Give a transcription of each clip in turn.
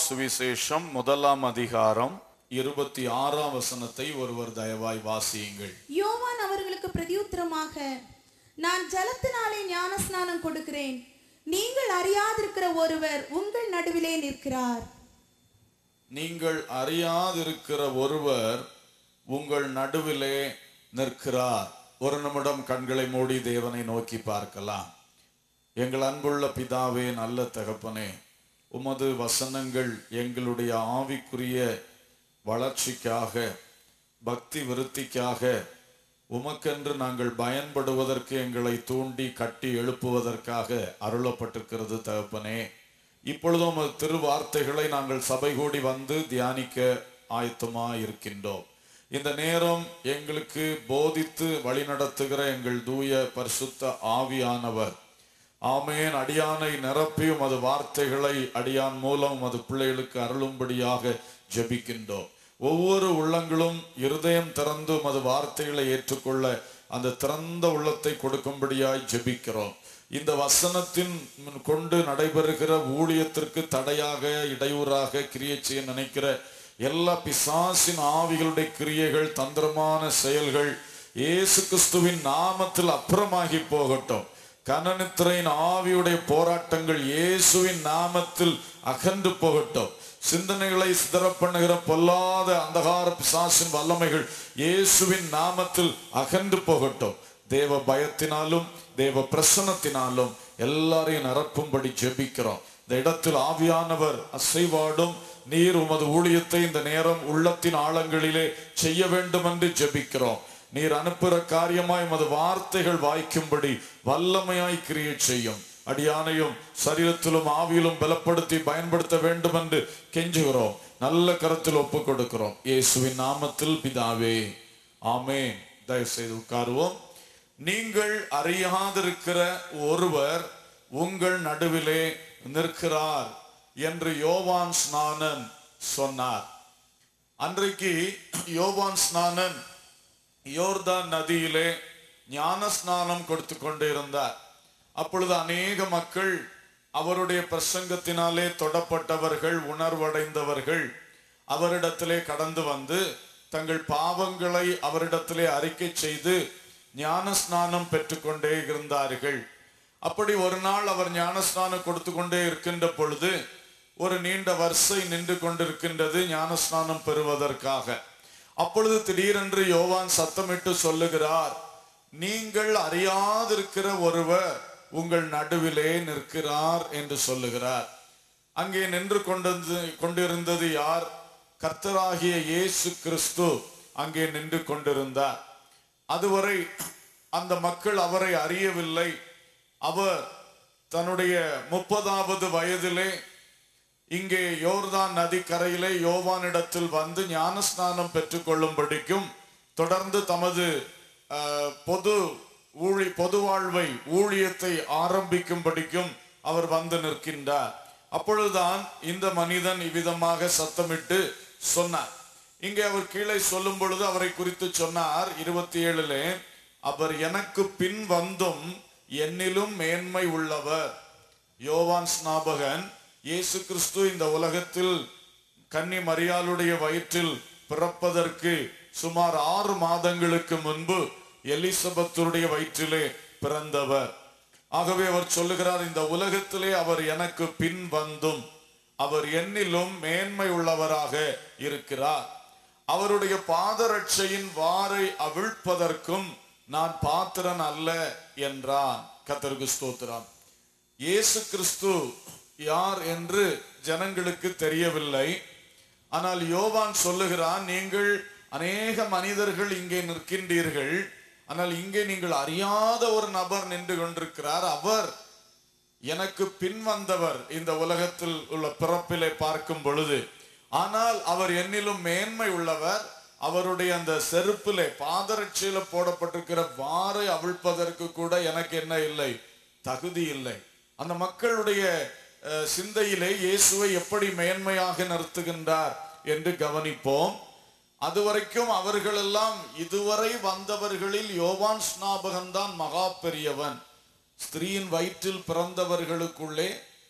சுவிசேஷம் முதலாம் அதிகாரம் இருபத்தி ஆறாம் வசனத்தை ஒருவர் தயவாய் வாசியுங்கள் யோவான் அவர்களுக்கு பிரதியுத்தரமாக நான் ஜலத்தினாலே ஞானஸ்நானம் கொடுக்கிறேன் நீங்கள் அறியாதிருக்கிற ஒருவர் உங்கள் நடுவிலே நிற்கிறார் நீங்கள் அறியாதிருக்கிற ஒருவர் உங்கள் நடுவிலே நிற்கிறார் ஒரு நிமிடம் கண்களை மூடி தேவனை நோக்கி பார்க்கலாம் எங்கள் அன்புள்ள பிதாவே நல்ல தகப்பனே உமது வசனங்கள் எங்களுடைய ஆவிக்குரிய வளர்ச்சிக்காக பக்தி விருத்திக்காக உமக்கென்று நாங்கள் பயன்படுவதற்கு எங்களை தூண்டி கட்டி எழுப்புவதற்காக அருளப்பட்டிருக்கிறது தகப்பனே இப்பொழுதும் உமது திருவார்த்தைகளை நாங்கள் சபை கூடி வந்து தியானிக்க ஆயத்தமா இருக்கின்றோம் இந்த நேரம் எங்களுக்கு போதித்து வழிநடத்துகிற எங்கள் தூய பரிசுத்த ஆவியானவர் ஆமேன் அடியானை நிரப்பியும் அது வார்த்தைகளை அடியான் மூலம் அது பிள்ளைகளுக்கு அருளும்படியாக ஜெபிக்கின்றோம் ஒவ்வொரு உள்ளங்களும் இருதயம் திறந்து அது வார்த்தைகளை ஏற்றுக்கொள்ள அந்த திறந்த உள்ளத்தை கொடுக்கும்படியாய் ஜெபிக்கிறோம் இந்த வசனத்தின் கொண்டு நடைபெறுகிற ஊழியத்திற்கு தடையாக இடையூறாக கிரியை செய்ய நினைக்கிற எல்லா பிசாசின் ஆவிகளுடைய கிரியைகள் தந்திரமான செயல்கள் இயேசு கிறிஸ்துவின் நாமத்தில் அப்புறமாகி போகட்டும் கனநித்திரையின் ஆவியுடைய போராட்டங்கள் இயேசுவின் நாமத்தில் அகன்று போகட்டும் சிந்தனைகளை சிதற பண்ணுகிற பொல்லாத அந்தகார பிசாசின் வல்லமைகள் இயேசுவின் நாமத்தில் அகன்று போகட்டும் தேவ பயத்தினாலும் தேவ பிரசன்னத்தினாலும் எல்லாரையும் நிரப்பும்படி ஜெபிக்கிறோம் இந்த இடத்தில் ஆவியானவர் அசைவாடும் நீர் உமது ஊழியத்தை இந்த நேரம் உள்ளத்தின் ஆழங்களிலே செய்ய வேண்டும் என்று ஜெபிக்கிறோம் நீர் அனுப்புகிற காரியமாய் உமது வார்த்தைகள் வாய்க்கும்படி வல்லமையாய் கிரியை செய்யும் அடியானையும் சரீரத்திலும் ஆவியிலும் பலப்படுத்தி பயன்படுத்த வேண்டும் என்று கெஞ்சுகிறோம் நல்ல கருத்தில் ஒப்பு கொடுக்கிறோம் இயேசுவின் நாமத்தில் பிதாவே ஆமென் தயவு செய்து உட்காருவோம் நீங்கள் அறியாதிருக்கிற ஒருவர் உங்கள் நடுவிலே நிற்கிறார் என்று யோவான் ஸ்நானன் சொன்னார் அன்றைக்கு யோவான் ஸ்நானன் யோர்தான் நதியிலே ஞான ஸ்நானம் கொடுத்து கொண்டிருந்தார் அப்பொழுது அநேக மக்கள் அவருடைய பிரசங்கத்தினாலே தொடப்பட்டவர்கள் உணர்வடைந்தவர்கள் அவரிடத்திலே கடந்து வந்து தங்கள் பாவங்களை அவரிடத்திலே அறிக்கை செய்து ஞான ஸ்நானம் பெற்றுக்கொண்டே இருந்தார்கள் அப்படி ஒரு நாள் அவர் ஞானஸ்நானம் கொடுத்து கொண்டே இருக்கின்ற பொழுது ஒரு நீண்ட வரிசை நின்று கொண்டிருக்கின்றது ஞானஸ்நானம் பெறுவதற்காக அப்பொழுது திடீரென்று யோவான் சத்தமிட்டு சொல்லுகிறார் நீங்கள் அறியாதிருக்கிற ஒருவர் உங்கள் நடுவிலே நிற்கிறார் என்று சொல்லுகிறார் அங்கே நின்று கொண்டது கொண்டிருந்தது யார் கர்த்தராகிய இயேசு கிறிஸ்து அங்கே நின்று கொண்டிருந்தார் அதுவரை அந்த மக்கள் அவரை அறியவில்லை அவர் தன்னுடைய முப்பதாவது வயதிலே இங்கே யோர்தான் நதிக்கரையிலே யோவானிடத்தில் வந்து ஞானஸ்நானம் பெற்றுக்கொள்ளும்படிக்கும் தொடர்ந்து தமது அஹ், பொது ஊழி பொது வாழ்வை ஊழியத்தை ஆரம்பிக்கும்படிக்கும் அவர் வந்து நிற்கின்றார் அப்பொழுதுதான் இந்த மனிதன் இவ்விதமாக சத்தமிட்டு சொன்னார் இங்கே அவர் கீழே சொல்லும் பொழுது அவரை குறித்து சொன்னார் இருபத்தி ஏழுலே அவர் எனக்கு பின் வந்தும் என்னிலும் மேன்மை உள்ளவர் யோவான் ஸ்நாபகன் இயேசு கிறிஸ்து இந்த உலகத்தில் கன்னி மரியாளுடைய வயிற்றில் பிறப்பதற்கு சுமார் ஆறு மாதங்களுக்கு முன்பு எலிசபெத்துடைய வயிற்றிலே பிறந்தவர் ஆகவே அவர் சொல்லுகிறார் இந்த உலகத்திலே அவர் எனக்கு பின் வந்தும் அவர் என்னிலும் மேன்மை உள்ளவராக இருக்கிறார் அவருடைய பாதரட்சையின் வாரை அவிழ்ப்பதற்கும் நான் பாத்திரன் அல்ல என்றான் கத்தருக்கு ஸ்தோத்திரம் இயேசு கிறிஸ்து யார் என்று ஜனங்களுக்கு தெரியவில்லை ஆனால் யோவான் சொல்லுகிறான் நீங்கள் அநேக மனிதர்கள் இங்கே நிற்கின்றீர்கள் ஆனால் இங்கே நீங்கள் அறியாத ஒரு நபர் நின்று கொண்டிருக்கிறார் அவர் எனக்கு பின் வந்தவர் இந்த உலகத்தில் உள்ள பிறப்பிலே பார்க்கும் பொழுது ஆனால் அவர் என்னிலும் மேன்மை உள்ளவர் அவருடைய அந்த செருப்பிலே பாதரட்சியில போடப்பட்டிருக்கிற வாரை அவிழ்ப்பதற்கு கூட எனக்கு என்ன இல்லை தகுதி இல்லை அந்த மக்களுடைய அஹ், சிந்தையிலே இயேசுவை எப்படி மேன்மையாக நிறுத்துகின்றார் என்று கவனிப்போம் அதுவரைக்கும் அவர்களெல்லாம் இதுவரை வந்தவர்களில் யோவான் ஸ்நாபகன் தான் மகா பெரியவன் ஸ்திரீயின் வயிற்றில் பிறந்தவர்களுக்குள்ளே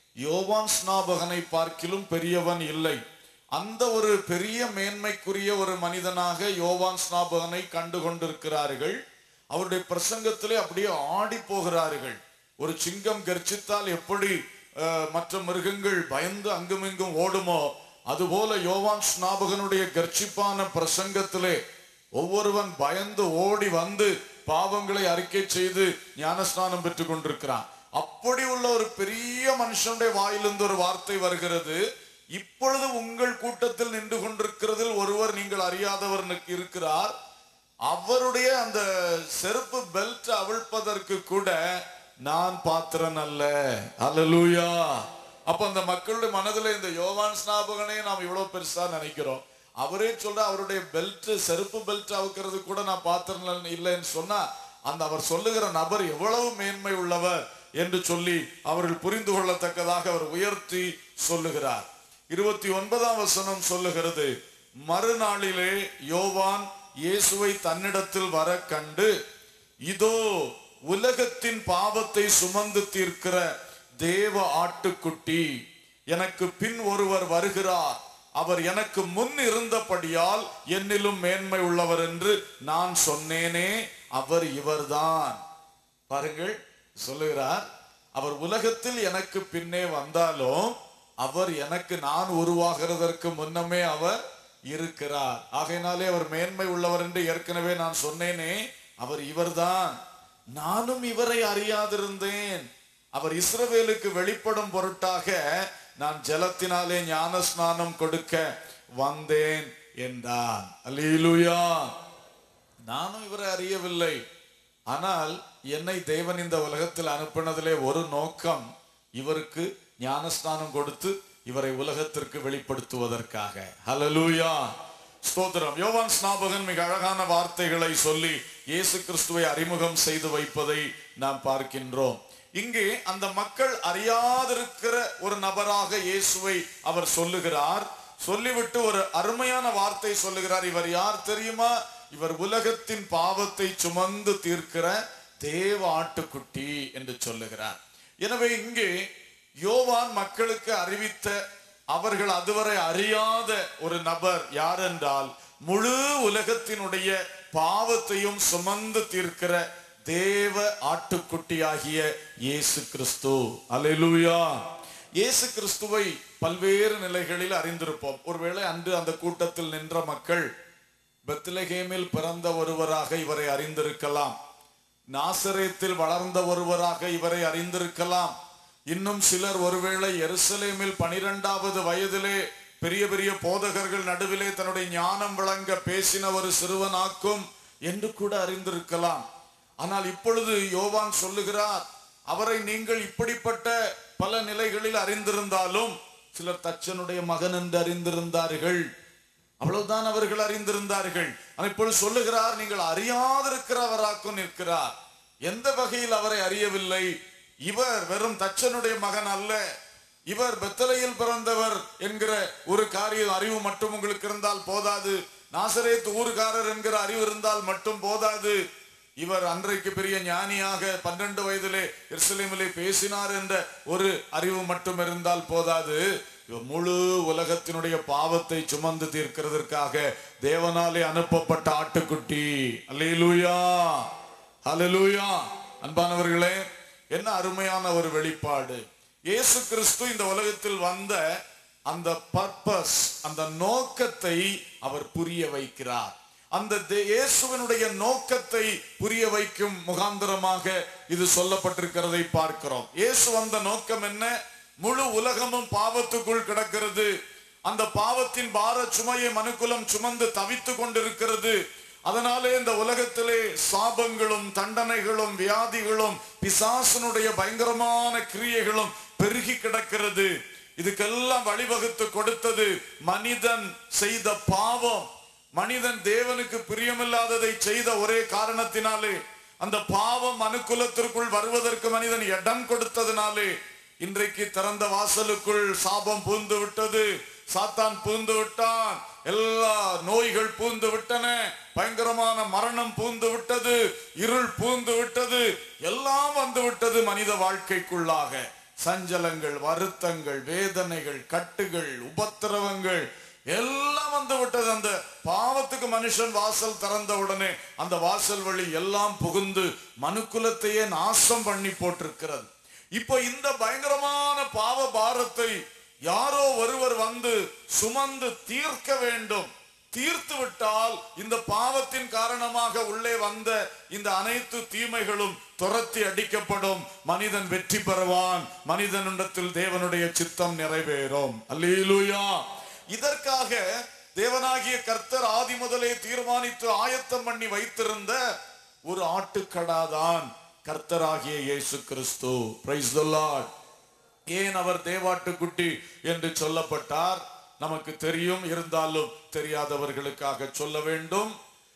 யோவான் ஸ்நாபகனை பார்க்கிலும் பெரியவன் இல்லை அந்த ஒரு பெரிய மேன்மைக்குரிய ஒரு மனிதனாக யோவான் ஸ்நாபகனை கண்டு கொண்டிருக்கிறார்கள் அவருடைய பிரசங்கத்திலே அப்படியே ஆடி போகிறார்கள் ஒரு சிங்கம் கர்ச்சித்தால் எப்படி அஹ், மற்ற மிருகங்கள் பயந்து அங்குமிங்கும் ஓடுமோ அதுபோல யோவான் ஸ்நாபகனுடைய கர்ச்சிப்பான பிரசங்கத்திலே ஒவ்வொருவன் பயந்து ஓடி வந்து பாவங்களை அறிக்கை செய்து ஞானஸ்நானம் பெற்றுக் கொண்டிருக்கிறான் அப்படி உள்ள ஒரு பெரிய மனுஷனுடைய வாயிலிருந்து ஒரு வார்த்தை வருகிறது இப்பொழுது உங்கள் கூட்டத்தில் நின்று கொண்டிருக்கிறதில் ஒருவர் நீங்கள் அறியாதவர் இருக்கிறார் அவருடைய அந்த செருப்பு பெல்ட் அவிழ்ப்பதற்கு கூட நான் பாத்திரன் அல்ல அல்லேலூயா அப்ப அந்த மக்களுடைய மனதுல இந்த யோவான் ஸ்நாபகனே நாம் இவ்வளவு பெருசா நினைக்கிறோம் அவரே சொல்ற அவருடைய பெல்ட் செருப்பு பெல்ட் அவுக்கிறது கூட நான் பாத்திரம் இல்லைன்னு சொன்னா அந்த அவர் சொல்லுகிற நபர் எவ்வளவு மேன்மை உள்ளவர் என்று சொல்லி அவர்கள் புரிந்து கொள்ளத்தக்கதாக அவர் உயர்த்தி சொல்லுகிறார் இருபத்தி ஒன்பதாம் வசனம் சொல்லுகிறது மறுநாளிலே யோவான் இயேசுவை தன்னிடத்தில் வர கண்டு இதோ உலகத்தின் பாவத்தை சுமந்து தீர்க்கிற தேவ ஆட்டுக்குட்டி எனக்கு பின் ஒருவர் வருகிறார் அவர் எனக்கு முன் இருந்தபடியால் என்னிலும் மேன்மை உள்ளவர் என்று நான் சொன்னேனே அவர் இவர்தான் பாருங்கள் சொல்லுகிறார் அவர் உலகத்தில் எனக்கு பின்னே வந்தாலும் அவர் எனக்கு நான் உருவாகிறதற்கு முன்னமே அவர் இருக்கிறார் ஆகையினாலே அவர் மேன்மை உள்ளவர் என்று ஏற்கனவே நான் சொன்னேனே அவர் இவர்தான் நானும் இவரை அறியாதிருந்தேன் அவர் இஸ்ரவேலுக்கு வெளிப்படும் பொருட்டாக நான் ஜலத்தினாலே ஞான ஸ்நானம் கொடுக்க வந்தேன் என்றான் அல்லேலூயா நானும் இவரை அறியவில்லை ஆனால் என்னை தேவன் இந்த உலகத்தில் அனுப்பினதிலே ஒரு நோக்கம் இவருக்கு ஞானஸ்நானம் கொடுத்து இவரை உலகத்திற்கு வெளிப்படுத்துவதற்காக ஹalleluya ஸ்தோத்திரம் யோவான் ஸ்நாபகன் மிக அழகான வார்த்தைகளை சொல்லி இயேசு கிறிஸ்துவை அறிமுகம் செய்து வைப்பதை நாம் பார்க்கின்றோம் இங்கே அந்த மக்கள் அறியாதிருக்கிற ஒரு நபராக இயேசுவை அவர் சொல்லுகிறார் சொல்லிவிட்டு ஒரு அருமையான வார்த்தை சொல்லுகிறார் இவர் யார் தெரியுமா இவர் உலகத்தின் பாவத்தை சுமந்து தீர்க்கிற தேவ ஆட்டுக்குட்டி என்று சொல்லுகிறார் எனவே இங்கே யோவான் மக்களுக்கு அறிவித்த அவர்கள் அதுவரை அறியாத ஒரு நபர் யார் என்றால் முழு உலகத்தினுடைய பாவத்தையும் சுமந்து தீர்க்கிற தேவ ஆட்டுக்குட்டியாகிய இயேசு கிறிஸ்து அல்லேலூயா இயேசு கிறிஸ்துவை பல்வேறு நிலைகளில் அறிந்திருப்போம் ஒருவேளை அன்று அந்த கூட்டத்தில் நின்ற மக்கள் பெத்லகேமில் பிறந்த ஒருவராக இவரை அறிந்திருக்கலாம் நாசரேத்தில் வளர்ந்த ஒருவராக இவரை அறிந்திருக்கலாம் இன்னும் சிலர் ஒருவேளை எருசலேமில் பனிரெண்டாவது வயதிலே பெரிய பெரிய போதகர்கள் நடுவிலே தன்னுடைய ஞானம் விளங்க பேசின ஒரு சிறுவனாக்கும் என்று கூட அறிந்திருக்கலாம் ஆனால் இப்பொழுது யோவான் சொல்லுகிறார் அவரை நீங்கள் இப்படிப்பட்ட பல நிலைகளில் அறிந்திருந்தாலும் சிலர் தச்சனுடைய மகன் என்று அறிந்திருந்தார்கள் அவ்வளவுதான் அவர்கள் அறிந்திருந்தார்கள் ஆனால் இப்பொழுது சொல்லுகிறார் நீங்கள் அறியாதிருக்கிறவராக்கும் நிற்கிறார் எந்த வகையில் அவரை அறியவில்லை இவர் வெறும் தச்சனுடைய மகன் அல்ல இவர் பெத்தலையில் பிறந்தவர் என்கிற ஒரு காரிய அறிவு மட்டும் உங்களுக்கு இருந்தால் போதாது நாசரேத் ஊர்காரர் என்கிற அறிவு இருந்தால் மட்டும் போதாது இவர் அன்றைக்கு பெரிய ஞானியாக பன்னெண்டு வயதிலே எருசலேமிலே பேசினார் என்ற ஒரு அறிவு மட்டும் இருந்தால் போதாது இவர் முழு உலகத்தினுடைய பாவத்தை சுமந்து தீர்க்கிறதற்காக தேவனாலே அனுப்பப்பட்ட ஆட்டுக்குட்டி அல்லேலூயா அல்லேலூயா அன்பானவர்களே என்ன அருமையான ஒரு வெளிப்பாடு இயேசு கிறிஸ்து இந்த உலகத்தில் வந்த அந்த பர்பஸ் அந்த நோக்கத்தை அவர் புரிய வைக்கிறார் அந்த தே- இயேசுவினுடைய நோக்கத்தை புரிய வைக்கும் முகாந்திரமாக இது சொல்லப்பட்டிருக்கிறதை பார்க்கிறோம் இயேசு வந்த நோக்கம் என்ன முழு உலகமும் பாவத்துக்குள் கிடக்கிறது அந்த பாவத்தின் பார சுமையை மனுக்குலம் சுமந்து தவித்து கொண்டிருக்கிறது அதனாலே இந்த உலகத்திலே சாபங்களும் தண்டனைகளும் வியாதிகளும் பிசாசனுடைய பயங்கரமான கிரியைகளும் பெருகி கிடக்கிறது இதுக்கெல்லாம் வழிவகுத்து கொடுத்தது மனிதன் செய்த பாவம் மனிதன் தேவனுக்கு பிரியமில்லாததை செய்த ஒரே காரணத்தினாலே அந்த பாவம் அனுகூலத்திற்குள் வருவதற்கு மனிதன் இடம் கொடுத்ததினாலே இன்றைக்கு திறந்த வாசலுக்குள் சாபம் பூந்து விட்டது சாத்தான் பூந்து விட்டான் எல்லா நோய்கள் பூந்து விட்டன பயங்கரமான மரணம் பூந்து விட்டது இருள் பூந்து விட்டது எல்லாம் வந்து விட்டது மனித வாழ்க்கைக்குள்ளாக சஞ்சலங்கள் வருத்தங்கள் வேதனைகள் கட்டுகள் உபத்திரவங்கள் எல்லாம் வந்து விட்டது அந்த பாவத்துக்கு மனுஷன் வாசல் திறந்த உடனே அந்த வாசல் வழி எல்லாம் புகுந்து மனுக்குலத்தையே நாசம் பண்ணி போட்டிருக்கிறது இப்போ இந்த பயங்கரமான பாவ பாரத்தை யாரோ ஒருவர் வந்து சுமந்து தீர்க்க வேண்டும் தீர்த்து விட்டால் இந்த பாவத்தின் காரணமாக உள்ளே வந்த இந்த அனைத்து தீமைகளும் துரத்தி அடிக்கப்படும் மனிதன் வெற்றி பெறுவான் மனிதனிடத்தில் தேவனுடைய சித்தம் நிறைவேறும் அல்லேலூயா இதற்காக தேவனாகிய கர்த்தர் ஆதி முதலே தீர்மானித்து ஆயத்தம் பண்ணி வைத்திருந்த ஒரு ஆட்டுக்கடாதான் கர்த்தராகிய இயேசு கிறிஸ்து பிரைஸ் தி லார்ட் ஏன் அவர் தேவாட்டுக்குட்டி என்று சொல்லப்பட்டார் நமக்கு தெரியும் இருந்தாலும் தெரியாதவர்களுக்காக சொல்ல வேண்டும்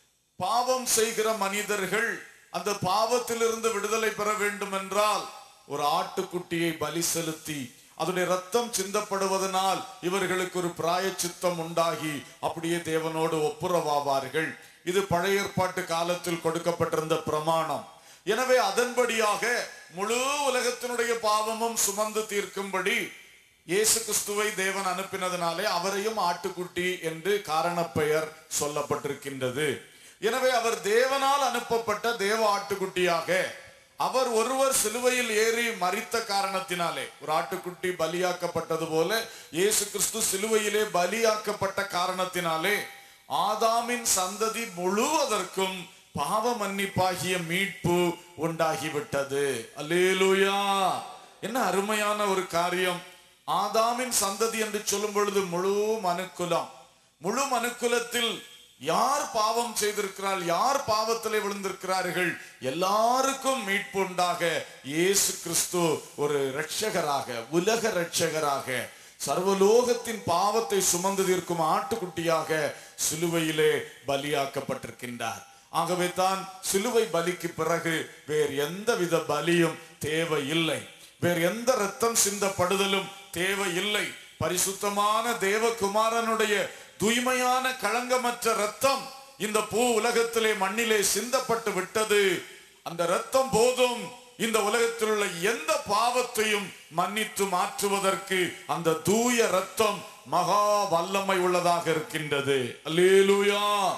பாவம் செய்கிற மனிதர்கள் அந்த பாவத்திலிருந்து விடுதலை பெற வேண்டும் என்றால் ஒரு ஆட்டுக்குட்டியை பலி செலுத்தி அதனுடைய ரத்தம் சிந்தப்படுவதனால் இவர்களுக்கு ஒரு பிராயச்சித்தம் உண்டாகி அப்படியே தேவனோடு ஒப்புரவாவார்கள் இது பழைய ஏற்பாட்டு காலத்தில் கொடுக்கப்பட்டிருந்த பிரமாணம் எனவே அதன்படியாக முழு உலகத்தினுடைய பாவமும் சுமந்து தீர்க்கும்படி இயேசு கிறிஸ்துவை தேவன் அனுப்பினதினாலே அவரையும் ஆட்டுக்குட்டி என்று காரணப்பெயர் சொல்லப்பட்டிருக்கின்றது எனவே அவர் தேவனால் அனுப்பப்பட்ட தேவ ஆட்டுக்குட்டியாக அவர் ஒருவர் சிலுவையில் ஏறி மரித்த காரணத்தினாலே ஒரு ஆட்டுக்குட்டி பலியாக்கப்பட்டது போல இயேசு கிறிஸ்து சிலுவையிலே பலியாக்கப்பட்ட காரணத்தினாலே ஆதாமின் சந்ததி முழுவதற்கும் பாவ மன்னிப்பாகிய மீட்பு உண்டாகிவிட்டது அல்லேலூயா என்ன அருமையான ஒரு காரியம் ஆதாமின் சந்ததி என்று சொல்லும் பொழுது முழு மனுக்குலம் முழு மனுக்குலத்தில் யார் பாவம் செய்திருக்கிறார் யார் பாவத்திலே விழுந்திருக்கிறார்கள் எல்லாருக்கும் மீட்பு உண்டாக இயேசு கிறிஸ்து ஒரு இரட்சகராக உலக இரட்சகராக சர்வலோகத்தின் பாவத்தை சுமந்து தீர்க்கும் ஆட்டுக்குட்டியாக சிலுவையிலே பலியாக்கப்பட்டிருக்கின்றார் ஆகவே தான் சிலுவை பலிக்கு பிறகு வேறு எந்தவித பலியும் தேவையில்லை வேறு எந்த ரத்தம் சிந்தப்படுதலும் தேவையில்லை பரிசுத்தமான தேவகுமாரனுடைய தூய்மையான களங்கமற்ற ரத்தம் இந்த பூ உலகத்திலே மண்ணிலே சிந்தப்பட்டு விட்டது அந்த ரத்தம் போதும் இந்த உலகத்தில் உள்ள எந்த பாவத்தையும் மன்னித்து மாற்றுவதற்கு அந்த தூய ரத்தம் மகா வல்லமை உள்ளதாக இருக்கின்றது அல்லேலூயா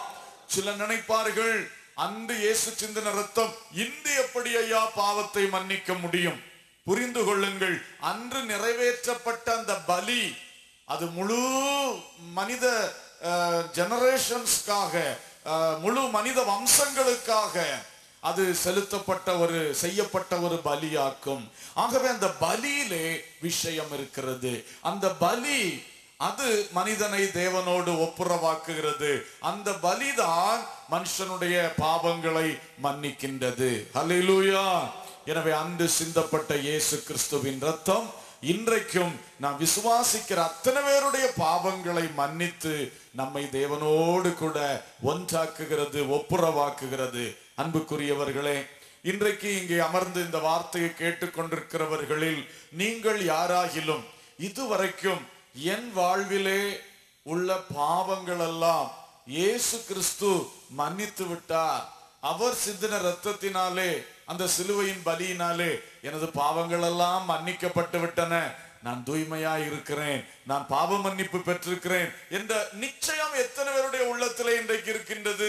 சில நினைப்பார்கள் அன்று இயேசு சிந்தின ரத்தம் இன்று எப்படி ஐயா பாவத்தை மன்னிக்க முடியும் புரிந்து கொள்ளுங்கள் அன்று நிறைவேற்றப்பட்ட அந்த பலி அது முழு மனித ஜெனரேஷன்ஸ்க்காக முழு மனித வம்சங்களுக்காக அது செலுத்தப்பட்ட ஒரு செய்யப்பட்ட ஒரு பலியாக்கும் ஆகவே அந்த பலியிலே விஷயம் இருக்கிறது அந்த பலி அது மனிதனை தேவனோடு ஒப்புரவாக்குகிறது அந்த பலிதான் மனுஷனுடைய பாவங்களை மன்னிக்கின்றது ஹalleluya எனவே அன்று சிந்தப்பட்ட இயேசு கிறிஸ்துவின் ரத்தம் இன்றைக்கும் நாம் விசுவாசிக்கிற அத்தனை பேருடைய பாவங்களை மன்னித்து நம்மை தேவனோடு கூட ஒன்றாக்குகிறது ஒப்புரவாக்குகிறது அன்புக்குரியவர்களே இன்றைக்கு இங்கே அமர்ந்து இந்த வார்த்தையை கேட்டுக்கொண்டிருக்கிறவர்களில் நீங்கள் யாராகிலும் இதுவரைக்கும் என் வாழ்விலே உள்ள பாவங்கள் எல்லாம் இயேசு கிறிஸ்து மன்னித்து விட்டார் அவர் சிந்தின ரத்தத்தினாலே அந்த சிலுவையின் பலியினாலே எனது பாவங்கள் எல்லாம் மன்னிக்கப்பட்டு விட்டன நான் தூய்மையா இருக்கிறேன் நான் பாவ மன்னிப்பு பெற்றிருக்கிறேன் என்ற நிச்சயம் எத்தனை பேருடைய உள்ளத்திலே இன்றைக்கு இருக்கின்றது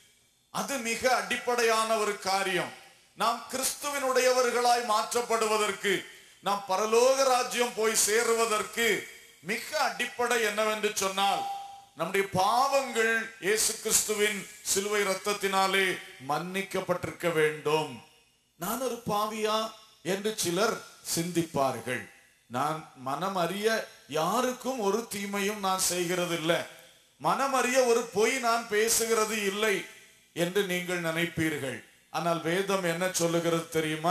அது மிக அடிப்படையான ஒரு காரியம் நாம் கிறிஸ்துவினுடையவர்களாய் மாற்றப்படுவதற்கு நாம் பரலோக ராஜ்யம் போய் சேருவதற்கு மிக அடிப்படை என்னவென்று சொன்னால் நம்முடைய பாவங்கள் இயேசு கிறிஸ்துவின் சிலுவை ரத்தத்தினாலே மன்னிக்கப்பட்டிருக்க வேண்டும் நான் ஒரு பாவியா என்று சிலர் சிந்திப்பார்கள் நான் மனம் அறிய யாருக்கும் ஒரு தீமையும் நான் செய்கிறது இல்லை மனம் அறிய ஒரு பொய் நான் பேசுகிறது இல்லை என்று நீங்கள் நினைப்பீர்கள் ஆனால் வேதம் என்ன சொல்லுகிறது தெரியுமா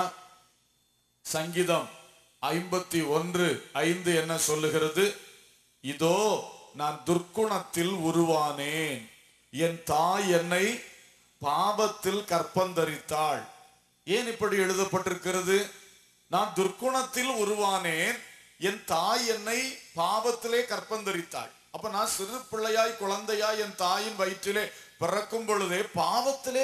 சங்கீதம் ஐம்பத்தி ஒன்று ஐந்து என்ன சொல்லுகிறது இதோ நான் துர்க்குணத்தில் உருவானேன் என் தாய் என்னை பாவத்தில் கற்பந்தரித்தாள் ஏன் இப்படி எழுதப்பட்டிருக்கிறது நான் துர்க்குணத்தில் உருவானேன் என் தாய் என்னை பாவத்திலே கற்பந்தரித்தாள் அப்ப நான் சிறு பிள்ளையாய் குழந்தையாய் என் தாயின் வயிற்றிலே பிறக்கும் பொழுதே பாவத்திலே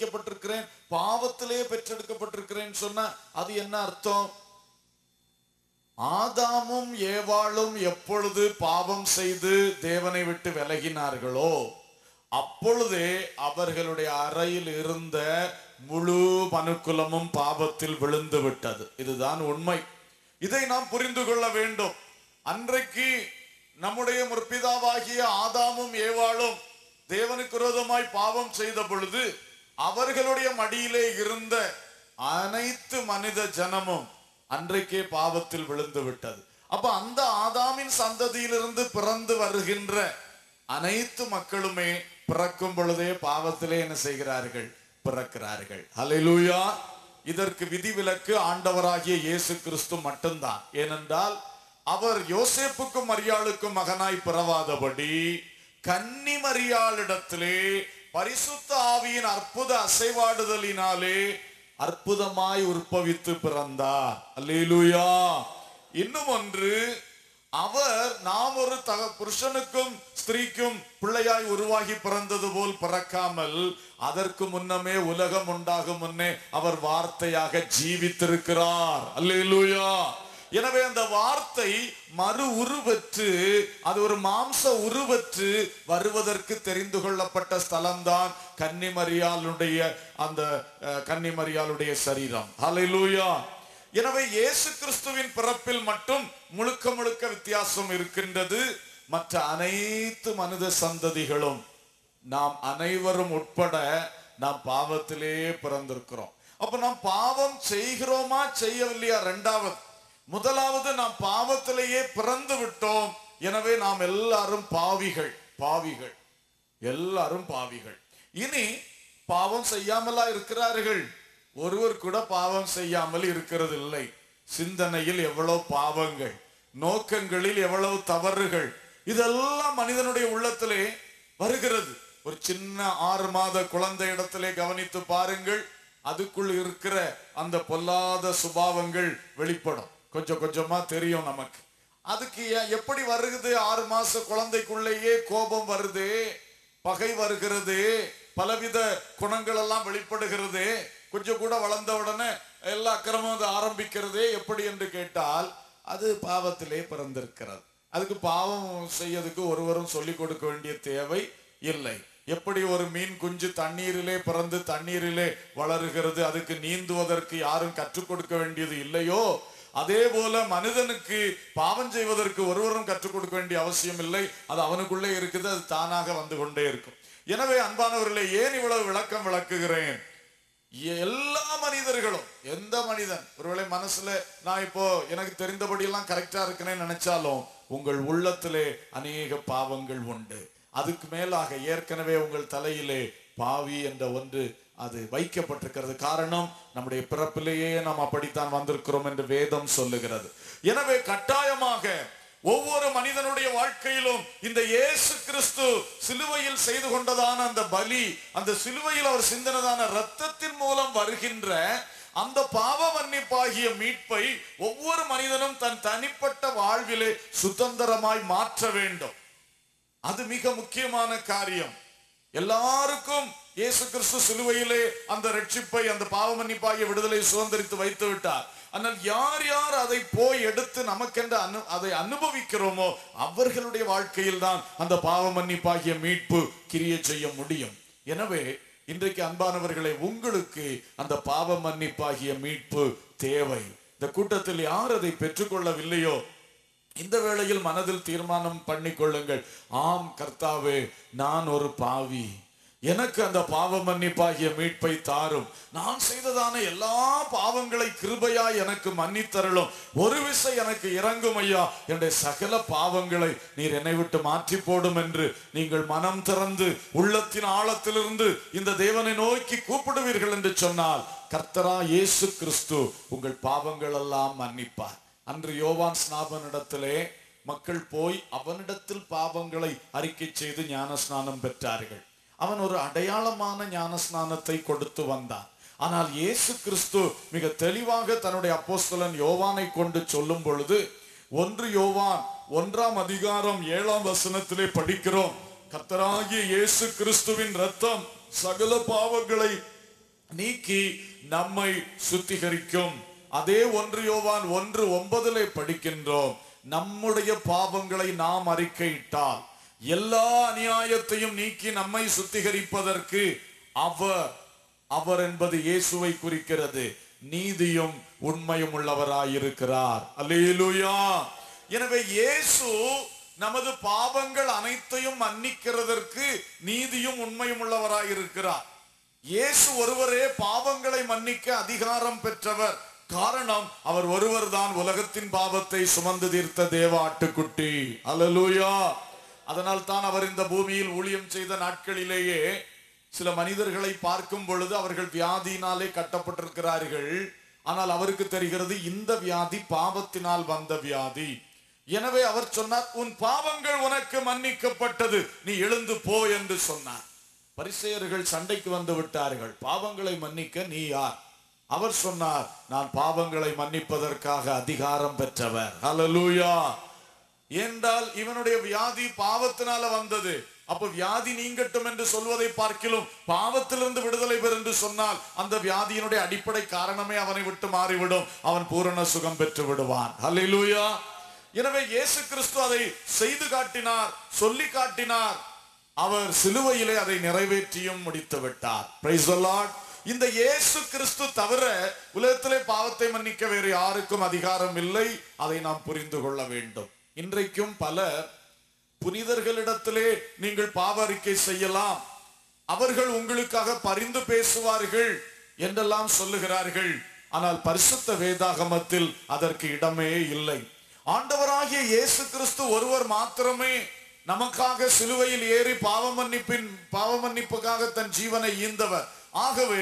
கற்பந்தரிக்கப்பட்டிருக்கிறேன் பாவத்திலே பெற்றெடுக்கப்பட்டிருக்கிறேன் சொன்னா அது என்ன அர்த்தம் ஆதாமும் ஏவாளும் எப்பொழுது பாவம் செய்து தேவனை விட்டு விலகினார்களோ அப்பொழுதே அவர்களுடைய அறையில் இருந்த முழு மனுக்குலமும் பாவத்தில் விழுந்து விட்டது இதுதான் உண்மை இதை நாம் புரிந்து கொள்ள வேண்டும் அன்றைக்கு நம்முடைய முற்பிதாவாகிய ஆதாமும் ஏவாளும் தேவனுக்கு விரோதமாய் பாவம் செய்த பொழுது அவர்களுடைய மடியிலே இருந்த அனைத்து மனித ஜனமும் அன்றைக்கே பாவத்தில் விழுந்து விட்டது அப்ப அந்த ஆதாமின் சந்ததியிலிருந்து பிறந்து வருகின்ற அனைத்து மக்களுமே பிறக்கும் பொழுதே பாவத்திலே என்ன செய்கிறார்கள் பிறக்கிறார்கள் ஹalleluya இதற்கு விதிவிலக்கு ஆண்டவராகிய இயேசு கிறிஸ்து மட்டும்தான் ஏனென்றால் அவர் யோசேப்புக்கும் மரியாளுக்கும் மகனாய் பிறவாதபடி கன்னி மரியாளிடத்திலே பரிசுத்த ஆவியின் அற்புத அசைவாடுதலினாலே அற்புதமாய் உற்பவித்து பிறந்தார் அல்லேலூயா இன்னும் ஒன்று அவர் நாம் ஒரு தக புருஷனுக்கும் ஸ்திரீக்கும் பிள்ளையாய் உருவாகி பிறந்தது போல் பிறக்காமல் அதற்கு முன்னமே உலகம் உண்டாகும் முன்னே அவர் வார்த்தையாக ஜீவித்திருக்கிறார் அல்லேலூயா எனவே அந்த வார்த்தை மறு உருவற்று அது ஒரு மாம்ச உருவற்று வருவதற்கு தெரிந்து கொள்ளப்பட்ட ஸ்தலம்தான் கன்னிமரியாளுடைய அந்த அஹ், கன்னிமரியாளுடைய சரீரம் ஹalleluya எனவே இயேசு கிறிஸ்துவின் பிறப்பில் மட்டும் முழுக்க முழுக்க வித்தியாசம் இருக்கின்றது மற்ற அனைத்து மனித சந்ததிகளும் நாம் அனைவரும் உட்பட நாம் பாவத்திலே பிறந்திருக்கிறோம் அப்ப நாம் பாவம் செய்கிறோமா செய்யவில்லையா ரெண்டாவது முதலாவது நாம் பாவத்திலேயே பிறந்து விட்டோம் எனவே நாம் எல்லாரும் பாவிகள் பாவிகள் எல்லாரும் பாவிகள் இனி பாவம் செய்யாமலா இருக்கிறார்கள் ஒருவர் கூட பாவம் செய்யாமல் இருக்கிறது இல்லை சிந்தனையில் எவ்வளவு பாவங்கள் நோக்கங்களில் எவ்வளவு தவறுகள் இதெல்லாம் மனிதனுடைய உள்ளத்திலே வருகிறது ஒரு சின்ன ஆறு மாத குழந்தை இடத்திலே கவனித்து பாருங்கள் அதுக்குள் இருக்கிற அந்த பொல்லாத சுபாவங்கள் வெளிப்படும் கொஞ்சம் கொஞ்சமா தெரியும் நமக்கு அதுக்கு ஏ- எப்படி வருகிறது ஆறு மாச குழந்தைக்குள்ளேயே கோபம் வருது பகை வருகிறது பலவித குணங்கள் எல்லாம் வெளிப்படுகிறது கொஞ்சம் கூட வளர்ந்த உடனே எல்லா அக்கிரமும் அது ஆரம்பிக்கிறதே எப்படி என்று கேட்டால் அது பாவத்திலே பிறந்திருக்கிறது அதுக்கு பாவம் செய்யறதுக்கு ஒருவரும் சொல்லிக் கொடுக்க வேண்டிய தேவை இல்லை எப்படி ஒரு மீன் குஞ்சு தண்ணீரிலே பிறந்து தண்ணீரிலே வளருகிறது அதுக்கு நீந்துவதற்கு யாரும் கற்றுக் கொடுக்க வேண்டியது இல்லையோ அதே போல மனிதனுக்கு பாவம் செய்வதற்கு ஒருவரும் கற்றுக் கொடுக்க வேண்டிய அவசியம் இல்லை அது அவனுக்குள்ளே இருக்குது அது தானாக வந்து கொண்டே இருக்கும் எனவே அன்பானவர்களே ஏன் இவ்வளவு விளக்கம் விளக்குகிறேன் எல்லா மனிதர்களும் எந்த மனிதன் ஒருவேளை மனசுல நான் இப்போ எனக்கு தெரிந்தபடி எல்லாம் கரெக்டா இருக்கிறேன்னு நினைச்சாலும் உங்கள் உள்ளத்திலே அநேக பாவங்கள் உண்டு அதுக்கு மேலாக ஏற்கனவே உங்கள் தலையிலே பாவி என்ற ஒன்று அது வைக்கப்பட்டிருக்கிறது காரணம் நம்முடைய பிறப்பிலேயே நாம் அப்படித்தான் வந்திருக்கிறோம் என்று வேதம் சொல்லுகிறது எனவே கட்டாயமாக ஒவ்வொரு மனிதனுடைய வாழ்க்கையிலும் இந்த இயேசு கிறிஸ்து சிலுவையில் செய்து கொண்டதான அந்த பலி அந்த சிலுவையில் அவர் சிந்தனதான இரத்தத்தின் மூலம் வருகின்ற அந்த பாவ மன்னிப்பாகிய மீட்பை ஒவ்வொரு மனிதனும் தன் தனிப்பட்ட வாழ்விலே சுதந்திரமாய் மாற்ற வேண்டும் அது மிக முக்கியமான காரியம் எல்லாருக்கும் இயேசு கிறிஸ்து சிலுவையிலே அந்த ரட்சிப்பை அந்த பாவ மன்னிப்பாகிய விடுதலை சுதந்திரித்து வைத்து விட்டார் ஆனால் யார் யார் அதை போய் எடுத்து நமக்கென்று அனு அதை அனுபவிக்கிறோமோ அவர்களுடைய வாழ்க்கையில் தான் அந்த பாவ மன்னிப்பாகிய மீட்பு கிரிய செய்ய முடியும் எனவே இன்றைக்கு அன்பானவர்களே உங்களுக்கு அந்த பாவ மன்னிப்பாகிய மீட்பு தேவை இந்த கூட்டத்தில் யார் அதை பெற்றுக்கொள்ளவில்லையோ இந்த வேளையில் மனதில் தீர்மானம் பண்ணிக்கொள்ளுங்கள் ஆம் கர்த்தாவே நான் ஒரு பாவி எனக்கு அந்த பாவ மன்னிப்பாகிய மீட்பை தாரும் நான் செய்ததான எல்லா பாவங்களை கிருபையாய் எனக்கு மன்னித்தருளும் ஒரு விசை எனக்கு இறங்கும் ஐயா என்னுடைய சகல பாவங்களை நீர் என்னை விட்டு மாற்றி போடும் என்று நீங்கள் மனம் திறந்து உள்ளத்தின் ஆழத்திலிருந்து இந்த தேவனை நோக்கி கூப்பிடுவீர்கள் என்று சொன்னால் கர்த்தரா இயேசு கிறிஸ்து உங்கள் பாவங்கள் எல்லாம் மன்னிப்பார் அன்று யோவான் ஸ்நாபனிடத்திலே மக்கள் போய் அவனிடத்தில் பாவங்களை அறிக்கை செய்து ஞானஸ்நானம் பெற்றார்கள் அவன் ஒரு அடையாளமான ஞானஸ்நானத்தை கொடுத்து வந்தான் ஆனால் இயேசு கிறிஸ்து மிக தெளிவாக தன்னுடைய அப்போஸ்தலன் யோவானை கொண்டு சொல்லும் பொழுது ஒன்று யோவான் ஒன்றாம் அதிகாரம் ஏழாம் வசனத்திலே படிக்கிறோம் கர்த்தராகிய இயேசு கிறிஸ்துவின் ரத்தம் சகல பாவங்களை நீக்கி நம்மை சுத்திகரிக்கும் அதே ஒன்று யோவான் ஒன்று ஒன்பதிலே படிக்கின்றோம் நம்முடைய பாவங்களை நாம் அறிக்கையிட்டால் எல்லா அநியாயத்தையும் நீக்கி நம்மை சுத்திகரிப்பதற்கு அவர் அவர் என்பது இயேசுவை குறிக்கிறது நீதியும் உண்மையும் உள்ளவராயிருக்கிறார் அல்லேலூயா எனவே இயேசு நமது பாவங்கள் அனைத்தையும் மன்னிக்கிறதற்கு நீதியும் உண்மையும் உள்ளவராயிருக்கிறார் இயேசு ஒருவரே பாவங்களை மன்னிக்க அதிகாரம் பெற்றவர் காரணம் அவர் ஒருவர் தான் உலகத்தின் பாவத்தை சுமந்து தீர்த்த தேவ ஆட்டுக்குட்டி அல்லேலூயா அதனால் தான் அவர் இந்த பூமியில் ஊழியம் செய்த நாட்களிலேயே சில மனிதர்களை பார்க்கும் பொழுது அவர்கள் வியாதியினாலே கட்டப்பட்டிருக்கிறார்கள் ஆனால் அவருக்கு தெரிகிறது இந்த வியாதி பாவத்தினால் வந்த வியாதி எனவே அவர் சொன்னார் உன் பாவங்கள் உனக்கு மன்னிக்கப்பட்டது நீ எழுந்து போ என்று சொன்னார் பரிசேயர்கள் சண்டைக்கு வந்து விட்டார்கள் பாவங்களை மன்னிக்க நீ யார் அவர் சொன்னார் நான் பாவங்களை மன்னிப்பதற்காக அதிகாரம் பெற்றவர் ஹalleluya என்றால் இவனுடைய வியாதி பாவத்தினால வந்தது அப்ப வியாதி நீங்கட்டும் என்று சொல்வதை பார்க்கிலும் பாவத்திலிருந்து விடுதலை பெறு என்று சொன்னால் அந்த வியாதியினுடைய அடிப்படை காரணமே அவனை விட்டு மாறிவிடும் அவன் பூரண சுகம் பெற்று விடுவான் ஹalleluya எனவே இயேசு கிறிஸ்து அதை செய்து காட்டினார் சொல்லி காட்டினார் அவர் சிலுவையிலே அதை நிறைவேற்றியும் முடித்து விட்டார் Praise the Lord. இந்த இயேசு கிறிஸ்து தவிர உலகத்திலே பாவத்தை மன்னிக்க வேறு யாருக்கும் அதிகாரம் இல்லை அதை நாம் புரிந்து கொள்ள வேண்டும் இன்றைக்கும் பலர் புனிதர்களிடத்திலே நீங்கள் பாவ அறிக்கை செய்யலாம் அவர்கள் உங்களுக்காக பரிந்து பேசுவார்கள் என்றெல்லாம் சொல்லுகிறார்கள் ஆனால் பரிசுத்த வேதாகமத்தில் அதற்கு இடமே இல்லை ஆண்டவராகிய இயேசு கிறிஸ்து ஒருவர் மாத்திரமே நமக்காக சிலுவையில் ஏறி பாவ மன்னிப்பின் பாவ மன்னிப்புக்காக தன் ஜீவனை ஈந்தவர் ஆகவே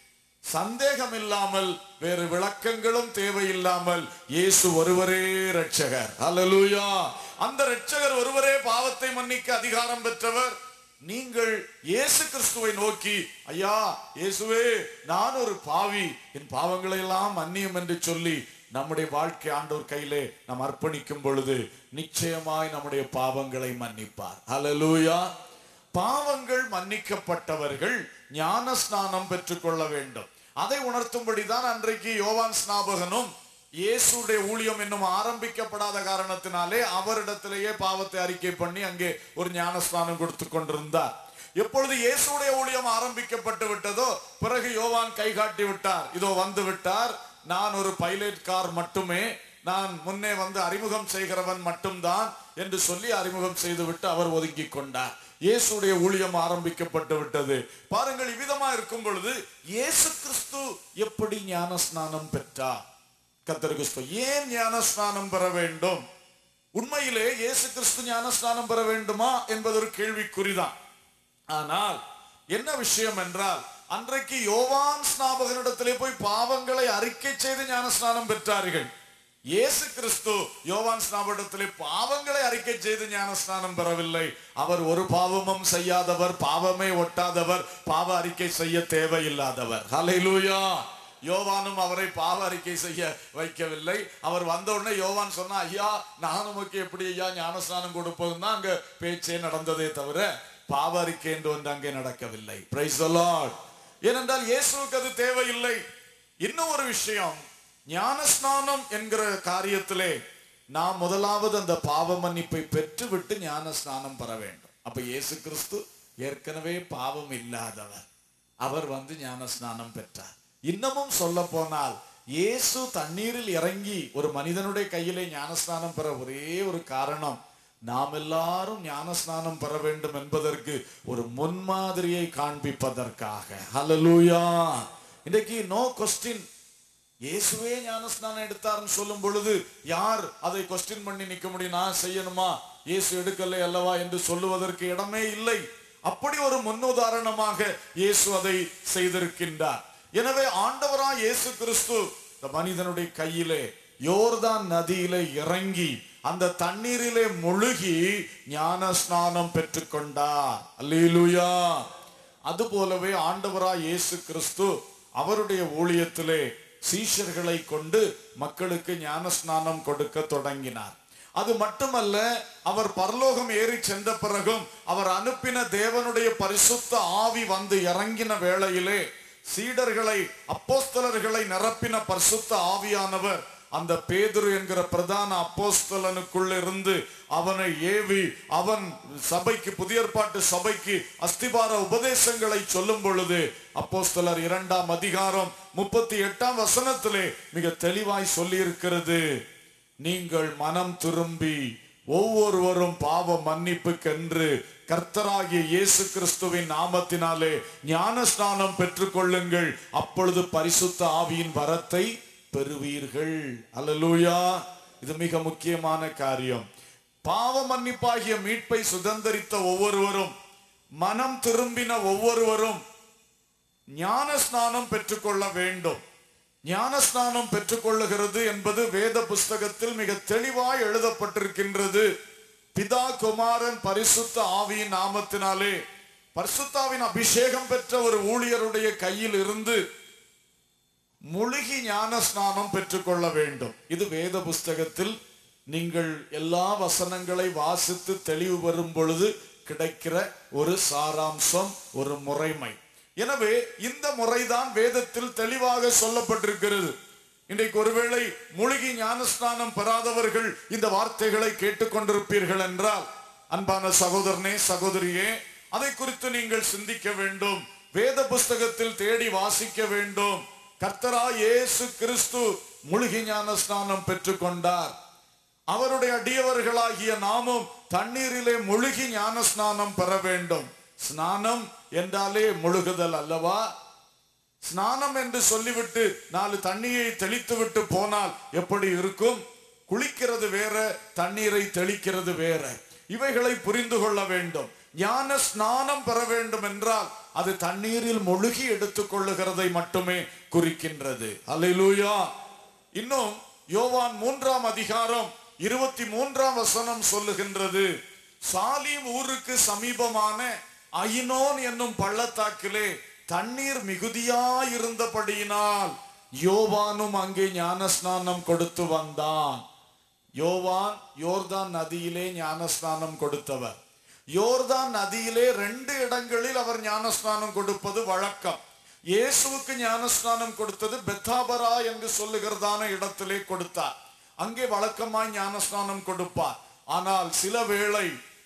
சந்தேகம் இல்லாமல் வேறு விளக்கங்களும் தேவையில்லாமல் இயேசு ஒருவரே ரட்சகர் அல்லேலூயா அந்த ரட்சகர் ஒருவரே பாவத்தை மன்னிக்க அதிகாரம் பெற்றவர் நீங்கள் இயேசு கிறிஸ்துவை நோக்கி ஐயா இயேசுவே நான் ஒரு பாவி என் பாவங்களை எல்லாம் மன்னியும் என்று சொல்லி நம்முடைய வாழ்க்கை ஆண்டோர் கையிலே நாம் அர்ப்பணிக்கும் பொழுது நிச்சயமாய் நம்முடைய பாவங்களை மன்னிப்பார் அல்லேலூயா பாவங்கள் மன்னிக்கப்பட்டவர்கள் ஞான ஸ்நானம் பெற்றுக்கொள்ள வேண்டும் அதை உணர்த்தும்படிதான் அன்றைக்கு யோவான் ஸ்நாபகனும் இயேசுடைய ஊழியம் இன்னும் ஆரம்பிக்கப்படாத காரணத்தினாலே அவரிடத்திலேயே பாவத்தை அறிக்கை பண்ணி அங்கே ஒரு ஞான ஸ்நானம் கொடுத்து கொண்டிருந்தார் எப்பொழுது இயேசுடைய ஊழியம் ஆரம்பிக்கப்பட்டு விட்டதோ பிறகு யோவான் கை காட்டி விட்டார் இதோ வந்து விட்டார் நான் ஒரு பைலட் கார் மட்டுமே நான் முன்னே வந்து அறிமுகம் செய்கிறவன் மட்டும்தான் என்று சொல்லி அறிமுகம் செய்துவிட்டு அவர் ஒதுங்கி கொண்டார் இயேசுடைய ஊழியம் ஆரம்பிக்கப்பட்டு விட்டது பாருங்கள் இவ்விதமா இருக்கும் பொழுது இயேசு கிறிஸ்து எப்படி ஞான ஸ்நானம் பெற்றார் கத்தருக்கு ஸ்தோத்திரம். ஏன் ஞான ஸ்நானம் பெற வேண்டும் உண்மையிலே இயேசு கிறிஸ்து ஞான ஸ்நானம் பெற வேண்டுமா என்பது ஒரு கேள்விக்குறிதான் ஆனால் என்ன விஷயம் என்றால் அன்றைக்கு யோவான் ஸ்நாபகனிடத்திலே போய் பாவங்களை அறிக்கை செய்து ஞான ஸ்நானம் பெற்றார்கள் இயேசு கிறிஸ்து யோவான் ஸ்நாபகத்திலே பாவங்களை அறிக்கை செய்து ஞான ஸ்நானம் பெறவில்லை அவர் ஒரு பாவமும் செய்யாதவர் பாவமே ஒட்டாதவர் பாவ அறிக்கை செய்ய தேவையில்லாதவர் ஹalleluya யோவானும் அவரை பாவ அறிக்கை செய்ய வைக்கவில்லை அவர் வந்த உடனே யோவான் சொன்னா ஐயா நான் உமக்கு எப்படி ஐயா ஞானஸ்நானம் கொடுப்பதுன்னா அங்க பேச்சே நடந்ததே தவிர பாவ அறிக்கை என்று ஒன்று அங்கே நடக்கவில்லை பிரைஸ் the Lord. ஏனென்றால் இயேசுவுக்கு அது தேவையில்லை இன்னும் ஒரு விஷயம் ஞானஸ்நானம் என்கிற காரியத்திலே நாம் முதலாவது அந்த பாவ மன்னிப்பை பெற்றுவிட்டு ஞான ஸ்நானம் பெற வேண்டும் அப்ப இயேசு கிறிஸ்து ஏற்கனவே பாவம் இல்லாதவர் அவர் வந்து ஞான ஸ்நானம் பெற்றார் இன்னமும் சொல்ல போனால் இயேசு தண்ணீரில் இறங்கி ஒரு மனிதனுடைய கையிலே ஞானஸ்நானம் பெற ஒரே ஒரு காரணம் நாம் எல்லாரும் ஞானஸ்நானம் பெற வேண்டும் என்பதற்கு ஒரு முன்மாதிரியை காண்பிப்பதற்காக ஹalleluya இன்னைக்கு நோ கொஸ்டின் இயேசுவே ஞானஸ்நானம் எடுத்தாருன்னு சொல்லும் பொழுது யார் அதை கொஸ்டின் பண்ணி நிக்க முடியும் நான் செய்யணுமா இயேசு எடுக்கலை அல்லவா என்று சொல்லுவதற்கு இடமே இல்லை அப்படி ஒரு முன்னுதாரணமாக இயேசு அதை செய்திருக்கின்றார் எனவே ஆண்டவரா இயேசு கிறிஸ்து இந்த மனிதனுடைய கையிலே யோர்தான் நதியிலே இறங்கி அந்த தண்ணீரிலே முழுகி ஞான ஸ்நானம் பெற்றுக்கொண்டார் அல்லேலூயா அதுபோலவே ஆண்டவரா இயேசு கிறிஸ்து அவருடைய ஊழியத்திலே சீஷர்களை கொண்டு மக்களுக்கு ஞான ஸ்நானம் கொடுக்க தொடங்கினார் அது மட்டுமல்ல அவர் பரலோகம் ஏறி சென்ற பிறகும் அவர் அனுப்பின தேவனுடைய பரிசுத்த ஆவி வந்து இறங்கின வேளையிலே சீடர்களை அப்போஸ்தலர்களை நிரப்பின பரிசுத்த ஆவியானவர் அந்த பேதுரு என்கிற பிரதான அப்போஸ்தலனுக்குள்ள இருந்து அவனை ஏவி அவன் சபைக்கு புதிய ஏற்பாட்டு சபைக்கு அஸ்திபார உபதேசங்களை சொல்லும் பொழுது அப்போஸ்தலர் இரண்டாம் அதிகாரம் முப்பத்தி எட்டாம் வசனத்திலே மிக தெளிவாய் சொல்லி இருக்கிறது நீங்கள் மனம் திரும்பி ஒவ்வொருவரும் பாவ மன்னிப்புக்கென்று கர்த்தராகிய இயேசு கிறிஸ்துவின் நாமத்தினாலே ஞான ஸ்நானம் பெற்றுக்கொள்ளுங்கள் அப்பொழுது பரிசுத்த ஆவியின் வரத்தை பெறுவீர்கள் அல்லேலூயா இது மிக முக்கியமான காரியம் பாவ மன்னிப்பாகிய மீட்பை சுதந்தரித்த ஒவ்வொருவரும் மனம் திரும்பின ஒவ்வொருவரும் ஞான ஸ்நானம் பெற்றுக்கொள்ள வேண்டும் ஞான ஸ்நானம் பெற்றுக்கொள்ளுகிறது என்பது வேத புஸ்தகத்தில் மிக தெளிவாய் எழுதப்பட்டிருக்கின்றது பிதா குமாரன் பரிசுத்த ஆவியின் நாமத்தினாலே பரிசுத்தாவின் அபிஷேகம் பெற்ற ஒரு ஊழியருடைய கையில் இருந்து முழுகி ஞான ஸ்நானம் பெற்றுக்கொள்ள வேண்டும் இது வேத புஸ்தகத்தில் நீங்கள் எல்லா வசனங்களை வாசித்து தெளிவு வரும் பொழுது கிடைக்கிற ஒரு சாராம்சம் ஒரு முறைமை எனவே இந்த முறைதான் வேதத்தில் தெளிவாக சொல்லப்பட்டிருக்கிறது இன்றைக்கு ஒருவேளை முழுகி ஞானஸ்நானம் பெறாதவர்கள் இந்த வார்த்தைகளை கேட்டுக்கொண்டிருப்பீர்கள் என்றால் அன்பான சகோதரனே சகோதரியே அதை குறித்து நீங்கள் சிந்திக்க வேண்டும் வேத புஸ்தகத்தில் தேடி வாசிக்க வேண்டும் கர்த்தரா இயேசு கிறிஸ்து முழுகி ஞானஸ்நானம் பெற்றுக்கொண்டார் அவருடைய அடியவர்களாகிய நாமும் தண்ணீரிலே முழுகி ஞான ஸ்நானம் பெற வேண்டும் ஸ்நானம் என்றாலே முழுகுதல் அல்லவா ஸ்நானம் என்று சொல்லிவிட்டு நாலு தண்ணியை தெளித்து விட்டு போனால் எப்படி இருக்கும் குளிக்கிறது வேற தண்ணீரை தெளிக்கிறது வேற இவைகளை புரிந்து கொள்ள வேண்டும் ஞான ஸ்நானம் பெற வேண்டும் என்றால் அது தண்ணீரில் முழுகி எடுத்துக்கொள்ளுகிறதை மட்டுமே குறிக்கின்றது அல்லேலூயா இன்னும் யோவான் மூன்றாம் அதிகாரம் இருபத்தி மூன்றாம் வசனம் சொல்லுகின்றது சாலீம் ஊருக்கு சமீபமான ஐனோன் என்னும் பள்ளத்தாக்கிலே தண்ணீர் மிகுதியாயிருந்தபடியினால் யோவானும் அங்கே ஞானஸ்நானம் கொடுத்து வந்தான் யோவான் யோர்தான் நதியிலே ஞானஸ்நானம் கொடுத்தவர் யோர்தான் நதியிலே ரெண்டு இடங்களில் அவர் ஞானஸ்நானம் கொடுப்பது வழக்கம் இயேசுவுக்கு ஞானஸ்நானம் கொடுத்தது பெத்தாபரா என்று சொல்லுகிறதான இடத்திலே கொடுத்தார் அங்கே வழக்கமாய் ஞானஸ்நானம் கொடுப்பார் ஆனால் சில வேளை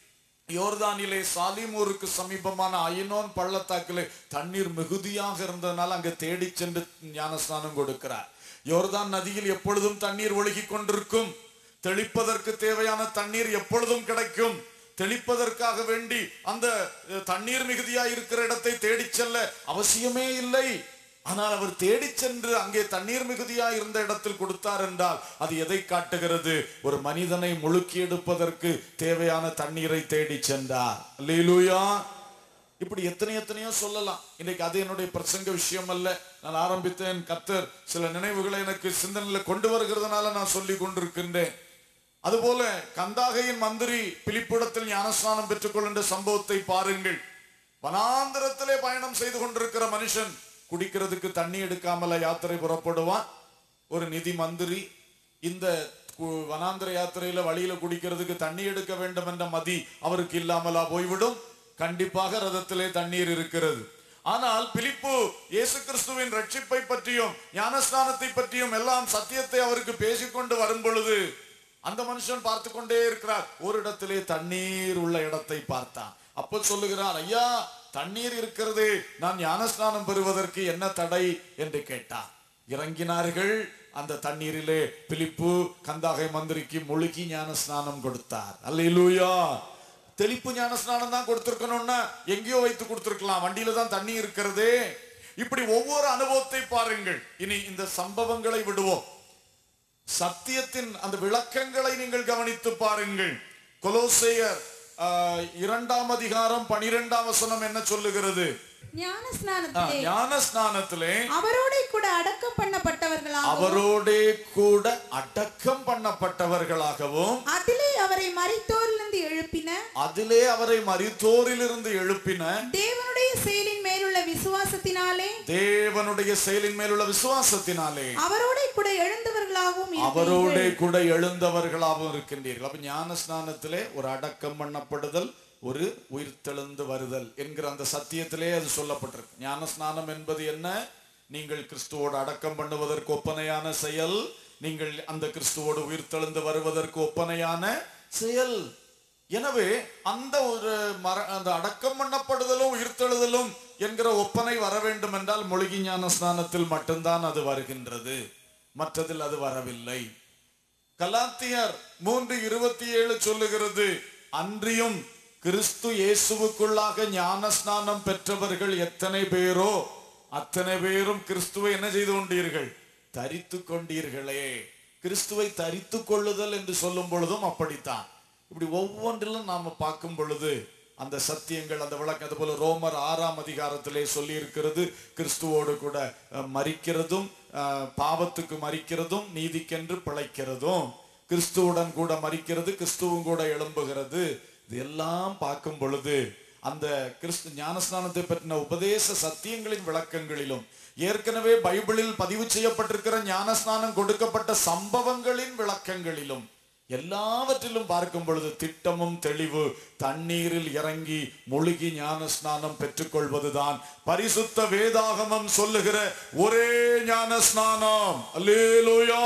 யோர்தானிலே சாலிமூருக்கு சமீபமான ஐனோன் பள்ளத்தாக்கிலே தண்ணீர் மிகுதியாக இருந்ததனால் அங்கே தேடி சென்று ஞானஸ்நானம் கொடுக்கிறார் யோர்தான் நதியில் எப்பொழுதும் தண்ணீர் ஒழுகி கொண்டிருக்கும் தெளிப்பதற்கு தேவையான தண்ணீர் எப்பொழுதும் கிடைக்கும் தெளிப்பதற்காக வேண்டி அந்த அஹ், தண்ணீர் மிகுதியா இருக்கிற இடத்தை தேடிச் செல்ல அவசியமே இல்லை ஆனால் அவர் தேடிச் சென்று அங்கே தண்ணீர் மிகுதியா இருந்த இடத்தில் கொடுத்தார் என்றால் அது எதை காட்டுகிறது ஒரு மனிதனை முழுக்கி எடுப்பதற்கு தேவையான தண்ணீரை தேடி சென்றார் அல்லேலூயா இப்படி எத்தனை எத்தனையோ சொல்லலாம் இன்னைக்கு அது என்னுடைய பிரசங்க விஷயம் அல்ல நான் ஆரம்பித்தேன் கத்தர் சில நினைவுகளை எனக்கு சிந்தனையில கொண்டு வருகிறதுனால நான் சொல்லி கொண்டிருக்கின்றேன் அதுபோல கந்தாகையின் மந்திரி பிலிப்பிடத்தில் ஞானஸ்நானம் பெற்றுக்கொள்கின்ற சம்பவத்தை பாருங்கள் வனாந்திரத்திலே பயணம் செய்து கொண்டிருக்கிற மனுஷன் குடிக்கிறதுக்கு தண்ணி எடுக்காமல யாத்திரை புறப்படுவான் ஒரு நிதி மந்திரி இந்த கு- வனாந்திர யாத்திரையில வழியில குடிக்கிறதுக்கு தண்ணி எடுக்க வேண்டும் என்ற மதி அவருக்கு இல்லாமலா போய்விடும் கண்டிப்பாக ரதத்திலே தண்ணீர் இருக்கிறது ஆனால் பிலிப்பு இயேசு கிறிஸ்துவின் ரட்சிப்பை பற்றியும் ஞானஸ்நானத்தை பற்றியும் எல்லாம் சத்தியத்தை அவருக்கு பேசிக்கொண்டு வரும் பொழுது அந்த மனுஷன் பார்த்து கொண்டே இருக்கிறார் ஒரு இடத்திலே தண்ணீர் உள்ள இடத்தை பார்த்தான் அப்போ சொல்லுகிறார் ஐயா தண்ணீர் இருக்கிறது நான் ஞானஸ்நானம் பெறுவதற்கு என்ன தடை என்று கேட்டார் இறங்கினார்கள் அந்த தண்ணீரிலே பிலிப்பு கந்தாகை மந்திரிக்கு முழுகி ஞானஸ்நானம் கொடுத்தார் அல்லேலூயா தெளிப்பு ஞானஸ்நானம் தான் கொடுத்திருக்கணும்னா எங்கேயோ வைத்து கொடுத்திருக்கலாம் வண்டியில தான் தண்ணி இருக்கிறதே இப்படி ஒவ்வொரு அனுபவத்தை பாருங்கள் இனி இந்த சம்பவங்களை விடுவோம் சத்தியத்தின் அந்த விளக்கங்களை நீங்கள் கவனித்து பாருங்கள் கொலோசேயர் ஆஹ், இரண்டாம் அதிகாரம் பனிரெண்டாம் வசனம் என்ன சொல்லுகிறது ஞான ஆ, ஸ்நானத்திலே ஞான ஸ்நானத்திலே அவரோட கூட அடக்கம் பண்ணப்பட்டவர்களாகவும் அவரோடே கூட அடக்கம் பண்ணப்பட்டவர்களாகவும் அதிலே அவரை மரித்தோரிலிருந்து எழுப்பின அதிலே அவரை மரித்தோரிலிருந்து எழுப்பின தேவனுடைய செயலின் மேலுள்ள விசுவாசத்தினாலே தேவனுடைய செயலின் மேலுள்ள விசுவாசத்தினாலே அவரோட கூட எழுந்தவர்களாகவும் அவரோடே இருக்கிறீர்கள். கூட எழுந்தவர்களாகவும் இருக்கின்றீர்கள் அப்ப ஞான ஸ்நானத்திலே ஒரு அடக்கம் பண்ணப்படுதல் ஒரு உயிர்த்தெழுந்து வருதல் என்கிற அந்த சத்தியத்திலே அது சொல்லப்பட்டிருக்கு ஞான ஸ்நானம் என்பது என்ன நீங்கள் கிறிஸ்துவோடு அடக்கம் பண்ணுவதற்கு ஒப்பனையான செயல் நீங்கள் அந்த கிறிஸ்துவோடு உயிர்த்தெழுந்து வருவதற்கு ஒப்பனையான செயல் எனவே அந்த ஒரு மர அந்த அடக்கம் பண்ணப்படுதலும் உயிர்த்தெழுதலும் என்கிற ஒப்பனை வர வேண்டும் என்றால் மொழிகி ஞான ஸ்நானத்தில் மட்டும்தான் அது வருகின்றது மற்றதில் அது வரவில்லை கலாத்தியர் மூன்று இருபத்தி ஏழு சொல்லுகிறது அன்றியும் கிறிஸ்து இயேசுவுக்குள்ளாக ஞான ஸ்நானம் பெற்றவர்கள் எத்தனை பேரோ அத்தனை பேரும் கிறிஸ்துவை என்ன செய்து கொண்டீர்கள் தரித்து கொண்டீர்களே கிறிஸ்துவை தரித்து கொள்ளுதல் என்று சொல்லும் பொழுதும் அப்படித்தான் இப்படி ஒவ்வொன்றிலும் நாம பார்க்கும் பொழுது அந்த சத்தியங்கள் அந்த விளக்கம் அது போல ரோமர் ஆறாம் அதிகாரத்திலே சொல்லி இருக்கிறது கிறிஸ்துவோடு கூட அஹ், மரிக்கிறதும் அஹ், பாவத்துக்கு மரிக்கிறதும் நீதிக்கென்று பிழைக்கிறதும் கிறிஸ்துவுடன் கூட மரிக்கிறது கிறிஸ்துவும் கூட எழும்புகிறது இது எல்லாம் பார்க்கும் பொழுது அந்த கிறிஸ்து ஞானஸ்நானத்தை பற்றின உபதேச சத்தியங்களின் விளக்கங்களிலும் ஏற்கனவே பைபிளில் பதிவு செய்யப்பட்டிருக்கிற ஞானஸ்நானம் கொடுக்கப்பட்ட சம்பவங்களின் விளக்கங்களிலும் எல்லாவற்றிலும் பார்க்கும் பொழுது திட்டமும் தெளிவு தண்ணீரில் இறங்கி முழுகி ஞான ஸ்நானம் பெற்றுக்கொள்வதுதான் பரிசுத்த வேதாகமம் சொல்லுகிற ஒரே ஞான ஸ்நானம் அல்லேலூயா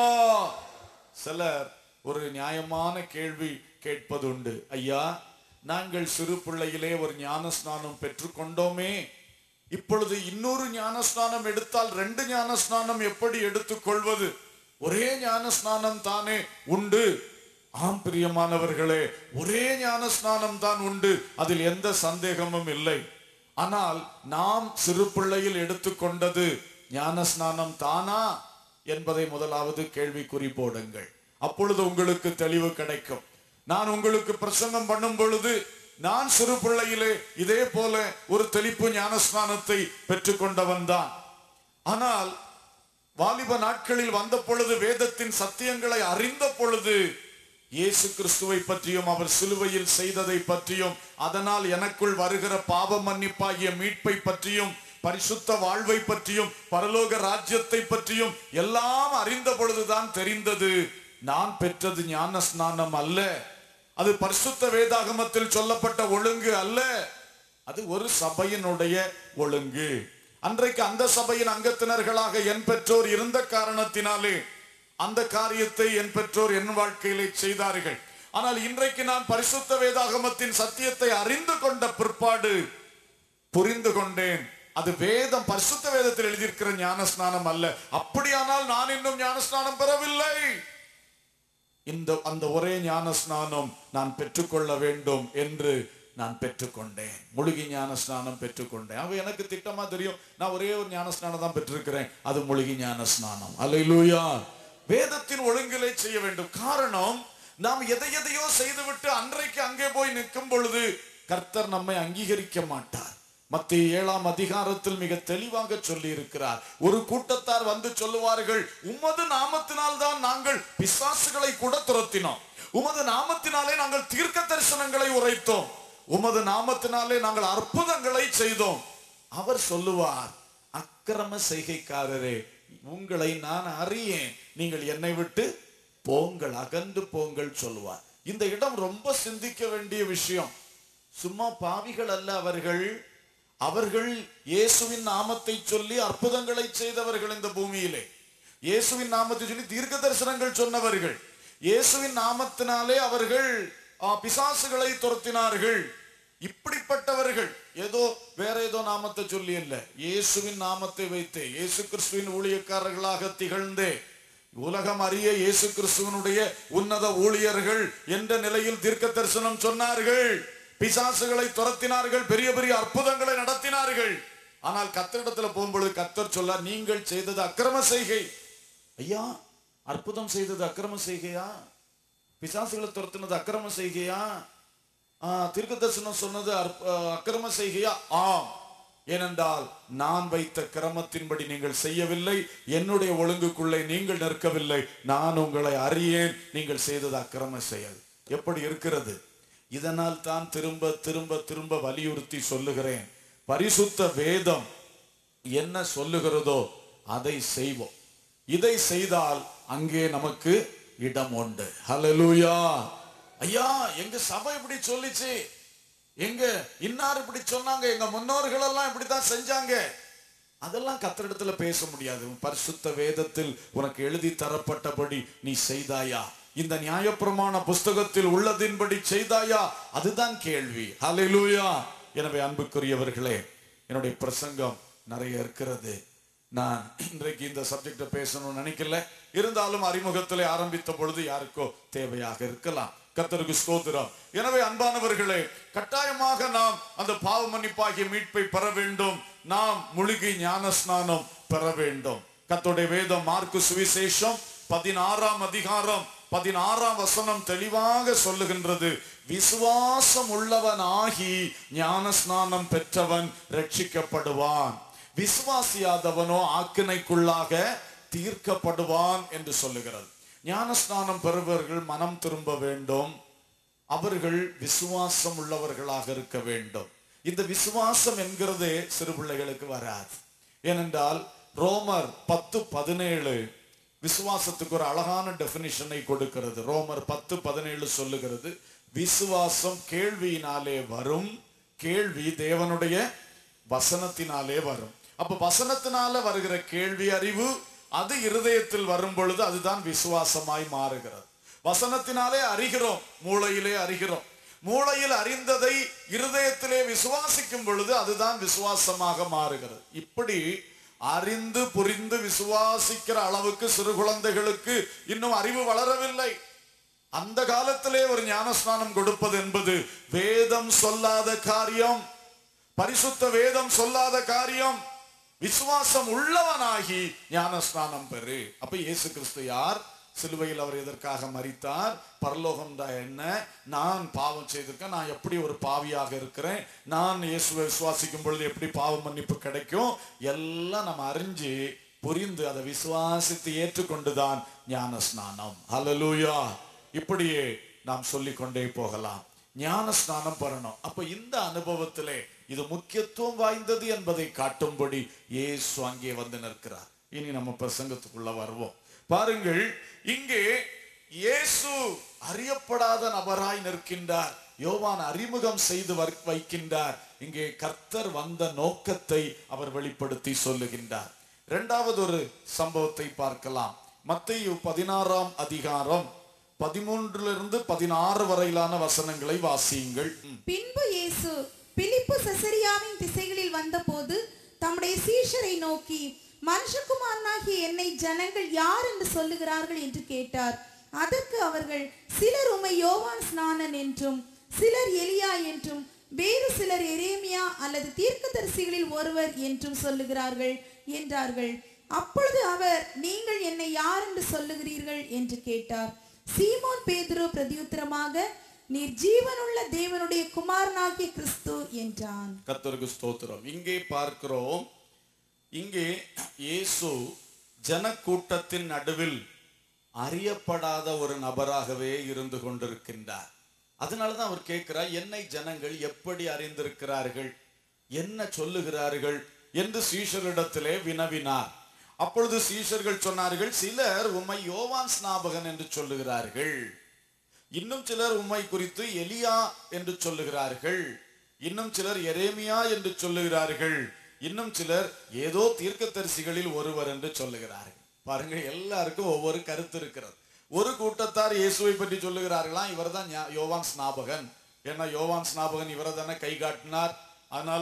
சிலர் ஒரு நியாயமான கேள்வி கேட்பதுண்டு ஐயா நாங்கள் சிறு பிள்ளையிலே ஒரு ஞான ஸ்நானம் பெற்றுக்கொண்டோமே இப்பொழுது இன்னொரு ஞான ஸ்நானம் எடுத்தால் ரெண்டு ஞான ஸ்நானம் எப்படி எடுத்துக்கொள்வது ஒரே ஞான ஸ்நானம் தானே உண்டு ஆம் பிரியமானவர்களே ஒரே ஞான ஸ்நானம் தான் உண்டு அதில் எந்த சந்தேகமும் இல்லை ஆனால் நாம் சிறு பிள்ளையில் எடுத்துக்கொண்டது ஞான ஸ்நானம் தானா என்பதை முதலாவது கேள்விக்குறி போடுங்கள் அப்பொழுது உங்களுக்கு தெளிவு கிடைக்கும் நான் உங்களுக்கு பிரசங்கம் பண்ணும் பொழுது நான் சிறு பிள்ளையிலே இதே போல ஒரு தெளிப்பு ஞானஸ்நானத்தை பெற்றுக்கொண்டவன் தான் ஆனால் வாலிப நாட்களில் வந்த பொழுது வேதத்தின் சத்தியங்களை அறிந்த பொழுது இயேசு கிறிஸ்துவை பற்றியும் அவர் சிலுவையில் செய்ததை பற்றியும் அதனால் எனக்குள் வருகிற பாவ மன்னிப்பாகிய மீட்பை பற்றியும் பரிசுத்த வாழ்வை பற்றியும் பரலோக ராஜ்யத்தை பற்றியும் எல்லாம் அறிந்த பொழுதுதான் தெரிந்தது நான் பெற்றது ஞான ஸ்நானம் அல்ல அது பரிசுத்த வேதாகமத்தில் சொல்லப்பட்ட ஒழுங்கு அல்ல அது ஒரு சபையினுடைய ஒழுங்கு அன்றைக்கு அந்த சபையின் அங்கத்தினர்களாக என் பெற்றோர் இருந்த காரணத்தினாலே அந்த காரியத்தை என் பெற்றோர் என் வாழ்க்கையிலே செய்தார்கள் ஆனால் இன்றைக்கு நான் பரிசுத்த வேதாகமத்தின் சத்தியத்தை அறிந்து கொண்ட பிற்பாடு புரிந்து கொண்டேன் அது வேதம் பரிசுத்த வேதத்தில் எழுதியிருக்கிற ஞான ஸ்நானம் அல்ல அப்படியானால் நான் இன்னும் ஞான ஸ்நானம் பெறவில்லை இந்த அந்த ஒரே ஞான ஸ்நானம் நான் பெற்றுக்கொள்ள வேண்டும் என்று நான் பெற்றுக்கொண்டேன் முழுகி ஞான ஸ்நானம் பெற்றுக்கொண்டேன் அவ எனக்கு திட்டமா தெரியும் நான் ஒரே ஒரு ஞான ஸ்நானம் தான் பெற்றிருக்கிறேன் அது முழுகி ஞான ஸ்நானம் அல்லேலூயா வேதத்தின் ஒழுங்கிலே செய்ய வேண்டும் காரணம் நாம் எதை எதையோ செய்துவிட்டு அன்றைக்கு அங்கே போய் நிற்கும் பொழுது கர்த்தர் நம்மை அங்கீகரிக்க மாட்டார் மத்திய ஏழாம் அதிகாரத்தில் மிக தெளிவாக சொல்லி இருக்கிறார் ஒரு கூட்டத்தார் வந்து சொல்லுவார்கள் உமது நாமத்தினால் தான் நாங்கள் பிசாசுகளை கூட துரத்தினோம் உமது நாமத்தினாலே நாங்கள் தீர்க்க தரிசனங்களை உரைத்தோம் உமது நாமத்தினாலே நாங்கள் அற்புதங்களை செய்தோம் அவர் சொல்லுவார் அக்கிரம செய்கைக்காரரே உங்களை நான் அறியேன் நீங்கள் என்னை விட்டு போங்கள் அகன்று போங்கள் சொல்லுவார் இந்த இடம் ரொம்ப சிந்திக்க வேண்டிய விஷயம் சும்மா பாவிகள் அல்ல அவர்கள் அவர்கள் இயேசுவின் நாமத்தை சொல்லி அற்புதங்களை செய்தவர்கள் இந்த பூமியிலே இயேசுவின் நாமத்தை சொல்லி தீர்க்க தரிசனங்கள் சொன்னவர்கள் இயேசுவின் நாமத்தினாலே அவர்கள் ஆ, பிசாசுகளை துரத்தினார்கள் இப்படிப்பட்டவர்கள் ஏதோ வேற ஏதோ நாமத்தை சொல்லி அல்ல இயேசுவின் நாமத்தை வைத்தே இயேசு கிறிஸ்துவின் ஊழியக்காரர்களாக திகழ்ந்தே உலகம் அறிய இயேசு கிறிஸ்துவனுடைய உன்னத ஊழியர்கள் என்ற நிலையில் தீர்க்க தரிசனம் சொன்னார்கள் பிசாசுகளை துரத்தினார்கள் பெரிய பெரிய அற்புதங்களை நடத்தினார்கள் ஆனால் கத்தரிடத்துல போகும்பொழுது கத்தர் சொல்ல நீங்கள் செய்தது அக்கிரம செய்கை ஐயா அற்புதம் செய்தது அக்கிரம செய்கையா பிசாசுகளை துரத்தினது அக்கிரம செய்கையா ஆ, தீர்க்க தரிசனம் சொன்னது அற்ப- ஆ, அக்கிரம செய்கையா ஆம் ஏனென்றால் நான் வைத்த கிரமத்தின்படி நீங்கள் செய்யவில்லை என்னுடைய ஒழுங்குக்குள்ளே நீங்கள் நிற்கவில்லை நான் உங்களை அறியேன் நீங்கள் செய்தது அக்கிரம செயல் எப்படி இருக்கிறது இதனால் தான் திரும்ப திரும்ப திரும்ப வலியுறுத்தி சொல்லுகிறேன் பரிசுத்த வேதம் என்ன சொல்லுகிறதோ அதை செய்வோம் இதை செய்தால் அங்கே நமக்கு இடம் உண்டு ஹalleluya ஐயா எங்க சபை இப்படி சொல்லிச்சு எங்க இன்னார் இப்படி சொன்னாங்க எங்க முன்னோர்கள் எல்லாம் இப்படித்தான் செஞ்சாங்க அதெல்லாம் கத்தரிடத்துல பேச முடியாது உன் பரிசுத்த வேதத்தில் உனக்கு எழுதி தரப்பட்டபடி நீ செய்தாயா இந்த நியாயப்பிரமாண புஸ்தகத்தில் உள்ளதின்படி செய்தாயா அதுதான் கேள்வி ஹalleluya எனவே அன்புக்குரியவர்களே என்னுடைய பிரசங்கம் நிறைய இருக்கிறது நான் இன்றைக்கு இந்த சப்ஜெக்ட பேசணும்னு நினைக்கல இருந்தாலும் அறிமுகத்திலே ஆரம்பித்த பொழுது யாருக்கோ தேவையாக இருக்கலாம் கர்த்தருக்கு ஸ்தோத்திரம் எனவே அன்பானவர்களே கட்டாயமாக நாம் அந்த பாவ மன்னிப்பாகிய மீட்பை பெற வேண்டும் நாம் முழுகி ஞான ஸ்நானம் பெற வேண்டும் கர்த்தருடைய வேதம் மார்க்கு சுவிசேஷம் பதினாறாம் அதிகாரம் பதினாறாம் வசனம் தெளிவாக சொல்லுகின்றது விசுவாசம் உள்ளவன் ஆகி ஞான ஸ்நானம் பெற்றவன் ரட்சிக்கப்படுவான் விசுவாசியாதவனோ ஆக்கினைக்குள்ளாக தீர்க்கப்படுவான் என்று சொல்லுகிறது ஞானஸ்நானம் பெறுபவர்கள் மனம் திரும்ப வேண்டும் அவர்கள் விசுவாசம் உள்ளவர்களாக இருக்க வேண்டும் இந்த விசுவாசம் என்கிறது சிறு பிள்ளைகளுக்கு வராது ஏனென்றால் ரோமர் பத்து பதினேழு விசுவாசத்துக்கு ஒரு அழகான டெபினிஷனை கொடுக்கிறது ரோமர் பத்து பதினேழு சொல்லுகிறது விசுவாசம் கேள்வியினாலே வரும் கேள்வி தேவனுடைய வசனத்தினாலே வரும் அப்ப வசனத்தினால வருகிற கேள்வி அறிவு அது இருதயத்தில் வரும் பொழுது அதுதான் விசுவாசமாய் மாறுகிறது வசனத்தினாலே அறிகிறோம் மூளையிலே அறிகிறோம் மூளையில் அறிந்ததை இருதயத்திலே விசுவாசிக்கும் பொழுது அதுதான் விசுவாசமாக மாறுகிறது இப்படி அறிந்து புரிந்து விசுவாசிக்கிற அளவுக்கு சிறு குழந்தைகளுக்கு இன்னும் அறிவு வளரவில்லை அந்த காலத்திலே ஒரு ஞானஸ்நானம் கொடுப்பது என்பது வேதம் சொல்லாத காரியம் பரிசுத்த வேதம் சொல்லாத காரியம் விசுவாசம் உள்ளவனாகி ஞானஸ்நானம் பெறு அப்ப இயேசு கிறிஸ்து யார் சிலுவையில் அவர் எதற்காக மரித்தார் பரலோகம் என்ன நான் பாவம் செய்திருக்கேன் நான் எப்படி ஒரு பாவியாக இருக்கிறேன் நான் இயேசுவை விசுவாசிக்கும் பொழுது எப்படி பாவ மன்னிப்பு கிடைக்கும் எல்லாம் நம்ம அறிஞ்சு புரிந்து அதை விசுவாசித்து ஏற்றுக்கொண்டுதான் ஞான ஸ்நானம் ஹalleluya இப்படியே நாம் சொல்லிக்கொண்டே போகலாம் ஞான ஸ்நானம் பெறணும் அப்ப இந்த அனுபவத்திலே இது முக்கியத்துவம் வாய்ந்தது என்பதை காட்டும்படி இயேசு அங்கே வந்து நிற்கிறார் இனி நம்ம பிரசங்கத்துக்குள்ள வருவோம் பாருங்கள் இங்கே இயேசு அறியப்படாத நபராய் நிற்கின்றார் யோவான் அறிமுகம் செய்து வர்- வைக்கின்றார் இங்கே கர்த்தர் வந்த நோக்கத்தை அவர் வெளிப்படுத்தி சொல்லுகின்றார் இரண்டாவது ஒரு சம்பவத்தை பார்க்கலாம் மத்தேயு பதினாறாம் அதிகாரம் பதிமூன்றிலிருந்து பதினாறு வரையிலான வசனங்களை வாசியுங்கள் ம். பின்பு இயேசு பிலிப்பு செசரியாவின் திசைகளில் வந்தபோது தம்முடைய சீஷரை நோக்கி மனுஷகுமாரனாகிய என்னை ஜனங்கள் யார் என்று சொல்லுகிறார்கள் என்று கேட்டார் அதற்கு அவர்கள் சிலர் உம்மை யோவான் ஸ்நானன் என்றும் சிலர் எலியா என்றும் வேறு சிலர் எரேமியா அல்லது தீர்க்கதரிசிகளில் ஒருவர் என்றும் சொல்லுகிறார்கள் என்றார்கள் அப்பொழுது அவர் நீங்கள் என்னை யார் என்று சொல்லுகிறீர்கள் என்று கேட்டார் சீமோன் பேதுரு பிரதியுத்தரமாக நீர் ஜீவனுள்ள தேவனுடைய குமாரனாகிய கிறிஸ்து என்றான் கர்த்தருக்கு ஸ்தோத்திரம் இங்கே பார்க்கிறோம் இங்கே இயேசு ஜனக்கூட்டத்தின் நடுவில் அறியப்படாத ஒரு நபராகவே இருந்து கொண்டிருக்கின்றார் அதனாலதான் அவர் கேட்கிறார் என்னை ஜனங்கள் எப்படி அறிந்திருக்கிறார்கள் என்ன சொல்லுகிறார்கள் என்று சீஷரிடத்திலே வினவினார் அப்பொழுது சீஷர்கள் சொன்னார்கள் சிலர் உம்மை யோவான் ஸ்நாபகன் என்று சொல்லுகிறார்கள் இன்னும் சிலர் உம்மை குறித்து எலியா என்று சொல்லுகிறார்கள் இன்னும் சிலர் எரேமியா என்று சொல்லுகிறார்கள் இன்னும் சிலர் ஏதோ தீர்க்கதரிசிகளில் ஒருவர் என்று சொல்லுகிறார்கள் பாருங்க எல்லாருக்கும் ஒவ்வொரு கருத்து இருக்கிறது ஒரு கூட்டத்தார் இயேசுவை பற்றி சொல்லுகிறார்களாம் இவர்தான் ஞா- யோவான் ஸ்நாபகன் ஏன்னா யோவான் ஸ்நாபகன் இவரை தானே கை காட்டினார் அதனால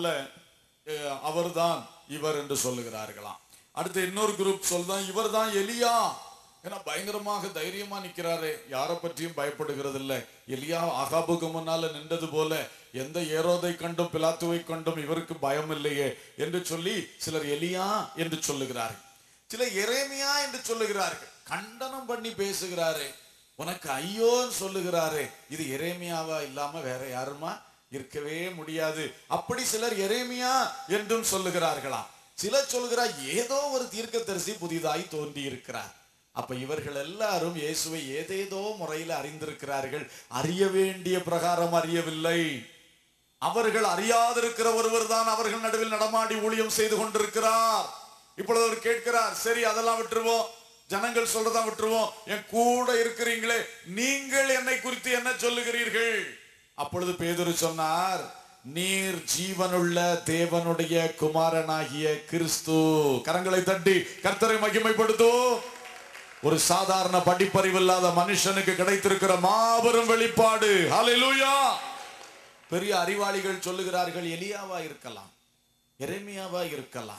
அஹ், அவர்தான் இவர் என்று சொல்லுகிறார்களாம் அடுத்து இன்னொரு குரூப் சொல்தான் இவர்தான் எலியா ஏன்னா பயங்கரமாக தைரியமா நிக்கிறாரு யாரை பற்றியும் பயப்படுகிறது இல்ல எலியா ஆகாபுக்கு முன்னால நின்றது போல எந்த ஏரோதை கண்டும் பிலாத்துவை கண்டும் இவருக்கு பயம் இல்லையே என்று சொல்லி சிலர் எலியா என்று சொல்லுகிறார்கள் சிலர் எரேமியா என்று சொல்லுகிறார்கள் கண்டனம் பண்ணி பேசுகிறாரு உனக்கு ஐயோன்னு சொல்லுகிறாரு இது எரேமியாவா இல்லாம வேற யாருமா இருக்கவே முடியாது அப்படி சிலர் எரேமியா என்றும் சொல்லுகிறார்களாம் சிலர் சொல்கிறார் ஏதோ ஒரு தீர்க்கதரிசி புதிதாய் தோன்றி இருக்கிறார் அப்ப இவர்கள் எல்லாரும் இயேசுவை ஏதேதோ முறையில் அறிந்திருக்கிறார்கள் அறிய வேண்டிய பிரகாரம் அறியவில்லை அவர்கள் அறியாதிருக்கிற ஒருவர் தான் அவர்கள் நடுவில் நடமாடி ஊழியம் செய்து கொண்டிருக்கிறார் இப்பொழுது அவர் கேட்கிறார் சரி அதெல்லாம் விட்டுருவோம் ஜனங்கள் சொல்றதா விட்டுருவோம் என் கூட இருக்கிறீங்களே நீங்கள் என்னை குறித்து என்ன சொல்லுகிறீர்கள் அப்பொழுது பேதுரு சொன்னார் நீர் ஜீவனுள்ள தேவனுடைய குமாரனாகிய கிறிஸ்து கரங்களை தட்டி கர்த்தரை மகிமைப்படுத்தும் ஒரு சாதாரண படிப்பறிவில்லாத மனுஷனுக்கு கிடைத்திருக்கிற மாபெரும் வெளிப்பாடு ஹalleluya பெரிய அறிவாளிகள் சொல்லுகிறார்கள் எலியாவா இருக்கலாம் எரேமியாவா இருக்கலாம்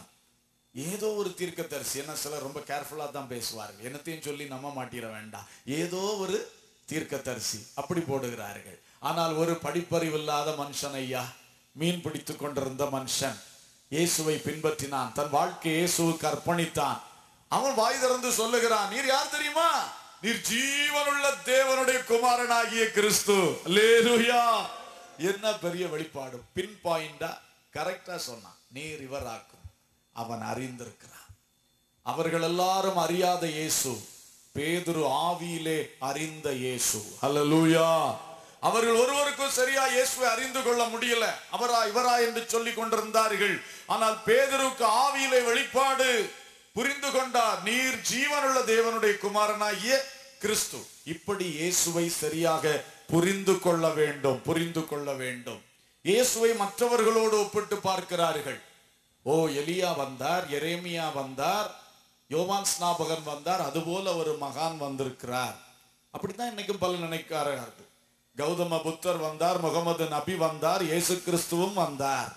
ஏதோ ஒரு தீர்க்கதரிசி என்ன சிலர் ரொம்ப கேர்ஃபுல்லா தான் பேசுவார்கள் என்னத்தையும் சொல்லி நம்ப மாட்டிட வேண்டாம் ஏதோ ஒரு தீர்க்கதரிசி அப்படி போடுகிறார்கள் ஆனால் ஒரு படிப்பறிவில்லாத மனுஷன் ஐயா மீன் பிடித்து கொண்டிருந்த மனுஷன் இயேசுவை பின்பற்றினான் தன் வாழ்க்கை இயேசுவுக்கு அர்ப்பணித்தான் அவன் வாய் திறந்து சொல்லுகிறான் நீர் யார் தெரியுமா நீர் ஜீவனுள்ள தேவனுடைய குமாரனாகிய கிறிஸ்து அல்லேலூயா என்ன பெரிய வெளிப்பாடு பின் பாயிண்டா கரெக்டா சொன்னான் நீர் இவராக்கும் அவன் அறிந்திருக்கிறான் அவர்கள் எல்லாரும் அறியாத இயேசு பேதுரு ஆவியிலே அறிந்த இயேசு அல்லேலூயா அவர்கள் ஒருவருக்கும் சரியா இயேசுவை அறிந்து கொள்ள முடியல அவரா இவரா என்று சொல்லிக் கொண்டிருந்தார்கள் ஆனால் பேதுருக்கு ஆவியிலே வெளிப்பாடு புரிந்து கொண்டார் நீர் ஜீவனுள்ள தேவனுடைய குமாரனாகிய கிறிஸ்து இப்படி இயேசுவை சரியாக புரிந்து கொள்ள வேண்டும் புரிந்து கொள்ள வேண்டும் இயேசுவை மற்றவர்களோடு ஒப்பிட்டு பார்க்கிறார்கள் ஓ எலியா வந்தார் எரேமியா வந்தார் யோவான் ஸ்நாபகன் வந்தார் அதுபோல ஒரு மகான் வந்திருக்கிறார் அப்படித்தான் இன்னைக்கும் பல நினைக்கிறார்கள் கௌதம புத்தர் வந்தார் முகமது நபி வந்தார் இயேசு கிறிஸ்துவும் வந்தார்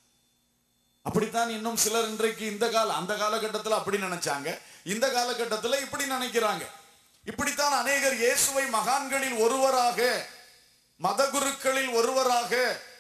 அப்படித்தான் இன்னும் சிலர் இன்றைக்கு இந்த கால அந்த காலகட்டத்தில் அப்படி நினைச்சாங்க இந்த காலகட்டத்தில் இப்படி நினைக்கிறாங்க இப்படித்தான் அநேகர் இயேசுவை மகான்களில் ஒருவராக மதகுருக்களில் ஒருவராக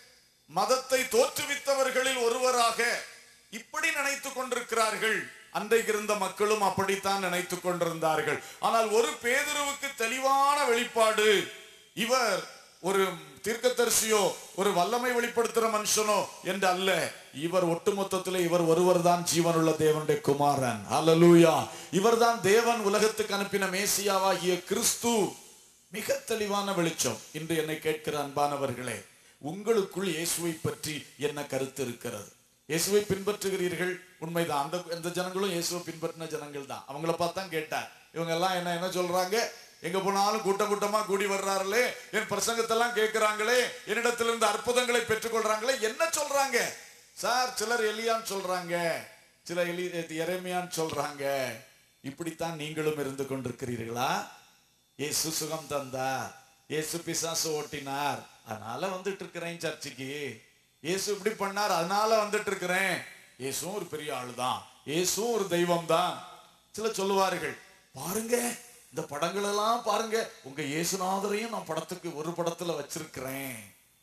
மதத்தை தோற்றுவித்தவர்களில் ஒருவராக இப்படி நினைத்துக் கொண்டிருக்கிறார்கள் அன்றைக்கு இருந்த மக்களும் அப்படித்தான் நினைத்துக் கொண்டிருந்தார்கள் ஆனால் ஒரு பேதுருவுக்கு தெளிவான வெளிப்பாடு இவர் ஒரு தீர்க்கதரிசியோ ஒரு வல்லமை வெளிப்படுத்துற மனுஷனோ என்று அல்ல இவர் ஒட்டுமொத்தத்தில் இவர் ஒருவர் தான் ஜீவனுள்ள தேவனுடைய குமாரன் அல்லலூயா இவர்தான் தேவன் உலகத்துக்கு அனுப்பின மேசியாவாகிய கிறிஸ்து மிக தெளிவான வெளிச்சம் இன்று என்னை கேட்கிற அன்பானவர்களே உங்களுக்குள் இயேசுவை பற்றி என்ன கருத்து இருக்கிறது இயேசுவை பின்பற்றுகிறீர்கள் உண்மைதான் அந்த எந்த ஜனங்களும் இயேசுவை பின்பற்றின ஜனங்கள் தான் அவங்கள பார்த்தா கேட்டார் இவங்க எல்லாம் என்ன என்ன சொல்றாங்க எங்க போனாலும் கூட்டம் கூட்டமா கூடி வர்றார்களே என் பிரசங்கத்தெல்லாம் கேட்கிறாங்களே என்னிடத்திலிருந்து அற்புதங்களை பெற்றுக்கொள்றாங்களே என்ன சொல்றாங்க சார் சிலர் எலியான்னு சொல்றாங்க சில எலி எரேமியான்னு சொல்றாங்க இப்படித்தான் நீங்களும் இருந்து கொண்டிருக்கிறீர்களா இயேசு சுகம் தந்தார் இயேசு பிசாசு ஓட்டினார் அதனால வந்துட்டு இருக்கிறேன் சர்ச்சுக்கு இயேசு இப்படி பண்ணார் அதனால வந்துட்டு இருக்கிறேன் இயேசுவும் ஒரு பெரிய ஆளுதான் இயேசுவும் ஒரு தெய்வம் தான் சில சொல்லுவார்கள் பாருங்க இந்த படங்கள் எல்லாம் பாருங்க உங்க இயேசுநாதரையும் நான் படத்துக்கு ஒரு படத்துல வச்சிருக்கிறேன்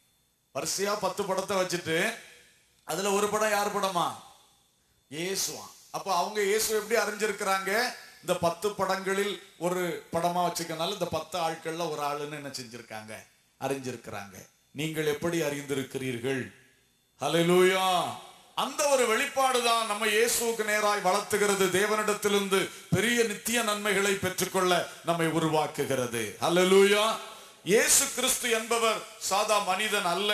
வரிசையா பத்து படத்தை வச்சுட்டு அதுல ஒரு படம் யார் படமா இயேசுவான் அப்ப அவங்க இயேசு எப்படி அறிஞ்சிருக்கிறாங்க இந்த பத்து படங்களில் ஒரு படமா வச்சுக்கனால இந்த பத்து ஆட்கள்ல ஒரு ஆளுன்னு என்ன செஞ்சிருக்காங்க அறிஞ்சிருக்கிறாங்க நீங்கள் எப்படி அறிந்திருக்கிறீர்கள் ஹalleluya அந்த ஒரு வெளிப்பாடு தான் நம்ம இயேசுவுக்கு நேராய் வளர்த்துகிறது தேவனிடத்திலிருந்து பெரிய நித்திய நன்மைகளை பெற்றுக்கொள்ள நம்மை உருவாக்குகிறது ஹalleluya இயேசு கிறிஸ்து என்பவர் சாதா மனிதன் அல்ல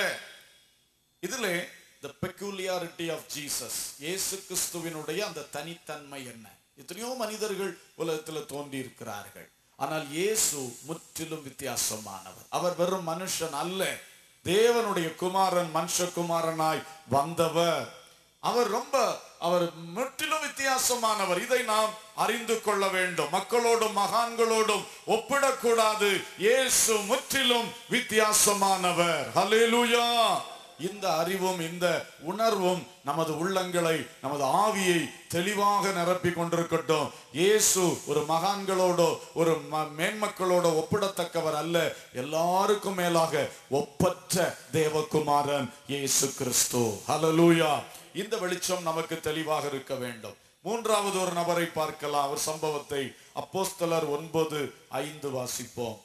இதுல the peculiarity of ஜீசஸ் இயேசு கிறிஸ்துவினுடைய அந்த தனித்தன்மை என்ன எத்தனையோ மனிதர்கள் உலகத்துல தோன்றி இருக்கிறார்கள் ஆனால் இயேசு முற்றிலும் வித்தியாசமானவர் அவர் வெறும் மனுஷன் அல்ல தேவனுடைய குமாரன் மனுஷகுமாரனாய் வந்தவர் அவர் ரொம்ப அவர் முற்றிலும் வித்தியாசமானவர் இதை நாம் அறிந்து கொள்ள வேண்டும் மக்களோடும் மகான்களோடும் ஒப்பிடக்கூடாது இயேசு முற்றிலும் வித்தியாசமானவர் ஹalleluya இந்த அறிவும் இந்த உணர்வும் நமது உள்ளங்களை நமது ஆவியை தெளிவாக நிரப்பி கொண்டிருக்கட்டும் இயேசு ஒரு மகான்களோடோ ஒரு ம- மேன்மக்களோட ஒப்பிடத்தக்கவர் அல்ல எல்லாருக்கும் மேலாக ஒப்பற்ற தேவகுமாரன் இயேசு கிறிஸ்து ஹalleluya இந்த வெளிச்சம் நமக்கு தெளிவாக இருக்க வேண்டும் மூன்றாவது ஒரு நபரை பார்க்கலாம் அவர் சம்பவத்தை அப்போஸ்தலர் ஒன்பது ஐந்து வாசிப்போம்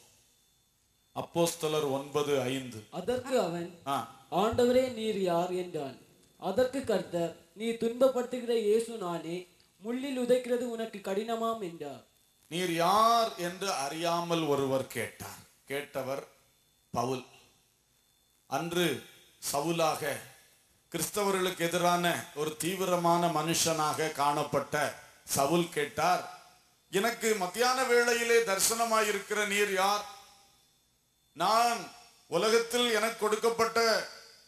அப்போஸ்தலர் ஒன்பது ஐந்து அதற்கு அவன் ஆ ஆண்டவரே நீர் யார் என்றான் அதற்கு கர்த்தர் நீ துன்பப்படுத்துகிற இயேசு நானே முள்ளில் உதைக்கிறது உனக்கு கடினமாம் என்றார் நீர் யார் என்று அறியாமல் ஒருவர் கேட்டார் கேட்டவர் பவுல் அன்று சவுலாக கிறிஸ்தவர்களுக்கு எதிரான ஒரு தீவிரமான மனுஷனாக காணப்பட்ட சவுல் கேட்டார் எனக்கு மத்தியான வேளையிலே தரிசனமாயிருக்கிற நீர் யார் நான் உலகத்தில் எனக்கு கொடுக்கப்பட்ட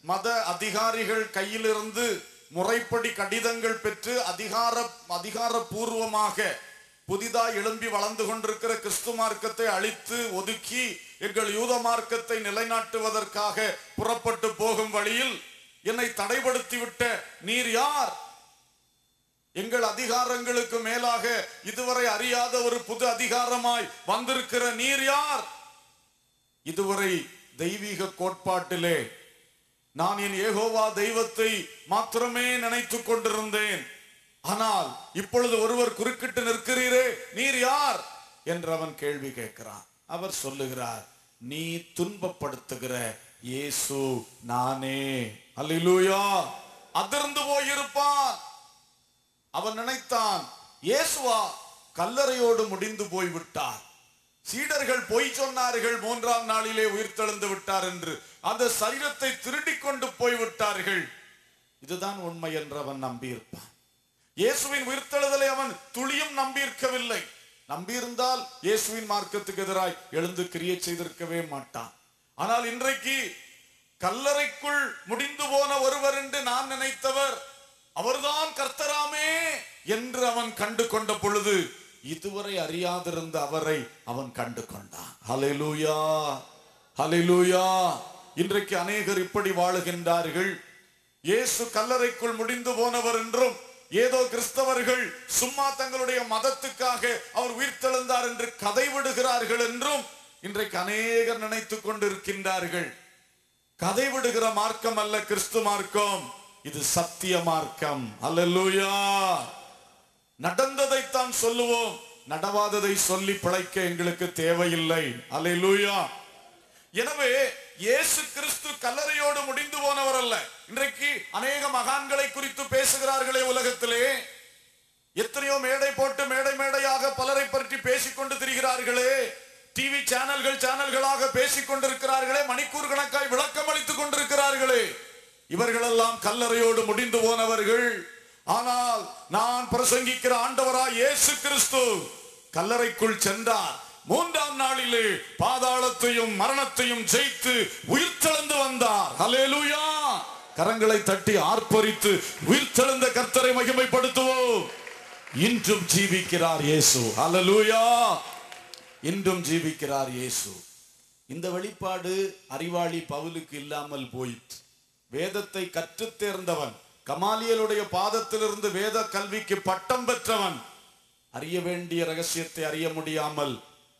மத அதிகாரிகள் கையிலிருந்து முறைப்படி கடிதங்கள் பெற்று அதிகார அதிகாரபூர்வமாக புதிதாய் எழும்பி வளர்ந்து கொண்டிருக்கிற கிறிஸ்து மார்க்கத்தை அழித்து ஒதுக்கி எங்கள் யூத மார்க்கத்தை நிலைநாட்டுவதற்காக புறப்பட்டு போகும் வழியில் என்னை தடைப்படுத்தி விட்ட நீர் யார் எங்கள் அதிகாரங்களுக்கு மேலாக இதுவரை அறியாத ஒரு புது அதிகாரமாய் வந்திருக்கிற நீர் யார் இதுவரை தெய்வீக கோட்பாட்டிலே நான் என் ஏகோவா தெய்வத்தை மாத்திரமே நினைத்துக் கொண்டிருந்தேன் ஆனால் இப்பொழுது ஒருவர் குறுக்கிட்டு நிற்கிறீரே நீர் யார் என்று அவன் கேள்வி கேட்கிறான் அவர் சொல்லுகிறார் நீ துன்பப்படுத்துகிற இயேசு நானே அல்லேலூயா அதிர்ந்து போயிருப்பான் அவன் நினைத்தான் இயேசுவா கல்லறையோடு முடிந்து போய்விட்டார் சீடர்கள் பொய் சொன்னார்கள் மூன்றாம் நாளிலே உயிர்த்தெழுந்து விட்டார் என்று அந்த சரீரத்தை திருடிக் கொண்டு போய்விட்டார்கள் இதுதான் உண்மை என்று அவன் நம்பியிருப்பான் இயேசுவின் உயிர்த்தெழுதலை அவன் துளியும் நம்பியிருக்கவில்லை நம்பியிருந்தால் இயேசுவின் மார்க்கத்துக்கு எதிராய் எழுந்து கிரியை செய்திருக்கவே மாட்டான் ஆனால் இன்றைக்கு கல்லறைக்குள் முடிந்து போன ஒருவர் என்று நான் நினைத்தவர் அவர்தான் கர்த்தராமே என்று அவன் கண்டு கொண்ட பொழுது இதுவரை அறியாதிருந்த அவரை அவன் கண்டு கொண்டான் ஹalleluya ஹalleluya இன்றைக்கு அநேகர் இப்படி வாழுகின்றார்கள் இயேசு கல்லறைக்குள் முடிந்து போனவர் என்றும் ஏதோ கிறிஸ்தவர்கள் சும்மா தங்களுடைய மதத்துக்காக அவர் உயிர்த்தெழுந்தார் என்று கதை விடுகிறார்கள் என்றும் இன்றைக்கு அநேகர் நினைத்துக் கொண்டிருக்கின்றார்கள் கதை விடுகிற மார்க்கம் அல்ல கிறிஸ்து மார்க்கம் இது சத்திய மார்க்கம் அல்லேலூயா நடந்ததைத்தான் சொல்லுவோம் நடவாததை சொல்லி பிழைக்க எங்களுக்கு தேவையில்லை அல்லேலூயா எனவே இயேசு கிறிஸ்து கல்லறையோடு முடிந்து போனவர் அல்ல இன்றைக்கு அநேக மகான்களை குறித்து பேசுகிறார்களே உலகத்திலே எத்தனையோ மேடை போட்டு மேடை மேடையாக பலரை பற்றி பேசிக்கொண்டு திரிகிறார்களே டிவி சேனல்கள் சேனல்களாக பேசிக் கொண்டிருக்கிறார்களே மணிக்கூர் கணக்காய் விளக்கம் அளித்துக் கொண்டிருக்கிறார்களே இவர்களெல்லாம் கல்லறையோடு முடிந்து போனவர்கள் ஆனால் நான் பிரசங்கிக்கிற ஆண்டவராய் இயேசு கிறிஸ்து கல்லறைக்குள் சென்றார் மூன்றாம் நாளிலே பாதாளத்தையும் மரணத்தையும் ஜெயித்து உயிர்த்தெழுந்து வந்தார் ஹalleluya கரங்களை தட்டி ஆர்ப்பரித்து உயிர்த்தெழுந்த கர்த்தரை மகிமைப்படுத்துவோம் இன்றும் ஜீவிக்கிறார் இயேசு ஹalleluya இன்றும் ஜீவிக்கிறார் இயேசு இந்த வெளிப்பாடு அறிவாளி பவுலுக்கு இல்லாமல் போயிற்று வேதத்தை கற்றுத் தேர்ந்தவன் கமாலியலுடைய பாதத்திலிருந்து வேத கல்விக்கு பட்டம் பெற்றவன் அறிய வேண்டிய ரகசியத்தை அறிய முடியாமல்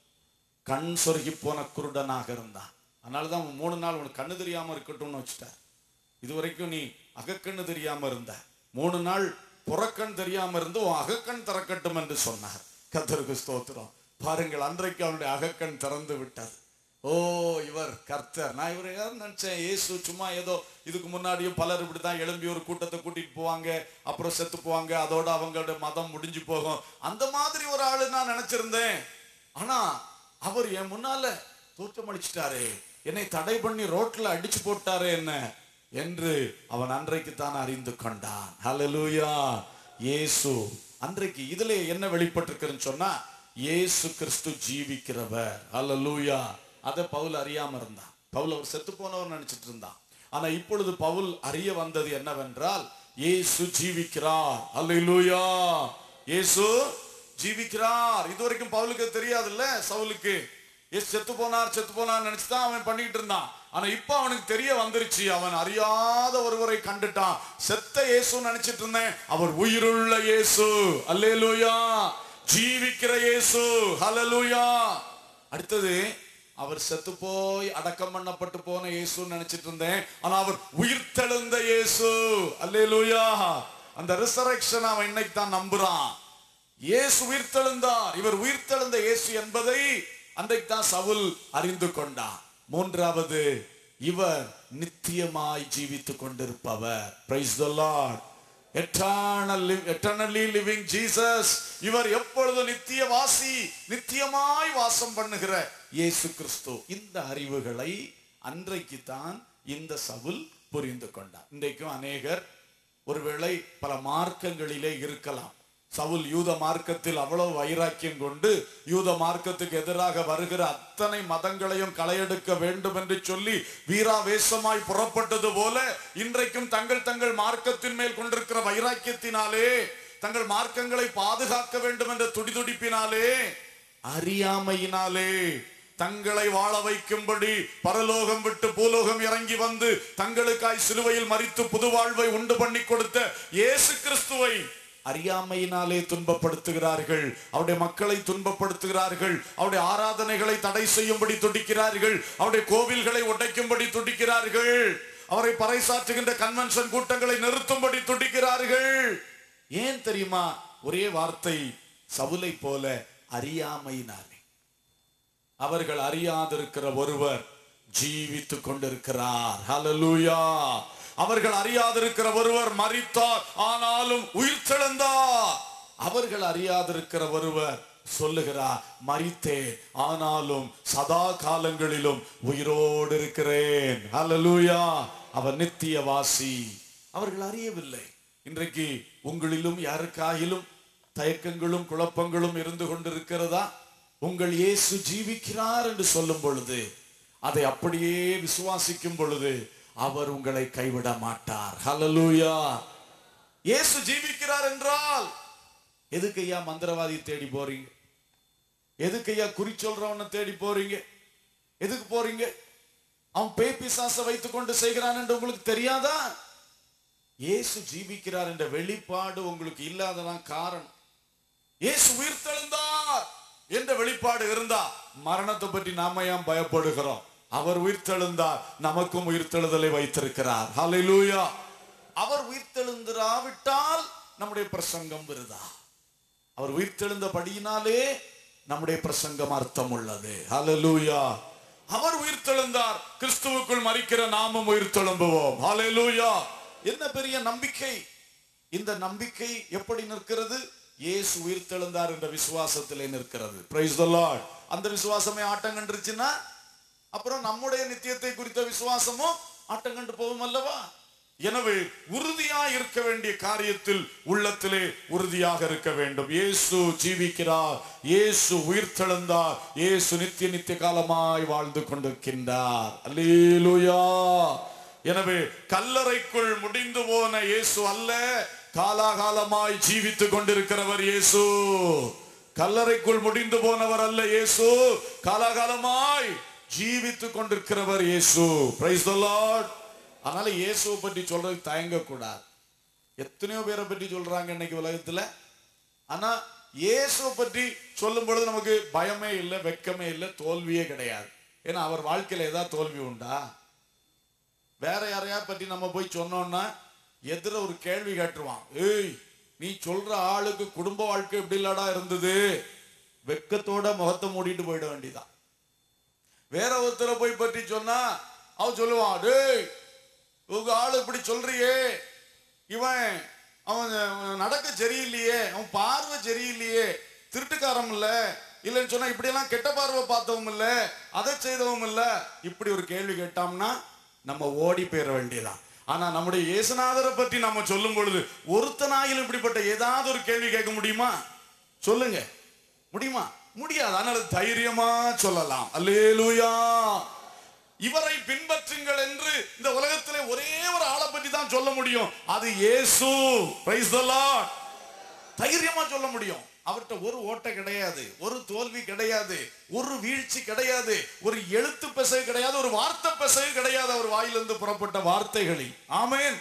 கண் சொருகி போன குருடனாக இருந்தான் அதனால தான் அவன் மூணு நாள் உனக்கு கண்ணு தெரியாம இருக்கட்டும்னு வச்சுட்டார் இது வரைக்கும் நீ அகக்கண்ணு தெரியாம இருந்த மூணு நாள் புறக்கண் தெரியாம இருந்து உன் அகக்கண் திறக்கட்டும் என்று சொன்னார் கத்தருக்கு ஸ்தோத்திரம் பாருங்கள் அன்றைக்கு அவனுடைய அகக்கண் திறந்து விட்டது ஓ இவர் கர்த்தர் நான் இவர் யார் நினைச்சேன் இயேசு சும்மா ஏதோ இதுக்கு முன்னாடியும் பலர் இப்படிதான் எழும்பி ஒரு கூட்டத்தை கூட்டிட்டு போவாங்க அப்புறம் செத்து போவாங்க அதோட அவங்களோட மதம் முடிஞ்சு போகும் அந்த மாதிரி ஒரு ஆளு நான் நினைச்சிருந்தேன் ஆனா அவர் என் முன்னால தோற்றமளிச்சிட்டாரே என்னை தடை பண்ணி ரோட்ல அடிச்சு போட்டாரே என்ன என்று அவன் அன்றைக்கு தான் அறிந்து கொண்டான் ஹalleluya இயேசு அன்றைக்கு இதுல என்ன வெளிப்பட்டிருக்குன்னு சொன்னா இயேசு கிறிஸ்து ஜீவிக்கிறவர் ஹalleluya அதை பவுல் அறியாம இருந்தான் பவுல் அவர் செத்து போனவர் நினைச்சிட்டு இருந்தான் ஆனா இப்பொழுது பவுல் அறிய வந்தது என்னவென்றால் இயேசு ஜீவிக்கிறார் ஹalleluya இயேசு ஜீவிக்கிறார் இதுவரைக்கும் பவுலுக்கு தெரியாதுல்ல சவுலுக்கு ஏசு செத்து போனார் செத்து போனார் நினைச்சுதான் அவன் பண்ணிட்டு இருந்தான் ஆனா இப்ப அவனுக்கு தெரிய வந்துருச்சு அவன் அறியாத ஒருவரை கண்டுட்டான் செத்த இயேசு நினைச்சிட்டு இருந்தேன் அவர் உயிருள்ள இயேசு அல்லேலூயா ஜீவிக்கிற இயேசு ஹalleluya அடுத்தது அவர் செத்து போய் அடக்கம் பண்ணப்பட்டு போன இயேசுன்னு நினைச்சிட்டு இருந்தேன் ஆனா அவர் உயிர்த்தெழுந்த இயேசு அல்லேலூயா அந்த ரிசரக்ஷன் அவன் இன்னைக்கு தான் நம்புறான் இயேசு உயிர்த்தெழுந்தார் இவர் உயிர்த்தெழுந்த இயேசு என்பதை அன்றைக்கு தான் சவுல் அறிந்து கொண்டான் மூன்றாவது இவர் நித்தியமாய் ஜீவித்துக் கொண்டிருப்பவர் praise the lord eternal eternally living Jesus இவர் எப்பொழுது நித்திய வாசி நித்தியமாய் வாசம் பண்ணுகிற இயேசு கிறிஸ்து இந்த அறிவுகளை அன்றைக்கு தான் இந்த சவுல் புரிந்து கொண்டார் இன்றைக்கும் அநேகர் ஒருவேளை பல மார்க்கங்களிலே இருக்கலாம் சவுல் யூத மார்க்கத்தில் அவ்வளவு வைராக்கியம் கொண்டு யூத மார்க்கத்துக்கு எதிராக வருகிற அத்தனை மதங்களையும் களையெடுக்க வேண்டும் என்று சொல்லி வீராவேசமாய் புறப்பட்டது போல இன்றைக்கும் தங்கள் தங்கள் மார்க்கத்தின் மேல் கொண்டிருக்கிற வைராக்கியத்தினாலே தங்கள் மார்க்கங்களை பாதுகாக்க வேண்டும் என்ற துடிதுடிப்பினாலே அறியாமையினாலே தங்களை வாழ வைக்கும்படி பரலோகம் விட்டு பூலோகம் இறங்கி வந்து தங்களுக்காய் சிலுவையில் மறித்து புது வாழ்வை உண்டு பண்ணி கொடுத்த இயேசு கிறிஸ்துவை அறியாமையினாலே துன்பப்படுத்துகிறார்கள் அவருடைய மக்களை துன்பப்படுத்துகிறார்கள் அவருடைய ஆராதனைகளை தடை செய்யும்படி துடிக்கிறார்கள் அவருடைய கோவில்களை உடைக்கும்படி துடிக்கிறார்கள் அவரை பறைசாற்றுகின்ற கன்வென்ஷன் கூட்டங்களை நிறுத்தும்படி துடிக்கிறார்கள் ஏன் தெரியுமா ஒரே வார்த்தை சவுலை போல அறியாமையினாலே அவர்கள் அறியாதிருக்கிற ஒருவர் ஜீவித்துக் கொண்டிருக்கிறார் ஹalleluya அவர்கள் அறியாதிருக்கிற ஒருவர் மரித்தார் ஆனாலும் உயிர் தெழுந்தார் அவர்கள் அறியாதிருக்கிற ஒருவர் சொல்லுகிறார் மரித்தேன் ஆனாலும் சதா காலங்களிலும் உயிரோடு இருக்கிறேன் ஹalleluya அவர் நித்தியவாசி அவர்கள் அறியவில்லை இன்றைக்கு உங்களிலும் யாருக்காயிலும் தயக்கங்களும் குழப்பங்களும் இருந்து கொண்டிருக்கிறதா உங்கள் இயேசு ஜீவிக்கிறார் என்று சொல்லும் பொழுது அதை அப்படியே விசுவாசிக்கும் பொழுது அவர் உங்களை கைவிட மாட்டார் ஹalleluya இயேசு ஜீவிக்கிறார் என்றால் எதுக்கு ஐயா மந்திரவாதி தேடி போறீங்க எதுக்கு ஐயா குறி சொல்றவனை தேடி போறீங்க எதுக்கு போறீங்க அவன் பேய் பிசாசை வைத்துக் கொண்டு செய்கிறான் என்று உங்களுக்கு தெரியாதா இயேசு ஜீவிக்கிறார் என்ற வெளிப்பாடு உங்களுக்கு இல்லாததான் காரணம் இயேசு உயிர்த்தெழுந்தார் என்ற வெளிப்பாடு இருந்தா மரணத்தை பற்றி நாம ஏன் பயப்படுகிறோம் அவர் உயிர்த்தெழுந்தார் நமக்கும் உயிர்த்தெழுதலை வைத்திருக்கிறார் ஹalleluya அவர் உயிர்த்தெழுந்திராவிட்டால் நம்முடைய பிரசங்கம் விருதா அவர் உயிர்த்தெழுந்தபடியினாலே நம்முடைய பிரசங்கம் அர்த்தம் உள்ளது ஹalleluya அவர் உயிர்த்தெழுந்தார் கிறிஸ்துவுக்குள் மறிக்கிற நாமும் உயிர்த்தெழும்புவோம் ஹalleluya என்ன பெரிய நம்பிக்கை இந்த நம்பிக்கை எப்படி நிற்கிறது இயேசு உயிர்த்தெழுந்தார் என்ற விசுவாசத்திலே நிற்கிறது பிரைஸ் தி லார்ட் அந்த விசுவாசமே ஆட்டம் கண்டுருச்சுன்னா அப்புறம் நம்முடைய நித்தியத்தை குறித்த விசுவாசமும் ஆட்டம் கண்டு போகும் அல்லவா எனவே உறுதியா இருக்க வேண்டிய காரியத்தில் உள்ளத்திலே உறுதியாக இருக்க வேண்டும் இயேசு ஜீவிக்கிறார் இயேசு உயிர்த்தெழுந்தார் இயேசு நித்திய நித்திய காலமாய் வாழ்ந்து கொண்டிருக்கின்றார் அல்லேலூயா எனவே கல்லறைக்குள் முடிந்து போன இயேசு அல்ல காலாகாலமாய் ஜீவித்துக் கொண்டிருக்கிறவர் இயேசு கல்லறைக்குள் முடிந்து போனவர் அல்ல இயேசு காலாகாலமாய் ஜீவித்துக் கொண்டிருக்கிறவர் இயேசு பிரைஸ் தி லார்ட் அதனால இயேசுவை பற்றி சொல்றது தயங்க கூடாது எத்தனையோ பேரை பற்றி சொல்றாங்க இன்னைக்கு உலகத்துல ஆனா இயேசுவை பற்றி சொல்லும் பொழுது நமக்கு பயமே இல்லை வெக்கமே இல்லை தோல்வியே கிடையாது ஏன்னா அவர் வாழ்க்கையில ஏதாவது தோல்வி உண்டா வேற யாரையா பற்றி நம்ம போய் சொன்னோம்னா எதிர ஒரு கேள்வி கேட்டுருவான் ஏய் நீ சொல்ற ஆளுக்கு குடும்ப வாழ்க்கை எப்படி இல்லடா இருந்தது வெக்கத்தோட முகத்தை மூடிட்டு போயிட வேண்டியதான் வேற ஒருத்தரை போய் பற்றி சொன்னா அவன் சொல்லுவான் டேய் உங்க ஆளு இப்படி சொல்றியே இவன் அவன் அவன் நடக்க சரியில்லையே அவன் பார்வை சரியில்லையே திருட்டுக்காரம் இல்ல இல்லைன்னு சொன்னா இப்படி எல்லாம் கெட்ட பார்வை பார்த்தவும் இல்ல அதை செய்தவும் இல்ல இப்படி ஒரு கேள்வி கேட்டோம்னா நம்ம ஓடி போயிட வேண்டியதான் ஆனா நம்முடைய இயேசுநாதரை பற்றி நம்ம சொல்லும் பொழுது ஒருத்தனாயிலும் இப்படிப்பட்ட ஏதாவது ஒரு கேள்வி கேட்க முடியுமா சொல்லுங்க முடியுமா முடியாது அதனால தைரியமா சொல்லலாம் அல்லேலூயா இவரை பின்பற்றுங்கள் என்று இந்த உலகத்திலே ஒரே ஒரு ஆளை பற்றி தான் சொல்ல முடியும் அது இயேசு Praise the Lord. தைரியமா சொல்ல முடியும் அவர்கிட்ட ஒரு ஓட்டை கிடையாது ஒரு தோல்வி கிடையாது ஒரு வீழ்ச்சி கிடையாது ஒரு எழுத்து பெசகு கிடையாது ஒரு வார்த்தை பெசகு கிடையாது அவர் வாயிலிருந்து புறப்பட்ட வார்த்தைகளில் ஆமென்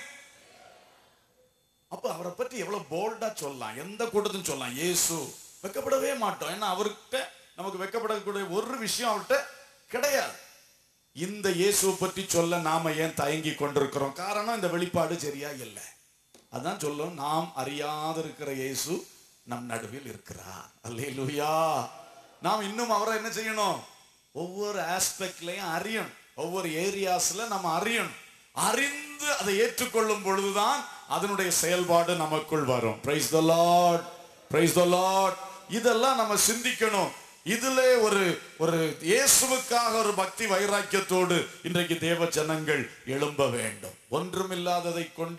அப்ப அவரை பற்றி எவ்வளவு போல்டா சொல்லலாம் எந்த கூட்டத்தையும் சொல்லலாம் இயேசு வெக்கப்படவே மாட்டோம் ஏன்னா அவர்கிட்ட நமக்கு வெக்கப்படக்கூடிய ஒரு விஷயம் அவர்கிட்ட கிடையாது இந்த இயேசுவை பற்றி சொல்ல நாம ஏன் தயங்கி கொண்டிருக்கிறோம் காரணம் இந்த வெளிப்பாடு சரியா இல்லை அதான் சொல்லும் நாம் அறியாத இருக்கிற இயேசு நம் நடுவில் இருக்கிறார் அல்லேலூயா நாம் இன்னும் அவரை என்ன செய்யணும் ஒவ்வொரு ஆஸ்பெக்ட்லயும் அறியணும் ஒவ்வொரு ஏரியாஸ்ல நம்ம அறியணும் அறிந்து அதை ஏற்றுக்கொள்ளும் பொழுதுதான் அதனுடைய செயல்பாடு நமக்குள் வரும் praise the lord praise the lord இதெல்லாம் நம்ம சிந்திக்கணும் இதுல ஒரு ஒரு இயேசுவுக்காக ஒரு பக்தி வைராக்கியத்தோடு இன்றைக்கு தேவ ஜனங்கள் எழும்ப வேண்டும் ஒன்றுமில்லாததை கொண்டு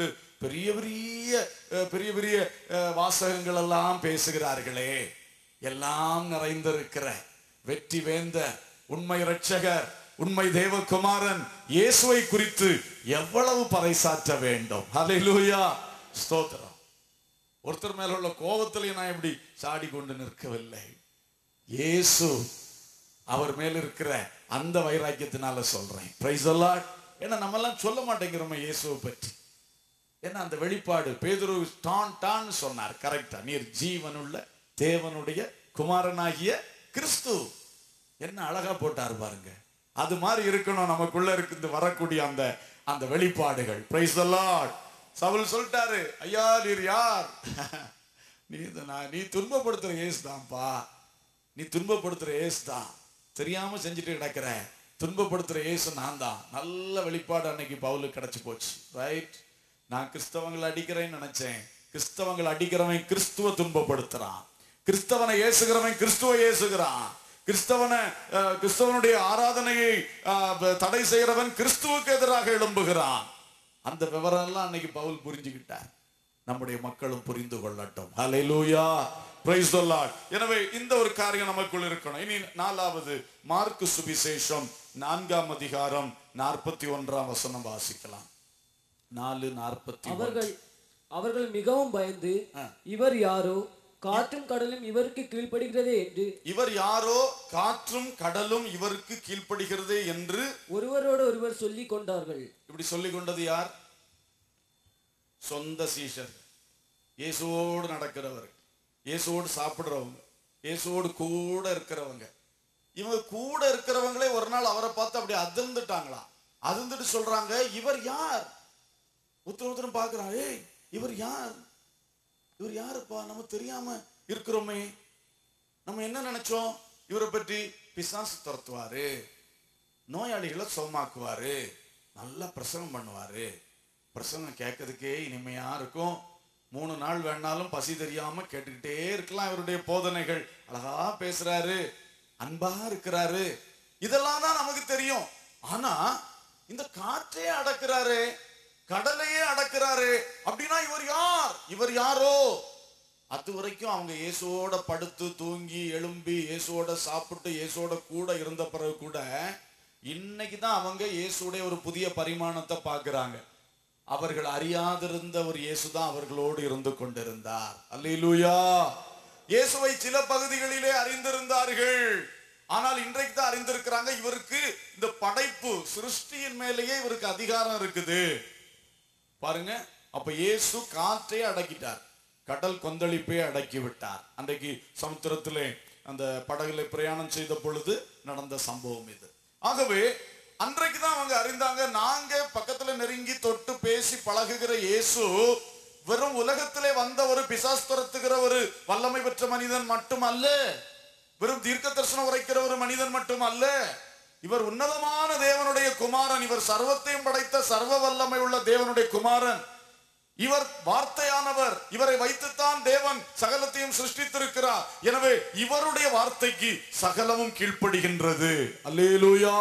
பெரிய பெரிய அஹ், பெரிய பெரிய அஹ், வாசகங்கள் எல்லாம் பேசுகிறார்களே எல்லாம் நிறைந்திருக்கிற வெற்றி வேந்தர் உண்மை இரட்சகர் உண்மை தேவகுமாரன் இயேசுவை குறித்து எவ்வளவு பறைசாற்ற வேண்டும் ஹalleluya ஸ்தோத்திரம் ஒருத்தர் மேல உள்ள கோபத்திலே நான் இப்படி சாடி கொண்டு நிற்கவில்லை இயேசு அவர் மேல இருக்கிற அந்த வைராக்கியத்தினால சொல்றேன் பிரைஸ் ஏன்னா நம்ம எல்லாம் சொல்ல மாட்டேங்கிறோமே இயேசுவை பற்றி ஏன்னா அந்த வெளிப்பாடு பேதுரு டான் டான் சொன்னார் கரெக்டா நீர் ஜீவனுள்ள தேவனுடைய குமாரனாகிய கிறிஸ்து என்ன அழகா போட்டார் பாருங்க அது மாதிரி இருக்கணும் நமக்குள்ள இருக்கு வரக்கூடிய அந்த அந்த வெளிப்பாடுகள் பிரைஸ் லார்ட் சவுல் சொல்லிட்டாரு ஐயா நீர் யார் நீ இந்த நான் நீ துன்பப்படுத்துற ஏசு தான்ப்பா நீ துன்பப்படுத்துற ஏசு தான் தெரியாம செஞ்சுட்டு கிடக்குற துன்பப்படுத்துற ஏசு நான் தான் நல்ல வெளிப்பாடு அன்னைக்கு பவுலுக்கு கிடைச்சு போச்சு ரைட் நான் கிறிஸ்தவங்களை அடிக்கிறேன்னு நினைச்சேன் கிறிஸ்தவங்களை அடிக்கிறவன் கிறிஸ்துவ துன்பப்படுத்துறான் கிறிஸ்தவனை ஏசுகிறவன் கிறிஸ்துவ ஏசுகிறான் கிறிஸ்தவனை அஹ், கிறிஸ்தவனுடைய ஆராதனையை அஹ், ப- தடை செய்கிறவன் கிறிஸ்துவுக்கு எதிராக எழும்புகிறான் அந்த விவரம் எல்லாம் அன்னைக்கு பவுல் புரிஞ்சுக்கிட்டார் நம்முடைய மக்களும் புரிந்து கொள்ளட்டும் ஹalleluya praise the lord எனவே இந்த ஒரு காரியம் நமக்குள் இருக்கணும் இனி நாலாவது மார்க்கு சுவிசேஷம் நான்காம் அதிகாரம் நாற்பத்தி ஒன்றாம் வசனம் வாசிக்கலாம் நாலு நாற்பத்தி அவர்கள் அவர்கள் மிகவும் பயந்து இவர் யாரோ காற்றும் கடலும் இவருக்கு கீழ்ப்படுகிறதே என்று இவர் யாரோ காற்றும் கடலும் இவருக்கு கீழ்ப்படுகிறதே என்று ஒருவரோடு ஒருவர் சொல்லிக் கொண்டார்கள் இப்படி சொல்லிக் கொண்டது யார் சொந்த சீஷர் இயேசுவோடு நடக்கிறவர் இயேசுவோடு சாப்பிடுறவங்க இயேசுவோடு கூட இருக்கிறவங்க இவங்க கூட இருக்கிறவங்களே ஒரு நாள் அவரை பார்த்து அப்படி அதிர்ந்துட்டாங்களாம் அதிர்ந்துட்டு சொல்றாங்க இவர் யார் ஒருத்தர் ஒருத்தரும் பார்க்கறான் ஏய் இவர் யார் இவர் யாருப்பா நம்ம தெரியாம இருக்கிறோமே நம்ம என்ன நினைச்சோம் இவரை பற்றி பிசாசு துரத்துவாரு நோயாளிகளை சுகமாக்குவாரு நல்லா பிரசங்கம் பண்ணுவாரு பிரசங்கம் கேட்கறதுக்கே இனிமையா இருக்கும் மூணு நாள் வேணாலும் பசி தெரியாம கேட்டுக்கிட்டே இருக்கலாம் இவருடைய போதனைகள் அழகா பேசுறாரு அன்பா இருக்கிறாரு இதெல்லாம் தான் நமக்கு தெரியும் ஆனா இந்த காற்றையே அடக்குறாரு கடலையே அடக்குறாரு அப்படின்னா இவர் யார் இவர் யாரோ அது வரைக்கும் அவங்க இயேசுவோட படுத்து தூங்கி எழும்பி இயேசுவோட சாப்பிட்டு இயேசுவோட கூட இருந்த பிறகு கூட இன்னைக்கு தான் அவங்க இயேசுடைய ஒரு புதிய பரிமாணத்தை பார்க்கறாங்க அவர்கள் அறியாதிருந்த ஒரு இயேசு தான் அவர்களோடு இருந்து கொண்டிருந்தார் அல்லேலூயா இயேசுவை சில பகுதிகளிலே அறிந்திருந்தார்கள் ஆனால் இன்றைக்கு தான் அறிந்திருக்கிறாங்க இவருக்கு இந்த படைப்பு சிருஷ்டியின் மேலேயே இவருக்கு அதிகாரம் இருக்குது பாருங்க அப்ப இயேசு காற்றை அடக்கிட்டார் கடல் கொந்தளிப்பை அடக்கி விட்டார் அன்றைக்கு சமுத்திரத்திலே அந்த படகுல பிரயாணம் செய்த பொழுது நடந்த சம்பவம் இது ஆகவே அன்றைக்கு தான் அவங்க அறிந்தாங்க நாங்க பக்கத்துல நெருங்கி தொட்டு பேசி பழகுகிற இயேசு வெறும் உலகத்திலே வந்த ஒரு பிசாஸ் துரத்துகிற ஒரு வல்லமை பெற்ற மனிதன் மட்டுமல்ல வெறும் தீர்க்க தரிசனம் உரைக்கிற ஒரு மனிதன் மட்டுமல்ல இவர் உன்னதமான தேவனுடைய குமாரன் இவர் சர்வத்தையும் படைத்த சர்வ வல்லமை உள்ள தேவனுடைய குமாரன் இவர் வார்த்தையானவர் இவரை வைத்துத்தான் தேவன் சகலத்தையும் சிருஷ்டித்திருக்கிறார் எனவே இவருடைய வார்த்தைக்கு சகலமும் கீழ்ப்படுகின்றது அல்லேலூயா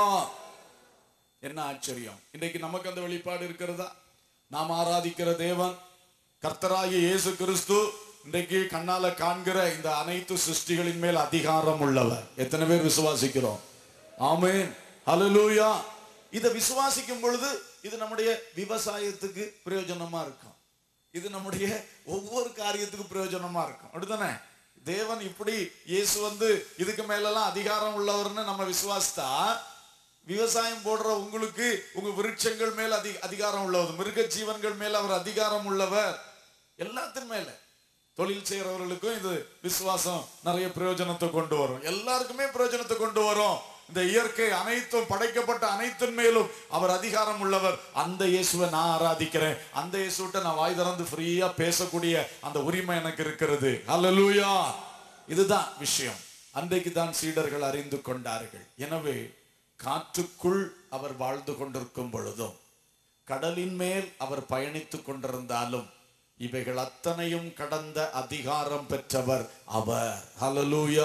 என்ன ஆச்சரியம் இன்றைக்கு நமக்கு அந்த வெளிப்பாடு இருக்கிறதா நாம் ஆராதிக்கிற தேவன் கர்த்தராகிய இயேசு கிறிஸ்து இன்றைக்கு கண்ணால காண்கிற இந்த அனைத்து சிருஷ்டிகளின் மேல் அதிகாரம் உள்ளவர் எத்தனை பேர் விசுவாசிக்கிறோம் ஆமென் ஹalleluya இதை விசுவாசிக்கும் பொழுது இது நம்முடைய விவசாயத்துக்கு பிரயோஜனமா இருக்கும் இது நம்முடைய ஒவ்வொரு காரியத்துக்கும் பிரயோஜனமா இருக்கும் அப்படிதானே தேவன் இப்படி இயேசு வந்து இதுக்கு மேலெல்லாம் அதிகாரம் உள்ளவர்னு நம்ம விசுவாசித்தா விவசாயம் போடுற உங்களுக்கு உங்க விருட்சங்கள் மேல் அதி அதிகாரம் உள்ளவர் மிருக ஜீவன்கள் மேல் அவர் அதிகாரம் உள்ளவர் எல்லாத்தின் மேல தொழில் செய்யறவர்களுக்கும் இது விசுவாசம் நிறைய பிரயோஜனத்தை கொண்டு வரும் எல்லாருக்குமே பிரயோஜனத்தை கொண்டு வரும் இந்த இயற்கை அனைத்தும் படைக்கப்பட்ட அனைத்தின் மேலும் அவர் அதிகாரம் உள்ளவர் அந்த இயேசுவை நான் ஆராதிக்கிறேன் அந்த இயேசுட்ட நான் வாய் திறந்து ஃப்ரீயா பேசக்கூடிய அந்த உரிமை எனக்கு இருக்கிறது அல்லேலூயா இதுதான் விஷயம் அன்றைக்கு தான் சீடர்கள் அறிந்து கொண்டார்கள் எனவே காற்றுக்குள் அவர் வாழ்ந்து கொண்டிருக்கும் பொழுதும் கடலின் மேல் அவர் பயணித்துக் கொண்டிருந்தாலும் இவைகள் அத்தனையும் கடந்த அதிகாரம் பெற்றவர் அவர் ஹalleluya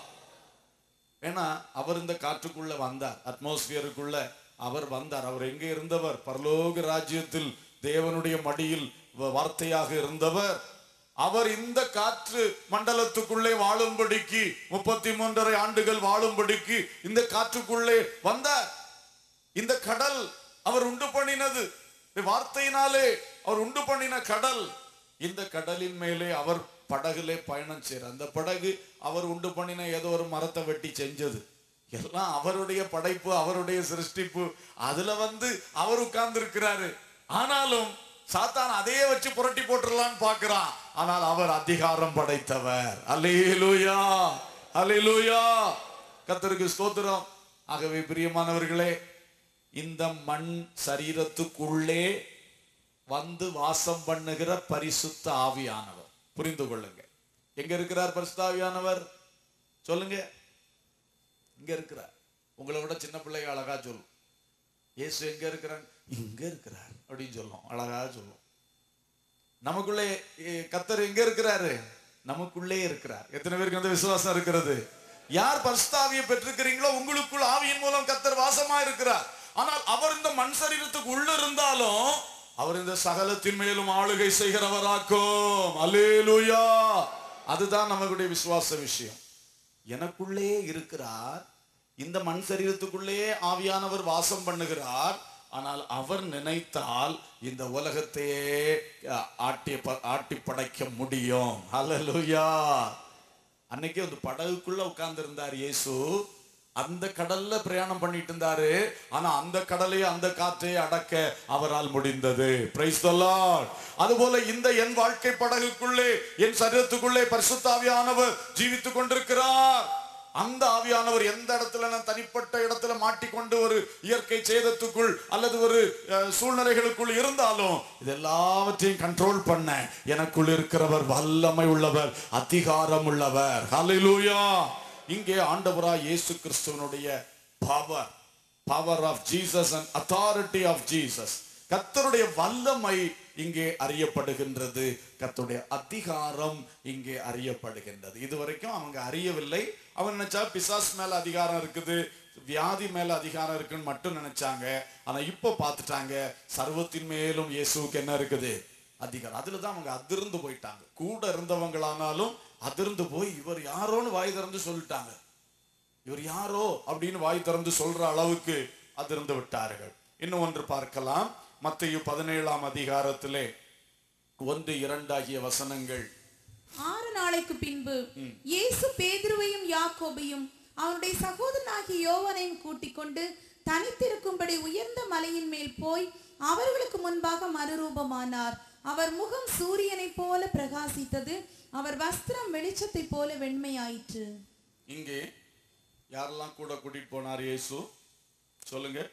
ஏன்னா அவர் இந்த காற்றுக்குள்ள வந்தார் அட்மாஸ்பியருக்குள்ள அவர் வந்தார் அவர் எங்கே இருந்தவர் பரலோக ராஜ்யத்தில் தேவனுடைய மடியில் வ- வார்த்தையாக இருந்தவர் அவர் இந்த காற்று மண்டலத்துக்குள்ளே வாழும்படிக்கு முப்பத்தி மூன்றரை ஆண்டுகள் வாழும்படிக்கு இந்த காற்றுக்குள்ளே வந்தார் இந்த கடல் அவர் உண்டு பண்ணினது இந்த வார்த்தையினாலே அவர் உண்டு பண்ணின கடல் இந்த கடலின் மேலே அவர் படகுலே பயணம் செய்யறார் அந்த படகு அவர் உண்டு பண்ணின ஏதோ ஒரு மரத்தை வெட்டி செஞ்சது எல்லாம் அவருடைய படைப்பு அவருடைய சிருஷ்டிப்பு அதுல வந்து அவர் உட்கார்ந்து இருக்கிறாரு ஆனாலும் சாத்தான் அதையே வச்சு புரட்டி போட்டுடலான்னு பார்க்கிறான் ஆனால் அவர் அதிகாரம் படைத்தவர் அல்லேலூயா அல்லேலூயா கர்த்தருக்கு ஸ்தோத்திரம் ஆகவே பிரியமானவர்களே இந்த மண் சரீரத்துக்குள்ளே வந்து வாசம் பண்ணுகிற பரிசுத்த ஆவியானவர் புரிந்து கொள்ளுங்க எங்க இருக்கிறார் பரிசுத்த ஆவியானவர் சொல்லுங்க இங்க இருக்கிறார் உங்களை விட சின்ன பிள்ளைங்க அழகா சொல்லும் இயேசு எங்க இருக்கிறார் இங்க இருக்கிறார் அப்படின்னு சொல்லும் அழகா சொல்லும் நமக்குள்ளே எ, கர்த்தர் எங்க இருக்கிறாரு நமக்குள்ளே இருக்கிறார் எத்தனை பேருக்கு அந்த விசுவாசம் இருக்கிறது யார் பரிசுத்தாவியை பெற்றிருக்கிறீங்களோ உங்களுக்குள் ஆவியின் மூலம் கர்த்தர் வாசமா இருக்கிறார் ஆனால் அவர் இந்த மண் சரீரத்துக்கு உள்ள இருந்தாலும் அவர் இந்த சகலத்தின் மேலும் ஆளுகை செய்கிறவராக்கும் அல்லேலூயா அதுதான் நமக்குடைய விசுவாச விஷயம் எனக்குள்ளே இருக்கிறார் இந்த மண் சரீரத்துக்குள்ளே ஆவியானவர் வாசம் பண்ணுகிறார் ஆனால் அவர் நினைத்தால் இந்த உலகத்தையே அஹ், ஆட்டி ப- ஆட்டி படைக்க முடியும் ஹalleluya அன்னைக்கு அந்த படகுக்குள்ள உட்கார்ந்து இருந்தார் இயேசு அந்த கடல்ல பிரயாணம் பண்ணிட்டு இருந்தாரு ஆனா அந்த கடலை அந்த காற்றை அடக்க அவரால் முடிந்தது பிரைஸ் அதுபோல இந்த என் வாழ்க்கை படகுக்குள்ளே என் சரீரத்துக்குள்ளே பரிசுத்தாவியானவர் ஜீவித்துக் கொண்டிருக்கிறார் அந்த ஆவியானவர் எந்த இடத்துல நான் தனிப்பட்ட இடத்துல மாட்டிக்கொண்டு ஒரு இயற்கை சேதத்துக்குள் அல்லது ஒரு அஹ், சூழ்நிலைகளுக்குள் இருந்தாலும் இது எல்லாவற்றையும் கண்ட்ரோல் பண்ண எனக்குள் இருக்கிறவர் வல்லமை உள்ளவர் அதிகாரம் உள்ளவர் ஹalleluya இங்கே ஆண்டவராய் இயேசு கிறிஸ்துவனுடைய power power of Jesus and authority of Jesus கர்த்தருடைய வல்லமை இங்கே அறியப்படுகின்றது கர்த்தருடைய அதிகாரம் இங்கே அறியப்படுகின்றது இதுவரைக்கும் அவங்க அறியவில்லை அவன் நினைச்சா பிசாஸ் மேல அதிகாரம் இருக்குது வியாதி மேல அதிகாரம் இருக்குன்னு மட்டும் நினைச்சாங்க ஆனா இப்போ பார்த்துட்டாங்க சர்வத்தின் மேலும் இயேசுவுக்கு என்ன இருக்குது அதிகாரம் அதுல தான் அவங்க அதிர்ந்து போயிட்டாங்க கூட இருந்தவங்களானாலும் அதிர்ந்து போய் இவர் யாரோன்னு வாய் திறந்து சொல்லிட்டாங்க இவர் யாரோ அப்படின்னு வாய் திறந்து சொல்ற அளவுக்கு அதிர்ந்து விட்டார்கள் இன்னும் ஒன்று பார்க்கலாம் மத்தேயு பதினேழாம் அதிகாரத்திலே ஒன்று இரண்டாகிய வசனங்கள் ஆறு நாளைக்கு பின்பு இயேசு பேதுருவையும் யாக்கோபையும் அவனுடைய சகோதரனாகிய யோவானையும் கூட்டிக் கொண்டு தனித்திருக்கும்படி உயர்ந்த மலையின் மேல் போய் அவர்களுக்கு முன்பாக மறுரூபமானார் அவர் முகம் சூரியனைப் போல பிரகாசித்தது அவர் வஸ்திரம் வெளிச்சத்தைப் போல வெண்மையாயிற்று இங்கே யாரெல்லாம் கூட கூட்டிட்டு போனார் இயேசு சொல்லுங்க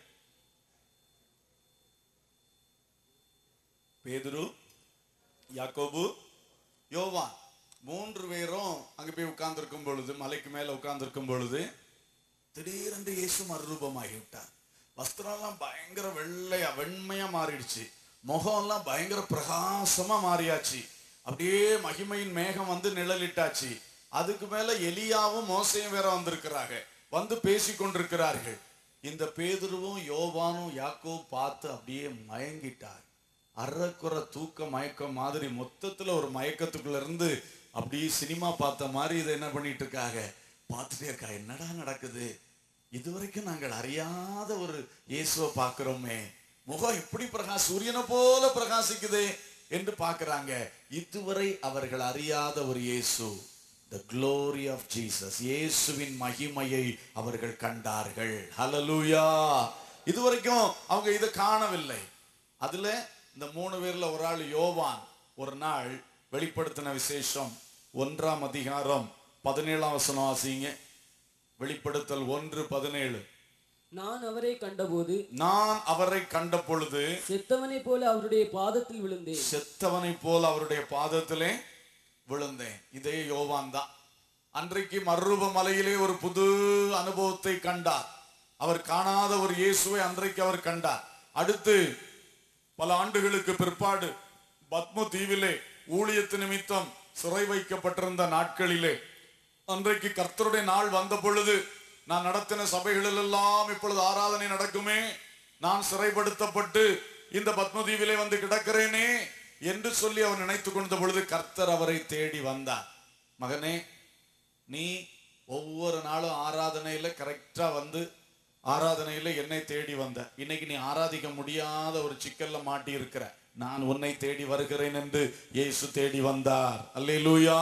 பேதுரு யாக்கோபு யோவான் மூன்று பேரும் அங்க போய் உட்கார்ந்திருக்கும் பொழுது மலைக்கு மேல உட்கார்ந்திருக்கும் பொழுது திடீரென்று இயேசு மறுரூபமாகி விட்டார் வஸ்திரம்லாம் பயங்கர வெள்ளையா வெண்மையா மாறிடுச்சு முகம்லாம் பயங்கர பிரகாசமா மாறியாச்சு அப்படியே மகிமையின் மேகம் வந்து நிழலிட்டாச்சு அதுக்கு மேல எலியாவும் மோசையும் வேற வந்திருக்கிறாங்க வந்து பேசி கொண்டிருக்கிறார்கள் இந்த பேதுருவும் யோவானும் யாக்கோ பார்த்து அப்படியே மயங்கிட்டார் அறக்குற தூக்க மயக்கம் மாதிரி மொத்தத்துல ஒரு மயக்கத்துக்குள்ள இருந்து அப்படியே சினிமா பார்த்த மாதிரி இதை என்ன பண்ணிட்டு இருக்காங்க பார்த்துட்டே இருக்கா என்னடா நடக்குது இதுவரைக்கும் நாங்கள் அறியாத ஒரு இயேசுவை பார்க்கிறோமே முகம் இப்படி பிரகாஷ் சூரியனை போல பிரகாசிக்குதே என்று பார்க்கறாங்க இதுவரை அவர்கள் அறியாத ஒரு இயேசு the glory of Jesus இயேசுவின் மகிமையை அவர்கள் கண்டார்கள் ஹalleluya இதுவரைக்கும் அவங்க இதை காணவில்லை அதுல இந்த மூணு பேர்ல ஒரு ஆள் யோவான் ஒரு நாள் வெளிப்படுத்தின விசேஷம் ஒன்றாம் அதிகாரம் பதினேழாம் வசனம் வாசிங்க வெளிப்படுத்தல் ஒன்று பதினேழு நான் அவரை கண்டபோது நான் அவரை கண்ட பொழுது செத்தவனைப் போல அவருடைய பாதத்தில் விழுந்தேன் செத்தவனை போல் அவருடைய பாதத்திலே விழுந்தேன் இதே யோவான் தான் அன்றைக்கு மறுரூப மலையிலே ஒரு புது அனுபவத்தை கண்டார் அவர் காணாத ஒரு இயேசுவை அன்றைக்கு அவர் கண்டார் அடுத்து பல ஆண்டுகளுக்கு பிற்பாடு பத்ம தீவிலே ஊழியத்து நிமித்தம் சிறை வைக்கப்பட்டிருந்த நாட்களிலே அன்றைக்கு கர்த்தருடைய நாள் வந்த பொழுது நான் நடத்தின சபைகளில் எல்லாம் இப்பொழுது ஆராதனை நடக்குமே நான் சிறைப்படுத்தப்பட்டு இந்த பத்மதீவிலே வந்து கிடக்கிறேனே என்று சொல்லி அவன் நினைத்து கொண்ட பொழுது கர்த்தர் அவரை தேடி வந்தார் மகனே நீ ஒவ்வொரு நாளும் ஆராதனையில கரெக்டா வந்து ஆராதனையில என்னை தேடி வந்த இன்னைக்கு நீ ஆராதிக்க முடியாத ஒரு சிக்கல்ல மாட்டி இருக்கிற நான் உன்னை தேடி வருகிறேன் என்று இயேசு தேடி வந்தார் அல்லேலூயா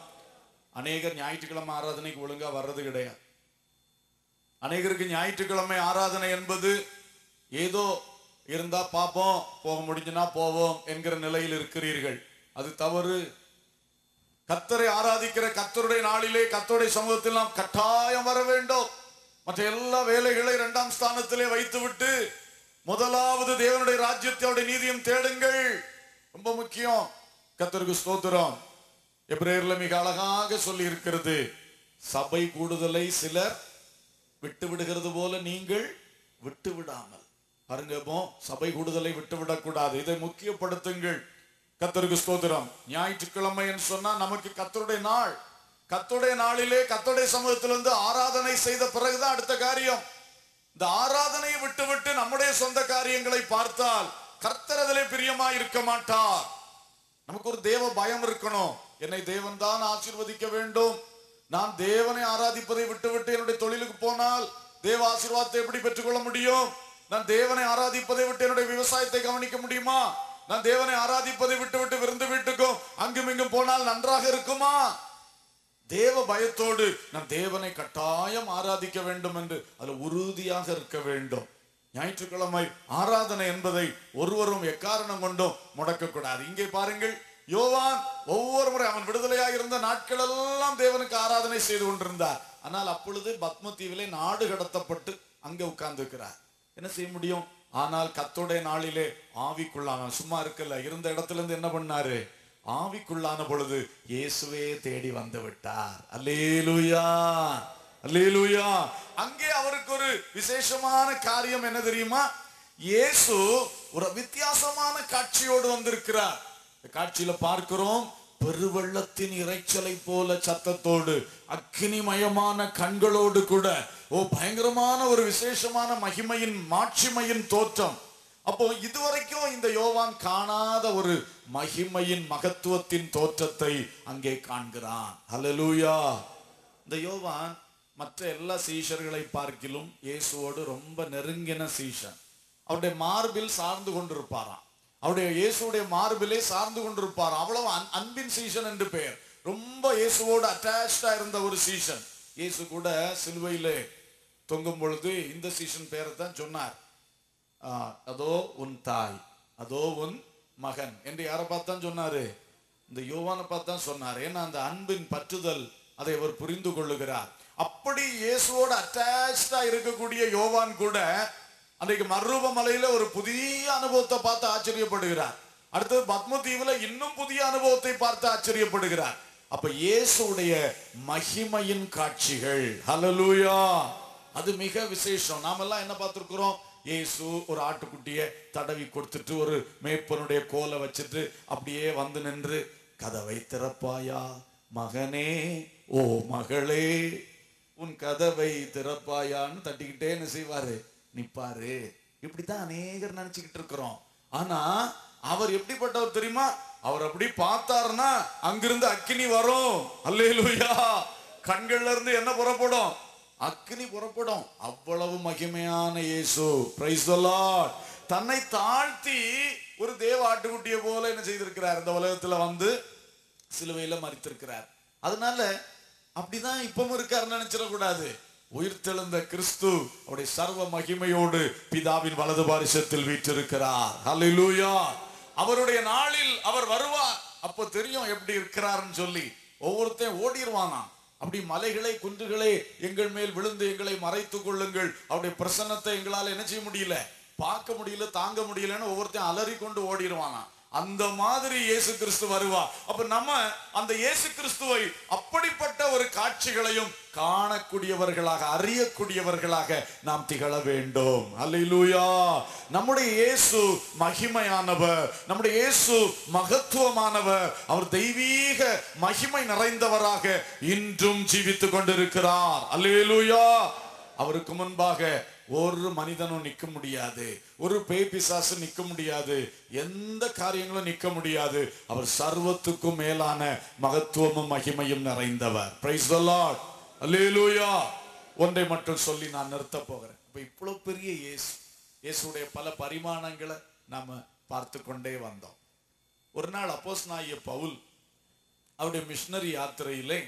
அநேகர் ஞாயிற்றுக்கிழமை ஆராதனைக்கு ஒழுங்கா வர்றது கிடையாது அநேகருக்கு ஞாயிற்றுக்கிழமை ஆராதனை என்பது ஏதோ இருந்தா பார்ப்போம் போக முடிஞ்சுனா போவோம் என்கிற நிலையில் இருக்கிறீர்கள் அது தவறு கத்தரை ஆராதிக்கிற கத்தருடைய நாளிலே கத்தருடைய சமூகத்தில் நாம் கட்டாயம் வர வேண்டும் மற்ற எல்லா வேலைகளை இரண்டாம் ஸ்தானத்திலே வைத்துவிட்டு முதலாவது தேவனுடைய ராஜ்யத்தோட நீதியும் தேடுங்கள் ரொம்ப முக்கியம் கத்தருக்கு ஸ்தோத்திரம் எப்ரேர்ல மிக அழகாக சொல்லி இருக்கிறது சபை கூடுதலை சிலர் விட்டு விடுகிறது போல நீங்கள் விட்டு விடாமல் பாருங்க இப்போ சபை கூடுதலை விட்டு விடக்கூடாது இதை முக்கியப்படுத்துங்கள் கத்தருக்கு ஸ்தோத்திரம் ஞாயிற்றுக்கிழமைன்னு சொன்னா நமக்கு கத்தருடைய நாள் கத்தருடைய நாளிலே கத்தருடைய சமூகத்திலிருந்து ஆராதனை செய்த பிறகுதான் அடுத்த காரியம் இந்த ஆராதனையை விட்டு விட்டு நம்முடைய சொந்த காரியங்களை பார்த்தால் கர்த்தர் அதிலே பிரியமா இருக்க மாட்டார் நமக்கு ஒரு தேவ பயம் இருக்கணும் என்னை தேவன் தான் ஆசீர்வதிக்க வேண்டும் நான் தேவனை ஆராதிப்பதை விட்டுவிட்டு என்னுடைய தொழிலுக்கு போனால் தேவ ஆசீர்வாதத்தை எப்படி பெற்றுக்கொள்ள முடியும் நான் தேவனை ஆராதிப்பதை விட்டு என்னுடைய விவசாயத்தை கவனிக்க முடியுமா நான் தேவனை ஆராதிப்பதை விட்டு விட்டு விருந்து வீட்டுக்கும் அங்கும் இங்கும் போனால் நன்றாக இருக்குமா தேவ பயத்தோடு நான் தேவனை கட்டாயம் ஆராதிக்க வேண்டும் என்று அதுல உறுதியாக இருக்க வேண்டும் ஞாயிற்றுக்கிழமை ஆராதனை என்பதை ஒருவரும் எக்காரணம் கொண்டும் முடக்கக்கூடாது இங்கே பாருங்கள் யோவான் ஒவ்வொரு முறை அவன் விடுதலையாக இருந்த நாட்கள் எல்லாம் தேவனுக்கு ஆராதனை செய்து கொண்டிருந்தார் ஆனால் அப்பொழுது பத்ம தீவிலே நாடு கடத்தப்பட்டு அங்கே உட்கார்ந்துக்கிறார் என்ன செய்ய முடியும் ஆனால் கத்தோடைய நாளிலே ஆவிக்குள்ளான சும்மா இருக்கல இருந்த இடத்துல இருந்து என்ன பண்ணாரு ஆவிக்குள்ளான பொழுது இயேசுவே தேடி வந்து விட்டார் அல்லேலூயா அல்லேலூயா அங்கே அவருக்கு ஒரு விசேஷமான காரியம் என்ன தெரியுமா இயேசு ஒரு வித்தியாசமான காட்சியோடு வந்திருக்கிறார் இந்த காட்சியில பார்க்கிறோம் பெருவெள்ளத்தின் இரைச்சலை போல சத்தத்தோடு அக்கினிமயமான கண்களோடு கூட ஓ பயங்கரமான ஒரு விசேஷமான மகிமையின் மாட்சிமையின் தோற்றம் அப்போ இதுவரைக்கும் இந்த யோவான் காணாத ஒரு மகிமையின் மகத்துவத்தின் தோற்றத்தை அங்கே காண்கிறான் ஹalleluya இந்த யோவான் மற்ற எல்லா சீஷர்களை பார்க்கிலும் இயேசுவோடு ரொம்ப நெருங்கின சீஷன் அவருடைய மார்பில் சார்ந்து கொண்டிருப்பாராம் அவருடைய இயேசுடைய மார்பிலே சார்ந்து கொண்டிருப்பாராம் அவ்வளவு அன்- அன்பின் சீஷன் என்று பெயர் ரொம்ப இயேசுவோடு அட்டாச்சா இருந்த ஒரு சீஷன் இயேசு கூட சிலுவையிலே தொங்கும் பொழுது இந்த சீஷன் பேரை தான் சொன்னார் ஆ, அதோ உன் தாய் அதோ உன் மகன் என்று யாரை பார்த்தான் சொன்னாரு இந்த யோவானை பார்த்தான் சொன்னார் ஏன்னா அந்த அன்பின் பற்றுதல் அதை அவர் புரிந்து கொள்ளுகிறார் அப்படி இயேசுவோட அட்டாச்சா இருக்கக்கூடிய யோவான் கூட அன்றைக்கு மர்ரூப மலையில ஒரு புதிய அனுபவத்தை பார்த்து ஆச்சரியப்படுகிறார் அடுத்தது பத்ம தீவுல இன்னும் புதிய அனுபவத்தை பார்த்து ஆச்சரியப்படுகிறார் அப்ப இயேசுடைய மகிமையின் காட்சிகள் ஹalleluya அது மிக விசேஷம் நாமெல்லாம் என்ன பார்த்திருக்கிறோம் இயேசு ஒரு ஆட்டுக்குட்டியை தடவி கொடுத்துட்டு ஒரு மேய்ப்பனுடைய கோலை வச்சுட்டு அப்படியே வந்து நின்று கதவை திறப்பாயா மகனே ஓ மகளே உன் கதவை திறப்பாயான்னு தட்டிக்கிட்டே என்ன செய்வாரு நிப்பாரு இப்படித்தான் அநேகர் நினைச்சுக்கிட்டு இருக்கிறோம் ஆனா அவர் எப்படிப்பட்டவர் தெரியுமா அவர் அப்படி பார்த்தாருன்னா அங்கிருந்து அக்கினி வரும் அல்லேலூயா கண்கள்ல இருந்து என்ன புறப்படும் அக்கினி புறப்படும் அவ்வளவு மகிமையான இயேசு பிரைஸ் தன்னை தாழ்த்தி ஒரு தேவ ஆட்டுக்குட்டியை போல என்ன செய்திருக்கிறார் இந்த உலகத்துல வந்து சிலுவையில மறித்திருக்கிறார் அதனால அப்படிதான் இப்பவும் இருக்காருன்னு நினைச்சிடக்கூடாது உயிர்த்தெழுந்த கிறிஸ்து அவருடைய சர்வ மகிமையோடு பிதாவின் வலது பாரிசத்தில் வீற்றிருக்கிறார் ஹalleluya அவருடைய நாளில் அவர் வருவார் அப்போ தெரியும் எப்படி இருக்கிறாருன்னு சொல்லி ஒவ்வொருத்தையும் ஓடிடுவானா அப்படி மலைகளை குன்றுகளை எங்கள் மேல் விழுந்து எங்களை மறைத்துக் கொள்ளுங்கள் அவருடைய பிரசன்னத்தை எங்களால என்ன செய்ய முடியல பார்க்க முடியல தாங்க முடியலன்னு ஒவ்வொருத்தையும் அலறி கொண்டு ஓடிடுவானா அந்த மாதிரி இயேசு கிறிஸ்து வருவா அப்ப நம்ம அந்த இயேசு கிறிஸ்துவை அப்படிப்பட்ட ஒரு காட்சிகளையும் காணக்கூடியவர்களாக அறியக்கூடியவர்களாக நாம் திகழ வேண்டும் அல்லேலூயா நம்முடைய இயேசு மகிமையானவர் நம்முடைய இயேசு மகத்துவமானவர் அவர் தெய்வீக மகிமை நிறைந்தவராக இன்றும் ஜீவித்துக் கொண்டிருக்கிறார் அல்லேலூயா அவருக்கு முன்பாக ஒரு மனிதனும் நிக்க முடியாது ஒரு பேய் பிசாசு நிக்க முடியாது எந்த காரியங்களும் நிக்க முடியாது அவர் சர்வத்துக்கும் மேலான மகத்துவமும் மகிமையும் நிறைந்தவர் பிரைஸ் த லார்ட் அல்லேலூயா ஒன்றை மட்டும் சொல்லி நான் நிறுத்த போகிறேன் இப்ப இவ்வளவு பெரிய இயேசு இயேசுடைய பல பரிமாணங்களை நாம பார்த்து கொண்டே வந்தோம் ஒரு நாள் அப்போஸ் நாய பவுல் அவருடைய மிஷனரி யாத்திரையிலே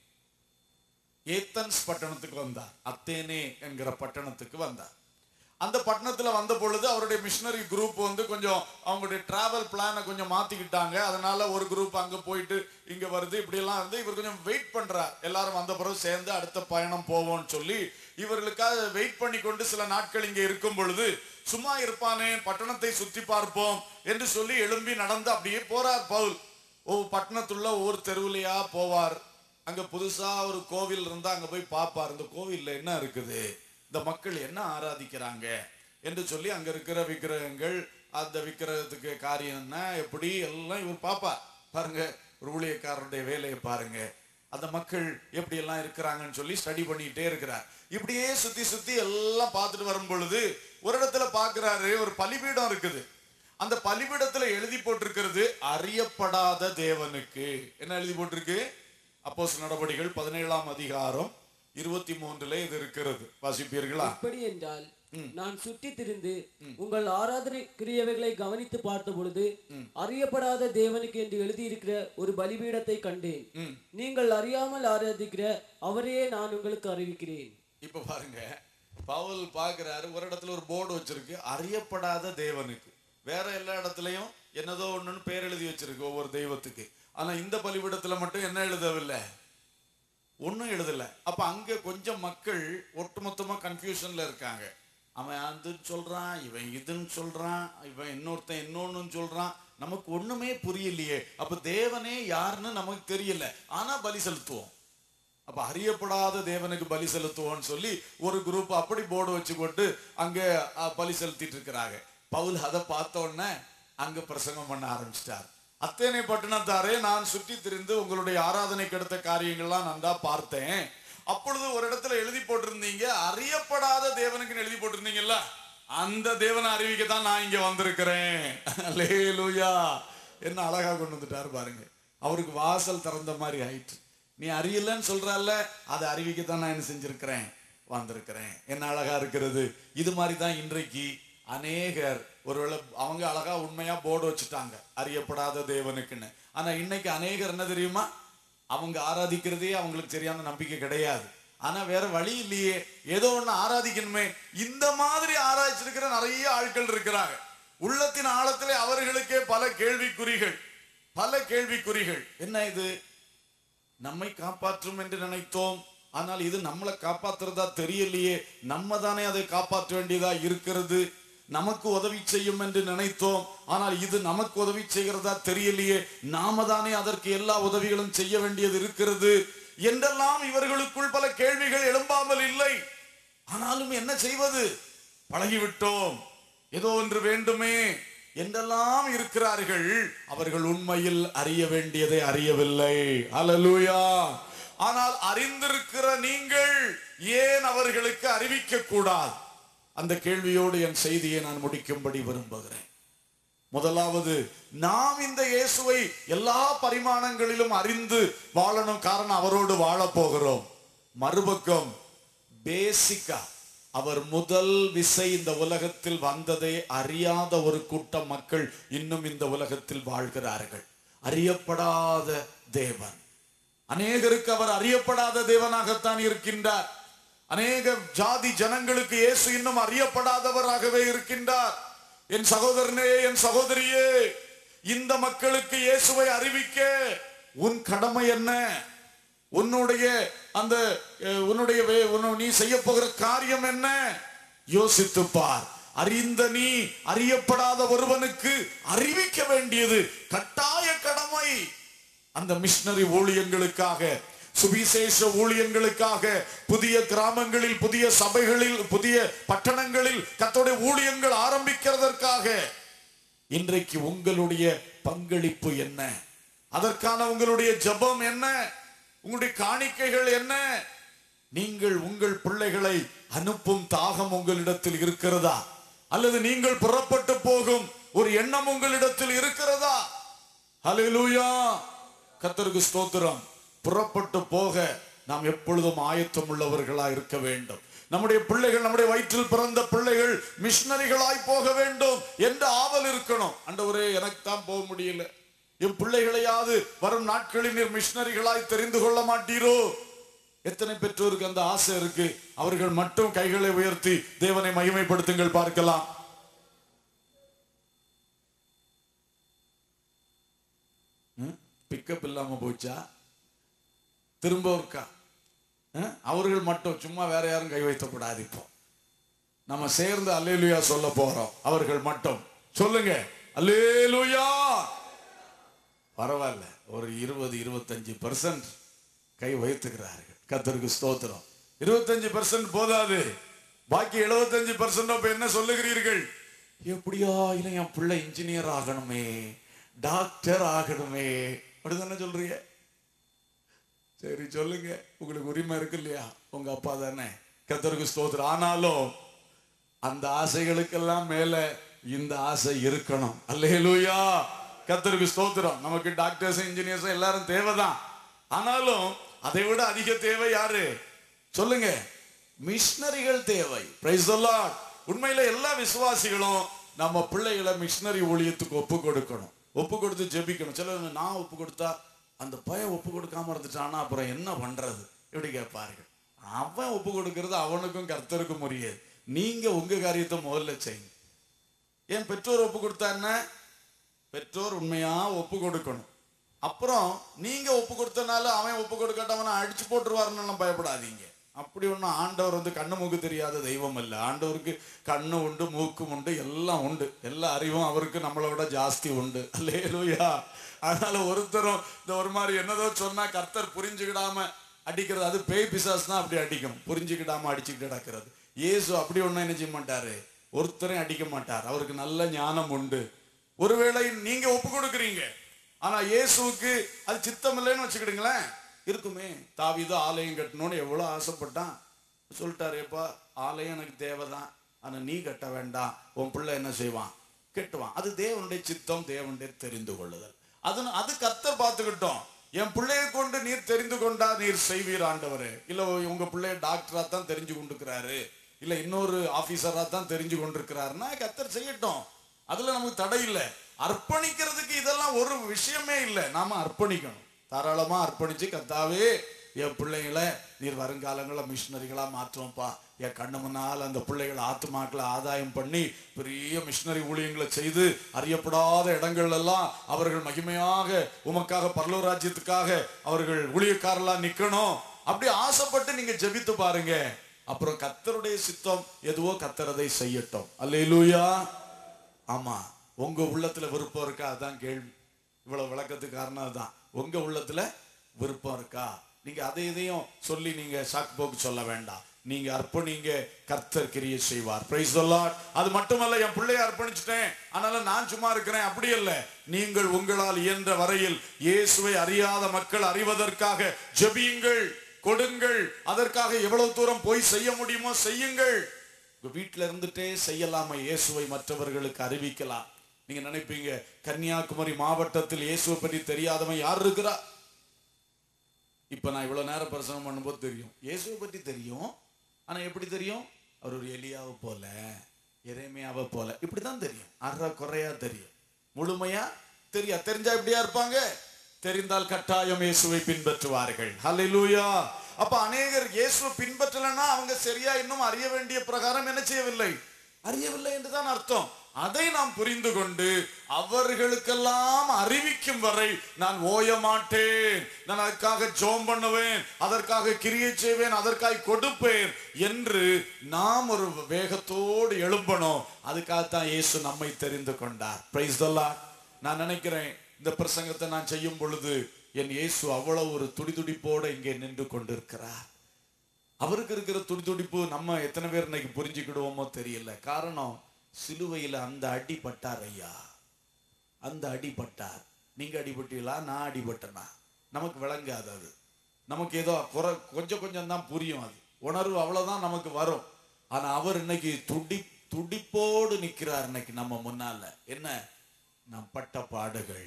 ஏத்தன்ஸ் பட்டணத்துக்கு வந்தார் அத்தேனே என்கிற பட்டணத்துக்கு வந்தார் அந்த பட்டணத்துல வந்த பொழுது அவருடைய மிஷனரி குரூப் வந்து கொஞ்சம் அவங்களுடைய டிராவல் பிளானை கொஞ்சம் மாத்திக்கிட்டாங்க அதனால ஒரு குரூப் அங்க போயிட்டு இங்க வருது இப்படி எல்லாம் வந்து இவர் கொஞ்சம் வெயிட் பண்றார் எல்லாரும் வந்த பிறகு சேர்ந்து அடுத்த பயணம் போவோம்னு சொல்லி இவர்களுக்காக வெயிட் பண்ணி கொண்டு சில நாட்கள் இங்க இருக்கும் பொழுது சும்மா இருப்பானே பட்டணத்தை சுத்தி பார்ப்போம் என்று சொல்லி எழும்பி நடந்து அப்படியே போறார் பவுல் ஒவ்வொரு பட்டணத்துள்ள ஒவ்வொரு தெருவுலையா போவார் அங்க புதுசா ஒரு கோவில் இருந்தா அங்க போய் பார்ப்பார் இந்த கோவில்ல என்ன இருக்குது இந்த மக்கள் என்ன ஆராதிக்கிறாங்க என்று சொல்லி அங்க இருக்கிற விக்கிரகங்கள் அந்த விக்கிரகத்துக்கு காரியம் என்ன எப்படி எல்லாம் இவர் பார்ப்பார் பாருங்க ஒரு ஊழியக்காரருடைய வேலையை பாருங்க அந்த மக்கள் எப்படி எல்லாம் இருக்கிறாங்கன்னு சொல்லி ஸ்டடி பண்ணிட்டே இருக்கிறார் இப்படியே சுத்தி சுத்தி எல்லாம் பார்த்துட்டு வரும் பொழுது ஒரு இடத்துல பார்க்கிறாரு ஒரு பலிபீடம் இருக்குது அந்த பலிபீடத்துல எழுதி போட்டிருக்கிறது அறியப்படாத தேவனுக்கு என்ன எழுதி போட்டிருக்கு அப்போஸ் நடவடிக்கைகள் பதினேழாம் அதிகாரம் இருபத்தி மூன்றுல இது இருக்கிறது வாசிப்பீர்களா எப்படி என்றால் நான் சுற்றி திரிந்து உங்கள் ஆராதனை கிரியவைகளை கவனித்து பார்த்த பொழுது அறியப்படாத தேவனுக்கு என்று எழுதியிருக்கிற ஒரு பலிபீடத்தை கண்டேன் நீங்கள் அறியாமல் ஆராதிக்கிற அவரையே நான் உங்களுக்கு அறிவிக்கிறேன் இப்ப பாருங்க பவுல் பார்க்கிறாரு ஒரு இடத்துல ஒரு போர்டு வச்சிருக்கு அறியப்படாத தேவனுக்கு வேற எல்லா இடத்துலயும் என்னதோ ஒண்ணுன்னு பேர் எழுதி வச்சிருக்கு ஒவ்வொரு தெய்வத்துக்கு ஆனா இந்த பலிபீடத்துல மட்டும் என்ன எழுதவில்லை ஒண்ணும் எழுதல அப்ப அங்க கொஞ்சம் மக்கள் ஒட்டுமொத்தமா கன்ஃபியூஷன்ல இருக்காங்க அவன் அதுன்னு சொல்றான் இவன் இதுன்னு சொல்றான் இவன் இன்னொருத்தன் இன்னொன்னு சொல்றான் நமக்கு ஒண்ணுமே புரியலையே அப்ப தேவனே யாருன்னு நமக்கு தெரியல ஆனா பலி செலுத்துவோம் அப்ப அறியப்படாத தேவனுக்கு பலி செலுத்துவோம்னு சொல்லி ஒரு குரூப் அப்படி போர்டு வச்சு கொண்டு அங்க அஹ், பலி செலுத்திட்டு இருக்கிறாங்க பவுல் அதை பார்த்த உடனே அங்க பிரசங்கம் பண்ண ஆரம்பிச்சிட்டார் அத்தேனை பட்டணத்தாரே நான் சுற்றி திரிந்து உங்களுடைய ஆராதனைக்கு எடுத்த காரியங்கள்லாம் நான் தான் பார்த்தேன் அப்பொழுது ஒரு இடத்துல எழுதி போட்டிருந்தீங்க அறியப்படாத தேவனுக்கு எழுதி போட்டிருந்தீங்கல்ல அந்த தேவனை அறிவிக்க தான் நான் இங்க வந்திருக்கிறேன் லேலுயா என்ன அழகா கொண்டு வந்துட்டாரு பாருங்க அவருக்கு வாசல் திறந்த மாதிரி ஆயிட்டு நீ அறியலன்னு சொல்றல்ல அதை அறிவிக்கத்தான் நான் என்ன செஞ்சிருக்கிறேன் வந்திருக்கிறேன் என்ன அழகா இருக்கிறது இது மாதிரி தான் இன்றைக்கு அநேகர் ஒருவேளை அவங்க அழகா உண்மையா போர்டு வச்சுட்டாங்க அறியப்படாத தேவனுக்குன்னு ஆனா இன்னைக்கு அநேகர் என்ன தெரியுமா அவங்க ஆராதிக்கிறதே அவங்களுக்கு சரியான நம்பிக்கை கிடையாது ஆனா வேற வழி இல்லையே ஏதோ ஒண்ணு ஆராதிக்கணுமே இந்த மாதிரி ஆராய்ச்சிருக்கிற நிறைய ஆட்கள் இருக்கிறாங்க உள்ளத்தின் ஆழத்திலே அவர்களுக்கே பல கேள்விக்குறிகள் பல கேள்விக்குறிகள் என்ன இது நம்மை காப்பாற்றும் என்று நினைத்தோம் ஆனால் இது நம்மளை காப்பாத்துறதா தெரியலையே நம்ம தானே அதை காப்பாற்ற வேண்டியதா இருக்கிறது நமக்கு உதவி செய்யும் என்று நினைத்தோம் ஆனால் இது நமக்கு உதவி செய்கிறதா தெரியலையே நாம தானே அதற்கு எல்லா உதவிகளும் செய்ய வேண்டியது இருக்கிறது என்றெல்லாம் இவர்களுக்குள் பல கேள்விகள் எழும்பாமல் இல்லை ஆனாலும் என்ன செய்வது பழகிவிட்டோம் ஏதோ ஒன்று வேண்டுமே என்றெல்லாம் இருக்கிறார்கள் அவர்கள் உண்மையில் அறிய வேண்டியதை அறியவில்லை அல்லேலூயா ஆனால் அறிந்திருக்கிற நீங்கள் ஏன் அவர்களுக்கு அறிவிக்க கூடாது அந்த கேள்வியோடு என் செய்தியை நான் முடிக்கும்படி விரும்புகிறேன் முதலாவது நாம் இந்த இயேசுவை எல்லா பரிமாணங்களிலும் அறிந்து வாழணும் காரணம் அவரோடு வாழப் போகிறோம் மறுபக்கம் பேசிக்கா அவர் முதல் விசை இந்த உலகத்தில் வந்ததை அறியாத ஒரு கூட்டம் மக்கள் இன்னும் இந்த உலகத்தில் வாழ்கிறார்கள் அறியப்படாத தேவன் அநேகருக்கு அவர் அறியப்படாத தேவனாகத்தான் இருக்கின்றார் அநேக ஜாதி ஜனங்களுக்கு இயேசு இன்னும் அறியப்படாதவராகவே இருக்கின்றார் என் சகோதரனே என் சகோதரியே இந்த மக்களுக்கு இயேசுவை அறிவிக்க உன் கடமை என்ன உன்னுடைய அந்த அஹ், உன்னுடைய வே- உன்னு- நீ செய்ய போகிற காரியம் என்ன யோசித்து பார் அறிந்த நீ அறியப்படாத ஒருவனுக்கு அறிவிக்க வேண்டியது கட்டாய கடமை அந்த மிஷனரி ஊழியங்களுக்காக சுவிசேஷ ஊழியங்களுக்காக புதிய கிராமங்களில் புதிய சபைகளில் புதிய பட்டணங்களில் கத்தோடைய ஊழியங்கள் ஆரம்பிக்கிறதற்காக இன்றைக்கு உங்களுடைய பங்களிப்பு என்ன அதற்கான உங்களுடைய ஜெபம் என்ன உங்களுடைய காணிக்கைகள் என்ன நீங்கள் உங்கள் பிள்ளைகளை அனுப்பும் தாகம் உங்களிடத்தில் இருக்கிறதா அல்லது நீங்கள் புறப்பட்டு போகும் ஒரு எண்ணம் உங்களிடத்தில் இருக்கிறதா ஹalleluya கர்த்தருக்கு ஸ்தோத்திரம் புறப்பட்டு போக நாம் எப்பொழுதும் ஆயத்தம் உள்ளவர்களா இருக்க வேண்டும் நம்முடைய பிள்ளைகள் நம்முடைய வயிற்றில் பிறந்த பிள்ளைகள் மிஷனரிகளாய் போக வேண்டும் என்ற ஆவல் இருக்கணும் ஆண்டவரே எனக்கு தான் போக முடியல என் பிள்ளைகளையாவது வரும் நாட்களில் நீர் மிஷனரிகளாய் தெரிந்து கொள்ள மாட்டீரோ எத்தனை பெற்றோருக்கு அந்த ஆசை இருக்கு அவர்கள் மட்டும் கைகளை உயர்த்தி தேவனை மகிமைப்படுத்துங்கள் பார்க்கலாம் பிக்கப் இல்லாம போச்சா திரும்ப ஒருக்கா அஹ்? அவர்கள் மட்டும் சும்மா வேற யாரும் கை வைத்தக்கூடாது இப்போ நம்ம சேர்ந்து அல்லேலுயா சொல்ல போறோம் அவர்கள் மட்டும் சொல்லுங்க அல்லேலுயா பரவாயில்ல ஒரு இருபது இருபத்தஞ்சு பர்சன்ட் கை வைத்துக்கிறார்கள் கத்தருக்கு ஸ்தோத்திரம் இருபத்தஞ்சு பர்சன்ட் போதாது பாக்கி எழுபத்தஞ்சு பர்சன்ட் அப்ப என்ன சொல்லுகிறீர்கள் எப்படியா இல்லை என் பிள்ளை இன்ஜினியர் ஆகணுமே டாக்டர் ஆகணுமே அப்படிதானே சொல்றீங்க சரி சொல்லுங்க உங்களுக்கு உரிமை இருக்கு இல்லையா உங்க அப்பா தானே கத்தருக்கு ஸ்தோத்திரம் ஆனாலும் அந்த ஆசைகளுக்கெல்லாம் மேல இந்த ஆசை இருக்கணும் அல்லேலூயா கத்தருக்கு ஸ்தோத்திரம் நமக்கு டாக்டர்ஸ் இன்ஜினியர்ஸ் எல்லாரும் தேவைதான் ஆனாலும் அதை விட அதிக தேவை யாரு சொல்லுங்க மிஷனரிகள் தேவை பிரைஸ் உண்மையில எல்லா விசுவாசிகளும் நம்ம பிள்ளைகளை மிஷனரி ஊழியத்துக்கு ஒப்பு கொடுக்கணும் ஒப்பு கொடுத்து ஜெபிக்கணும் சிலர் நான் ஒப்பு கொடுத்தா அந்த பையன் ஒப்பு கொடுக்காம இருந்துட்டானா அப்புறம் என்ன பண்றது இப்படி கேட்பார்கள் அவன் ஒப்பு கொடுக்கிறது அவனுக்கும் கர்த்தருக்கும் முடியாது நீங்க உங்க காரியத்தை முதல்ல செய்யுங்க ஏன் பெற்றோர் ஒப்பு கொடுத்தா என்ன பெற்றோர் உண்மையா ஒப்பு கொடுக்கணும் அப்புறம் நீங்க ஒப்பு கொடுத்தனால அவன் ஒப்பு கொடுக்காட்டவன அடிச்சு போட்டுருவாருன்னு பயப்படாதீங்க அப்படி ஒன்றும் ஆண்டவர் வந்து கண்ணு மூக்கு தெரியாத தெய்வம் இல்லை ஆண்டவருக்கு கண்ணு உண்டு மூக்கும் உண்டு எல்லாம் உண்டு எல்லா அறிவும் அவருக்கு நம்மளை விட ஜாஸ்தி உண்டு அல்லேலூயா அதனால ஒருத்தரும் இந்த ஒரு மாதிரி என்னதோ சொன்னா கர்த்தர் புரிஞ்சுக்கிடாம அடிக்கிறது அது பேய் பிசாஸ் தான் அப்படி அடிக்கும் புரிஞ்சுக்கிடாம அடிச்சுக்கிட்டு கிடக்கிறது இயேசு அப்படி ஒன்றும் என்ன செய்ய மாட்டாரு ஒருத்தரையும் அடிக்க மாட்டார் அவருக்கு நல்ல ஞானம் உண்டு ஒருவேளை நீங்க ஒப்பு கொடுக்குறீங்க ஆனா இயேசுவுக்கு அது சித்தம் இல்லைன்னு வச்சுக்கிடுங்களேன் இருக்குமே தாவீது ஆலயம் கட்டணும்னு எவ்வளவு ஆசைப்பட்டான் சொல்லிட்டாரு ஏப்பா ஆலயம் எனக்கு தேவைதான் ஆனா நீ கட்ட வேண்டாம் உன் பிள்ளை என்ன செய்வான் கெட்டுவான் அது தேவனுடைய சித்தம் தேவனுடைய தெரிந்து கொள்ளுதல் அது அது கத்தர் பார்த்துக்கிட்டோம் என் பிள்ளையை கொண்டு நீர் தெரிந்து கொண்டா நீர் செய்வீர் ஆண்டவரே இல்ல உங்க பிள்ளைய டாக்டரா தான் தெரிஞ்சு கொண்டிருக்கிறாரு இல்ல இன்னொரு ஆபீசரா தான் தெரிஞ்சு கொண்டிருக்கிறாருன்னா கத்தர் செய்யட்டும் அதுல நமக்கு தடை இல்லை அர்ப்பணிக்கிறதுக்கு இதெல்லாம் ஒரு விஷயமே இல்லை நாம அர்ப்பணிக்கணும் தாராளமா அர்ப்பணிச்சு கத்தாவே என் பிள்ளைங்களை நீர் வருங்காலங்களில் மிஷினரிகளா மாற்றுவோம்ப்பா என் கண்ணு முன்னால் அந்த பிள்ளைகளை ஆத்துமாக்களை ஆதாயம் பண்ணி பெரிய மிஷினரி ஊழியங்களை செய்து அறியப்படாத இடங்கள் எல்லாம் அவர்கள் மகிமையாக உமக்காக பரலோ ராஜ்யத்துக்காக அவர்கள் ஊழியக்காரலா நிக்கணும் அப்படி ஆசைப்பட்டு நீங்க ஜெபித்து பாருங்க அப்புறம் கத்தருடைய சித்தம் எதுவோ கத்தரதை செய்யட்டும் அல்லேலூயா ஆமா உங்க உள்ளத்துல விருப்பம் இருக்கா அதான் கேள்வி இவ்வளவு விளக்கத்துக்கு காரணம் அதுதான் உங்க உள்ளத்துல விருப்பம் இருக்கா நீங்க அதை இதையும் சொல்லி நீங்க சாக்கு போக்கு சொல்ல வேண்டாம் நீங்க அர்ப்பணிங்க கர்த்தர் கிரிய செய்வார் பிரைஸ் அது மட்டுமல்ல என் பிள்ளைய அர்ப்பணிச்சிட்டேன் அதனால நான் சும்மா இருக்கிறேன் அப்படி இல்ல நீங்கள் உங்களால் இயன்ற வரையில் இயேசுவை அறியாத மக்கள் அறிவதற்காக ஜெபியுங்கள் கொடுங்கள் அதற்காக எவ்வளவு தூரம் போய் செய்ய முடியுமோ செய்யுங்கள் உங்க வீட்டுல இருந்துட்டே செய்யலாமா இயேசுவை மற்றவர்களுக்கு அறிவிக்கலாம் நீங்க நினைப்பீங்க கன்னியாகுமரி மாவட்டத்தில் இயேசுவை பற்றி தெரியாதவன் யார் இருக்கிறா இப்ப நான் இவ்வளவு நேரம் பிரசங்கம் பண்ணும்போது தெரியும் இயேசுவை பற்றி தெரியும் ஆனா எப்படி தெரியும் அவர் ஒரு எலியாவை போல எரேமியாவை போல இப்படிதான் தெரியும் அற குறையா தெரியும் முழுமையா தெரியா தெரிஞ்சா எப்படியா இருப்பாங்க தெரிந்தால் கட்டாயம் இயேசுவை பின்பற்றுவார்கள் ஹalleluya அப்ப அநேகர் இயேசுவை பின்பற்றலைன்னா அவங்க சரியா இன்னும் அறிய வேண்டிய பிரகாரம் என்ன செய்யவில்லை அறியவில்லை என்றுதான் அர்த்தம் அதை நாம் புரிந்து கொண்டு அவர்களுக்கெல்லாம் அறிவிக்கும் வரை நான் ஓய மாட்டேன் நான் அதற்காக ஜோம் பண்ணுவேன் அதற்காக கிரியை செய்வேன் அதற்காக கொடுப்பேன் என்று நாம் ஒரு வேகத்தோடு எழும்பணும் அதுக்காகத்தான் இயேசு நம்மை தெரிந்து கொண்டார் பிரைஸ் நான் நினைக்கிறேன் இந்த பிரசங்கத்தை நான் செய்யும் பொழுது என் இயேசு அவ்வளவு ஒரு துடிதுடிப்போட இங்கே நின்று கொண்டிருக்கிறார் அவருக்கு இருக்கிற துடிதுடிப்பு நம்ம எத்தனை பேர் இன்னைக்கு புரிஞ்சுக்கிடுவோமோ தெரியல காரணம் சிலுவையில அந்த அடி பட்டார் ஐயா அந்த அடி பட்டார் நீங்க அடிபட்டீங்களா நான் அடிபட்டனா நமக்கு விளங்காது அது நமக்கு ஏதோ குறை கொஞ்சம் கொஞ்சம் தான் புரியும் அது உணர்வு அவ்வளவுதான் நமக்கு வரும் ஆனா அவர் இன்னைக்கு துடி துடிப்போடு நிக்கிறார் இன்னைக்கு நம்ம முன்னால என்ன நாம் பட்ட பாடுகள்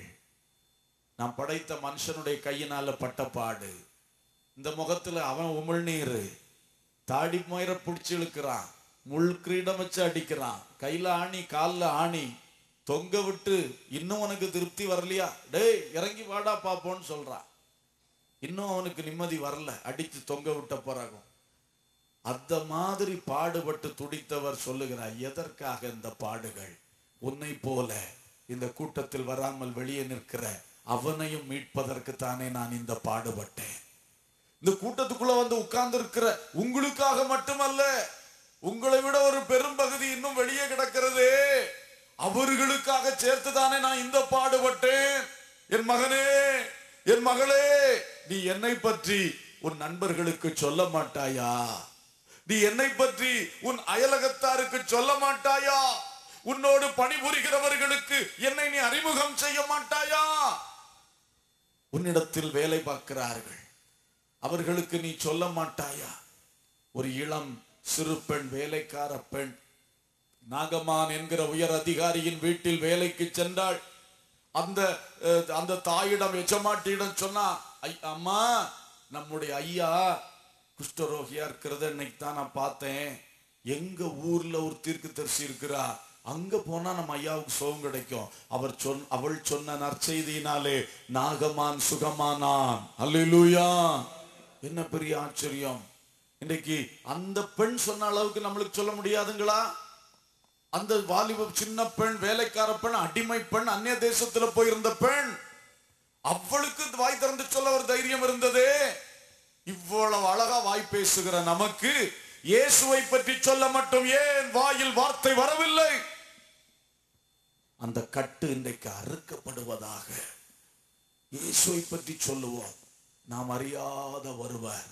நாம் படைத்த மனுஷனுடைய கையினால பட்ட பாடு இந்த முகத்துல அவன் உமிழ்நீர் தாடி மயிர பிடிச்சி இழுக்கிறான் முள் கிரீடம் வச்சு அடிக்கிறான் கையில ஆணி கால்ல ஆணி தொங்க விட்டு இன்னும் உனக்கு திருப்தி வரலையா டேய் இறங்கி வாடா பாப்போன்னு சொல்றான் இன்னும் அவனுக்கு நிம்மதி வரல அடிச்சு தொங்க விட்ட பிறகும் அந்த மாதிரி பாடுபட்டு துடித்தவர் சொல்லுகிறார் எதற்காக இந்த பாடுகள் உன்னை போல இந்த கூட்டத்தில் வராமல் வெளியே நிற்கிற அவனையும் மீட்பதற்கு தானே நான் இந்த பாடுபட்டேன் இந்த கூட்டத்துக்குள்ள வந்து உட்கார்ந்து இருக்கிற உங்களுக்காக மட்டுமல்ல உங்களை விட ஒரு பெரும் பகுதி இன்னும் வெளியே கிடக்கிறது அவர்களுக்காக சேர்த்து தானே நான் இந்த பாடுபட்டேன் என் மகனே என் மகளே நீ என்னை பற்றி உன் நண்பர்களுக்கு சொல்ல மாட்டாயா நீ என்னை பற்றி உன் அயலகத்தாருக்கு சொல்ல மாட்டாயா உன்னோடு பணிபுரிகிறவர்களுக்கு என்னை நீ அறிமுகம் செய்ய மாட்டாயா உன்னிடத்தில் வேலை பார்க்கிறார்கள் அவர்களுக்கு நீ சொல்ல மாட்டாயா ஒரு இளம் சிறு பெண் வேலைக்கார பெண் நாகமான் என்கிற உயர் அதிகாரியின் வீட்டில் வேலைக்கு சென்றாள் அந்த அஹ், அந்த தாயிடம் எஜமாட்டியிடம் சொன்னா "ஐ- அம்மா நம்முடைய ஐயா குஷ்டரோகியா இருக்கிறத இன்னைக்கு தான் நான் பார்த்தேன் எங்க ஊர்ல ஒரு தீர்க்கதரிசி இருக்கிறா அங்க போனா நம்ம ஐயாவுக்கு சுகம் கிடைக்கும் அவர் சொன் அவள் சொன்ன நற்செய்தியினாலே நாகமான் சுகமானான் அல்லேலூயா என்ன பெரிய ஆச்சரியம் இன்னைக்கு அந்த பெண் சொன்ன அளவுக்கு நம்மளுக்கு சொல்ல முடியாதுங்களா அந்த வாலிப சின்ன பெண் வேலைக்கார பெண் அடிமை பெண் அந்நிய தேசத்துல போயிருந்த பெண் அவளுக்கு வாய் திறந்து சொல்ல ஒரு தைரியம் இருந்ததே இவ்வளவு அழகா வாய் பேசுகிற நமக்கு இயேசுவை பற்றி சொல்ல மட்டும் ஏன் வாயில் வார்த்தை வரவில்லை அந்த கட்டு இன்றைக்கு அறுக்கப்படுவதாக இயேசுவை பற்றி சொல்லுவோம் நாம் அறியாத ஒருவர்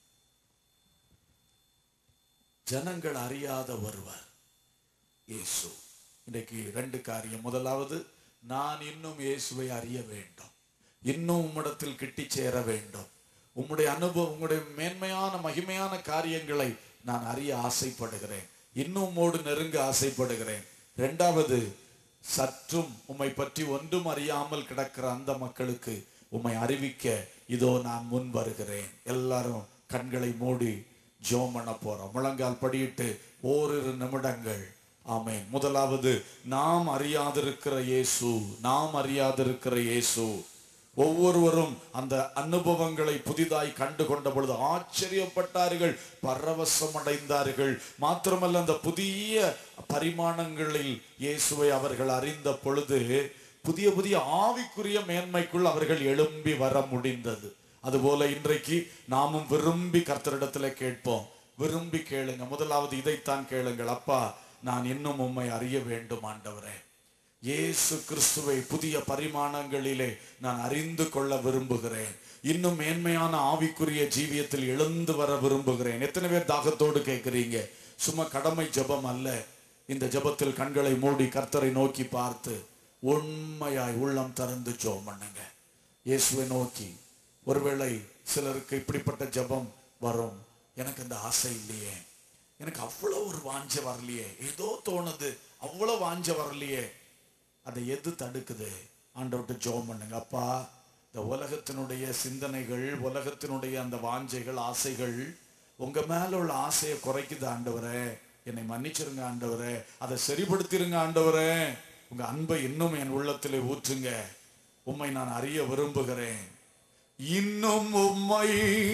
ஜனங்கள் அறியாத ஒருவர் இயேசு இன்றைக்கு ரெண்டு காரியம் முதலாவது நான் இன்னும் இயேசுவை அறிய வேண்டும் இன்னும் உம்மிடத்தில் கிட்டி சேர வேண்டும் உம்முடைய அனுபவம் உங்களுடைய மேன்மையான மகிமையான காரியங்களை நான் அறிய ஆசைப்படுகிறேன் இன்னும் உம்மோடு நெருங்க ஆசைப்படுகிறேன் ரெண்டாவது சற்றும் உம்மை பற்றி ஒன்றும் அறியாமல் கிடக்கிற அந்த மக்களுக்கு உம்மை அறிவிக்க இதோ நான் முன் வருகிறேன் எல்லாரும் கண்களை மூடி ஜோம் பண்ண போறோம் முழங்கால் படியிட்டு ஓரிரு நிமிடங்கள் ஆமென் முதலாவது நாம் அறியாதிருக்கிற இயேசு நாம் அறியாதிருக்கிற இயேசு ஒவ்வொருவரும் அந்த அனுபவங்களை புதிதாய் கண்டு கொண்ட பொழுது ஆச்சரியப்பட்டார்கள் பரவசம் அடைந்தார்கள் மாத்திரமல்ல அந்த புதிய பரிமாணங்களில் இயேசுவை அவர்கள் அறிந்த பொழுது புதிய புதிய ஆவிக்குரிய மேன்மைக்குள் அவர்கள் எழும்பி வர முடிந்தது அதுபோல இன்றைக்கு நாமும் விரும்பி கர்த்தரிடத்துல கேட்போம் விரும்பி கேளுங்க முதலாவது இதைத்தான் கேளுங்கள் அப்பா நான் இன்னும் உம்மை அறிய வேண்டும் ஆண்டவரே இயேசு கிறிஸ்துவை புதிய பரிமாணங்களிலே நான் அறிந்து கொள்ள விரும்புகிறேன் இன்னும் மேன்மையான ஆவிக்குரிய ஜீவியத்தில் எழுந்து வர விரும்புகிறேன் எத்தனை பேர் தாகத்தோடு கேட்கிறீங்க சும்மா கடமை ஜெபம் அல்ல இந்த ஜெபத்தில் கண்களை மூடி கர்த்தரை நோக்கி பார்த்து உண்மையாய் உள்ளம் திறந்து ஜெபம் பண்ணுங்க இயேசுவை நோக்கி ஒருவேளை சிலருக்கு இப்படிப்பட்ட ஜெபம் வரும் எனக்கு அந்த ஆசை இல்லையே எனக்கு அவ்வளவு ஒரு வாஞ்ச வரலையே ஏதோ தோணுது அவ்வளவு வாஞ்ச வரலையே அதை எது தடுக்குது ஆண்டவர்கிட்ட ஜெபம் பண்ணுங்க அப்பா இந்த உலகத்தினுடைய சிந்தனைகள் உலகத்தினுடைய அந்த வாஞ்சைகள் ஆசைகள் உங்க மேல உள்ள ஆசையை குறைக்குது ஆண்டவரே என்னை மன்னிச்சிருங்க ஆண்டவரே அதை சரிப்படுத்திருங்க ஆண்டவரே உங்க அன்பை இன்னும் என் உள்ளத்திலே ஊற்றுங்க உம்மை நான் அறிய விரும்புகிறேன் இன்னும் உம்மை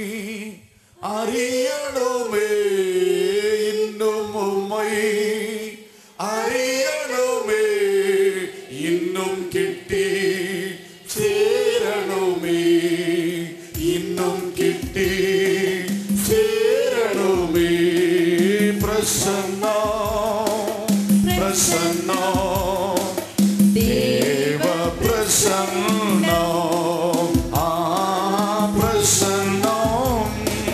அறியணுமே இன்னும் உம்மை அறியணுமே இன்னும் கிட்டி சேரணுமே இன்னும் கிட்டி சேரணுமே பிரசன்னா பிரசன்னா தேவ பிரசன்னா ஆ பிரசன்னம்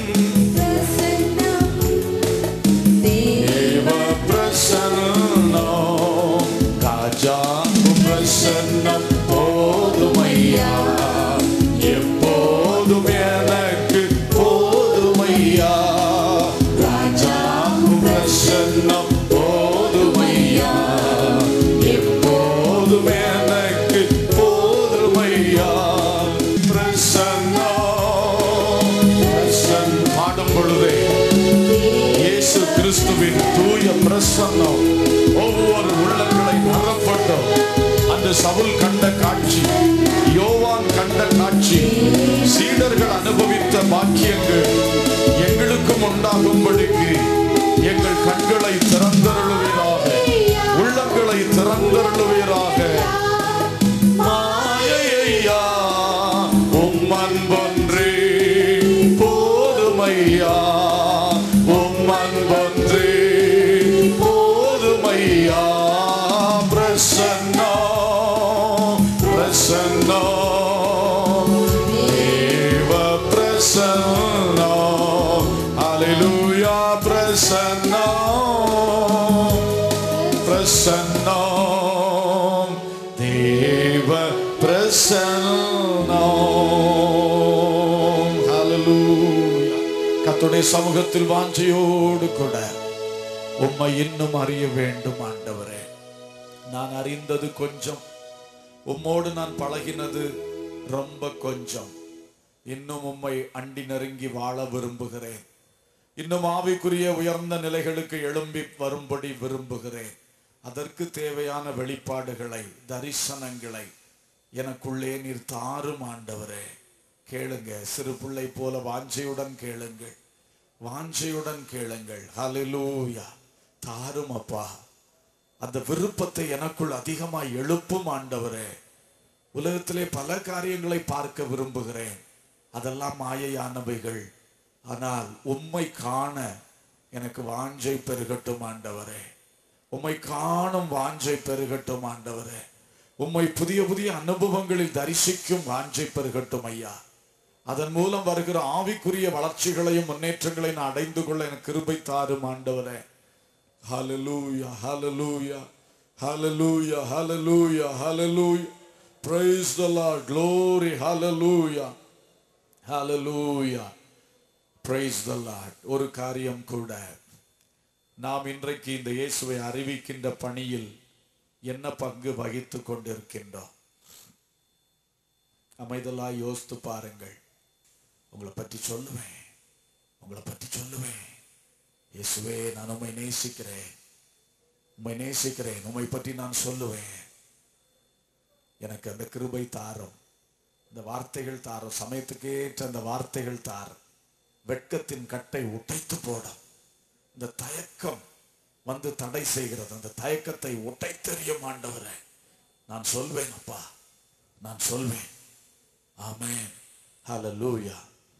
தேவ பிரசன்னம் ராஜா பிரசன்னம் போதுமையா எப்போதும் எனக்கு அதாவது சவுல் கண்ட காட்சி யோவான் கண்ட காட்சி சீடர்கள் அனுபவித்த பாக்கியங்கள் எங்களுக்கும் உண்டாகும்படிக்கு எங்கள் கண்களை திறந்தருளுவீராக உள்ளங்களை திறந்தருளுவீராக மாயையா உம் அன்பொன்றே போதுமையா உம் அன்பொன்றே போதுமையா பிரசன்னா பிரசன்னா தேவ பிரசன்னா ஹalleluya பிரசன்னா பிரசன்னம் தேவ பிரசன்னம் ஹalleluya கர்த்தருடைய சமூகத்தில் வாஞ்சையோடு கூட உம்மை இன்னும் அறிய வேண்டும் ஆண்டவரே நான் அறிந்தது கொஞ்சம் உம்மோடு நான் பழகினது ரொம்ப கொஞ்சம் இன்னும் உம்மை அண்டி நெருங்கி வாழ விரும்புகிறேன் இன்னும் ஆவிக்குரிய உயர்ந்த நிலைகளுக்கு எழும்பி வரும்படி விரும்புகிறேன் அதற்கு தேவையான வெளிப்பாடுகளை தரிசனங்களை எனக்குள்ளே நீர் தாரும் ஆண்டவரே கேளுங்க சிறு பிள்ளை போல வாஞ்சையுடன் கேளுங்கள் வாஞ்சையுடன் கேளுங்கள் ஹalleluya தாரும் அப்பா அந்த விருப்பத்தை எனக்குள் அதிகமாய் எழுப்பும் ஆண்டவரே உலகத்திலே பல காரியங்களை பார்க்க விரும்புகிறேன் அதெல்லாம் மாயையானவைகள் ஆனால் உம்மை காண எனக்கு வாஞ்சை பெருகட்டும் ஆண்டவரே உம்மை காணும் வாஞ்சை பெருகட்டும் ஆண்டவரே உம்மை புதிய புதிய அனுபவங்களில் தரிசிக்கும் வாஞ்சை பெருகட்டும் ஐயா அதன் மூலம் வருகிற ஆவிக்குரிய வளர்ச்சிகளையும் முன்னேற்றங்களையும் நான் அடைந்து கொள்ள எனக்கு கிருபை தாரும் ஆண்டவரே Hallelujah, hallelujah, hallelujah, hallelujah, hallelujah. Praise the Lord, glory, hallelujah, hallelujah. Praise the Lord. ஒரு காரியம் கூட நாம் இன்றைக்கு இந்த இயேசுவை அறிவிக்கின்ற பணியில் என்ன பங்கு வகித்துக் கொண்டிருக்கின்றோம் அமைதலாய் யோசித்து பாருங்கள் உங்களை பற்றி சொல்லுவேன் உங்களை பற்றி சொல்லுவேன் இயேசுவே நான் உம்மை நேசிக்கிறேன் உம்மை நேசிக்கிறேன் உம்மை பற்றி நான் சொல்லுவேன் எனக்கு அந்த கிருபை தாரும் இந்த வார்த்தைகள் தாரும் சமயத்துக்கு ஏற்ற அந்த வார்த்தைகள் தாரும் வெட்கத்தின் கட்டை உடைத்து போடும் இந்த தயக்கம் வந்து தடை செய்கிறது அந்த தயக்கத்தை உடைத்தெறியும் ஆண்டவரே நான் சொல்வேன் அப்பா நான் சொல்வேன் ஆமென் ஹalleluya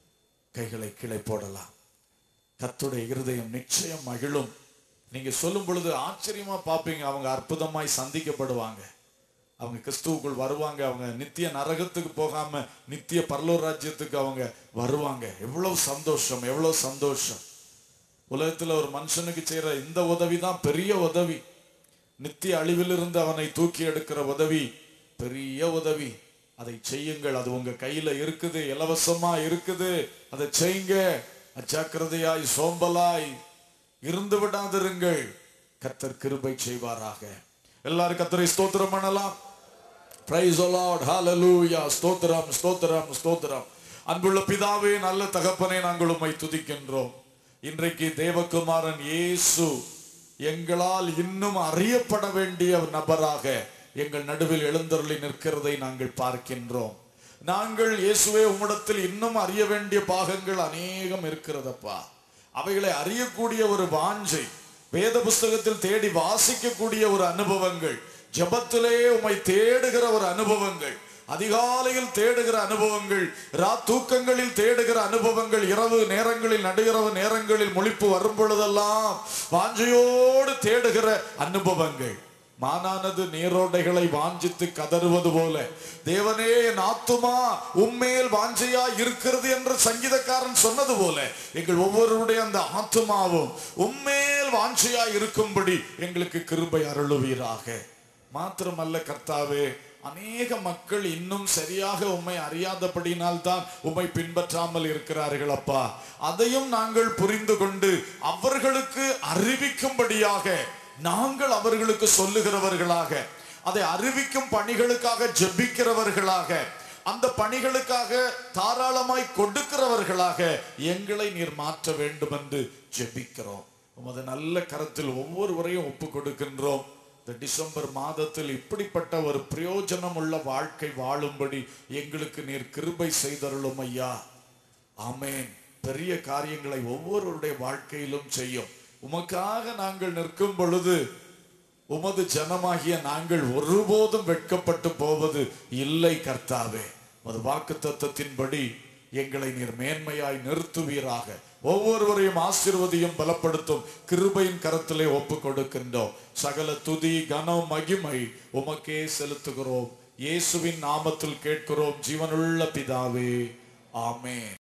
கைகளை கீழே போடலாம் கர்த்தருடைய இருதயம் நிச்சயம் மகிழும் நீங்க சொல்லும் பொழுது ஆச்சரியமா பார்ப்பீங்க அவங்க அற்புதமாய் சந்திக்கப்படுவாங்க அவங்க கிறிஸ்துவுக்குள் வருவாங்க அவங்க நித்திய நரகத்துக்கு போகாம நித்திய பரலோர் ராஜ்யத்துக்கு அவங்க வருவாங்க எவ்வளவு சந்தோஷம் எவ்வளவு சந்தோஷம் உலகத்துல ஒரு மனுஷனுக்கு செய்யற இந்த உதவி தான் பெரிய உதவி நித்திய அழிவிலிருந்து அவனை தூக்கி எடுக்கிற உதவி பெரிய உதவி அதை செய்யுங்கள் அது உங்க கையில இருக்குது இலவசமா இருக்குது அதை செய்யுங்க அஜாக்கிரதையாய் சோம்பலாய் இருந்து விடாதிருங்கள் கர்த்தர் கிருபை செய்வாராக எல்லாரும் கர்த்தரை ஸ்தோத்திரம் பண்ணலாம் பிரைஸ் லார்ட் ஹalleluya ஸ்தோத்திரம் ஸ்தோத்திரம் ஸ்தோத்திரம் அன்புள்ள பிதாவே நல்ல தகப்பனே நாங்கள் உம்மை துதிக்கின்றோம் இன்றைக்கு தேவகுமாரன் இயேசு எங்களால் இன்னும் அறியப்பட வேண்டிய நபராக எங்கள் நடுவில் எழுந்தருளி நிற்கிறதை நாங்கள் பார்க்கின்றோம் நாங்கள் இயேசுவே உம்மிடத்தில் இன்னும் அறிய வேண்டிய பாகங்கள் அநேகம் இருக்கிறதப்பா அவைகளை அறியக்கூடிய ஒரு வாஞ்சை வேத புஸ்தகத்தில் தேடி வாசிக்கக்கூடிய ஒரு அனுபவங்கள் ஜெபத்திலே உம்மை தேடுகிற ஒரு அனுபவங்கள் அதிகாலையில் தேடுகிற அனுபவங்கள் ரா தூக்கங்களில் தேடுகிற அனுபவங்கள் இரவு நேரங்களில் நடுகிறவு நேரங்களில் முழிப்பு வரும் பொழுதெல்லாம் வாஞ்சையோடு தேடுகிற அனுபவங்கள் மானானது நீரோடைகளை வாஞ்சித்து கதறுவது போல தேவனே என் ஆத்துமா உம்மேல் வாஞ்சையா இருக்கிறது என்று சங்கீதக்காரன் சொன்னது போல எங்கள் ஒவ்வொருடைய அந்த ஆத்துமாவும் உம்மேல் வாஞ்சையா இருக்கும்படி எங்களுக்கு கிருபை அருளுவீராக மாத்திரமல்ல கர்த்தாவே அநேக மக்கள் இன்னும் சரியாக உம்மை அறியாதபடினால் தான் உம்மை பின்பற்றாமல் இருக்கிறார்கள் அப்பா அதையும் நாங்கள் புரிந்து கொண்டு அவர்களுக்கு அறிவிக்கும்படியாக நாங்கள் அவர்களுக்கு சொல்லுகிறவர்களாக அதை அறிவிக்கும் பணிகளுக்காக ஜெபிக்கிறவர்களாக அந்த பணிகளுக்காக தாராளமாய் கொடுக்கிறவர்களாக எங்களை நீர் மாற்ற வேண்டும் என்று ஜெபிக்கிறோம் உமது நல்ல கரத்தில் ஒவ்வொருவரையும் ஒப்பு கொடுக்கின்றோம் இந்த டிசம்பர் மாதத்தில் இப்படிப்பட்ட ஒரு பிரயோஜனம் உள்ள வாழ்க்கை வாழும்படி எங்களுக்கு நீர் கிருபை செய்தருளும் ஐயா ஆமென் பெரிய காரியங்களை ஒவ்வொருவருடைய வாழ்க்கையிலும் செய்யும் உமக்காக நாங்கள் நிற்கும் பொழுது உமது ஜனமாகிய நாங்கள் ஒருபோதும் வெட்கப்பட்டு போவது இல்லை கர்த்தாவே உமது வாக்கு தத்தத்தின்படி எங்களை நீர் மேன்மையாய் நிறுத்துவீராக ஒவ்வொருவரையும் ஆசீர்வதியும் பலப்படுத்தும் கிருபையின் கரத்திலே ஒப்பு கொடுக்கின்றோம் சகல துதி கனம் மகிமை உமக்கே செலுத்துகிறோம் இயேசுவின் நாமத்தில் கேட்கிறோம் ஜீவனுள்ள பிதாவே ஆமென்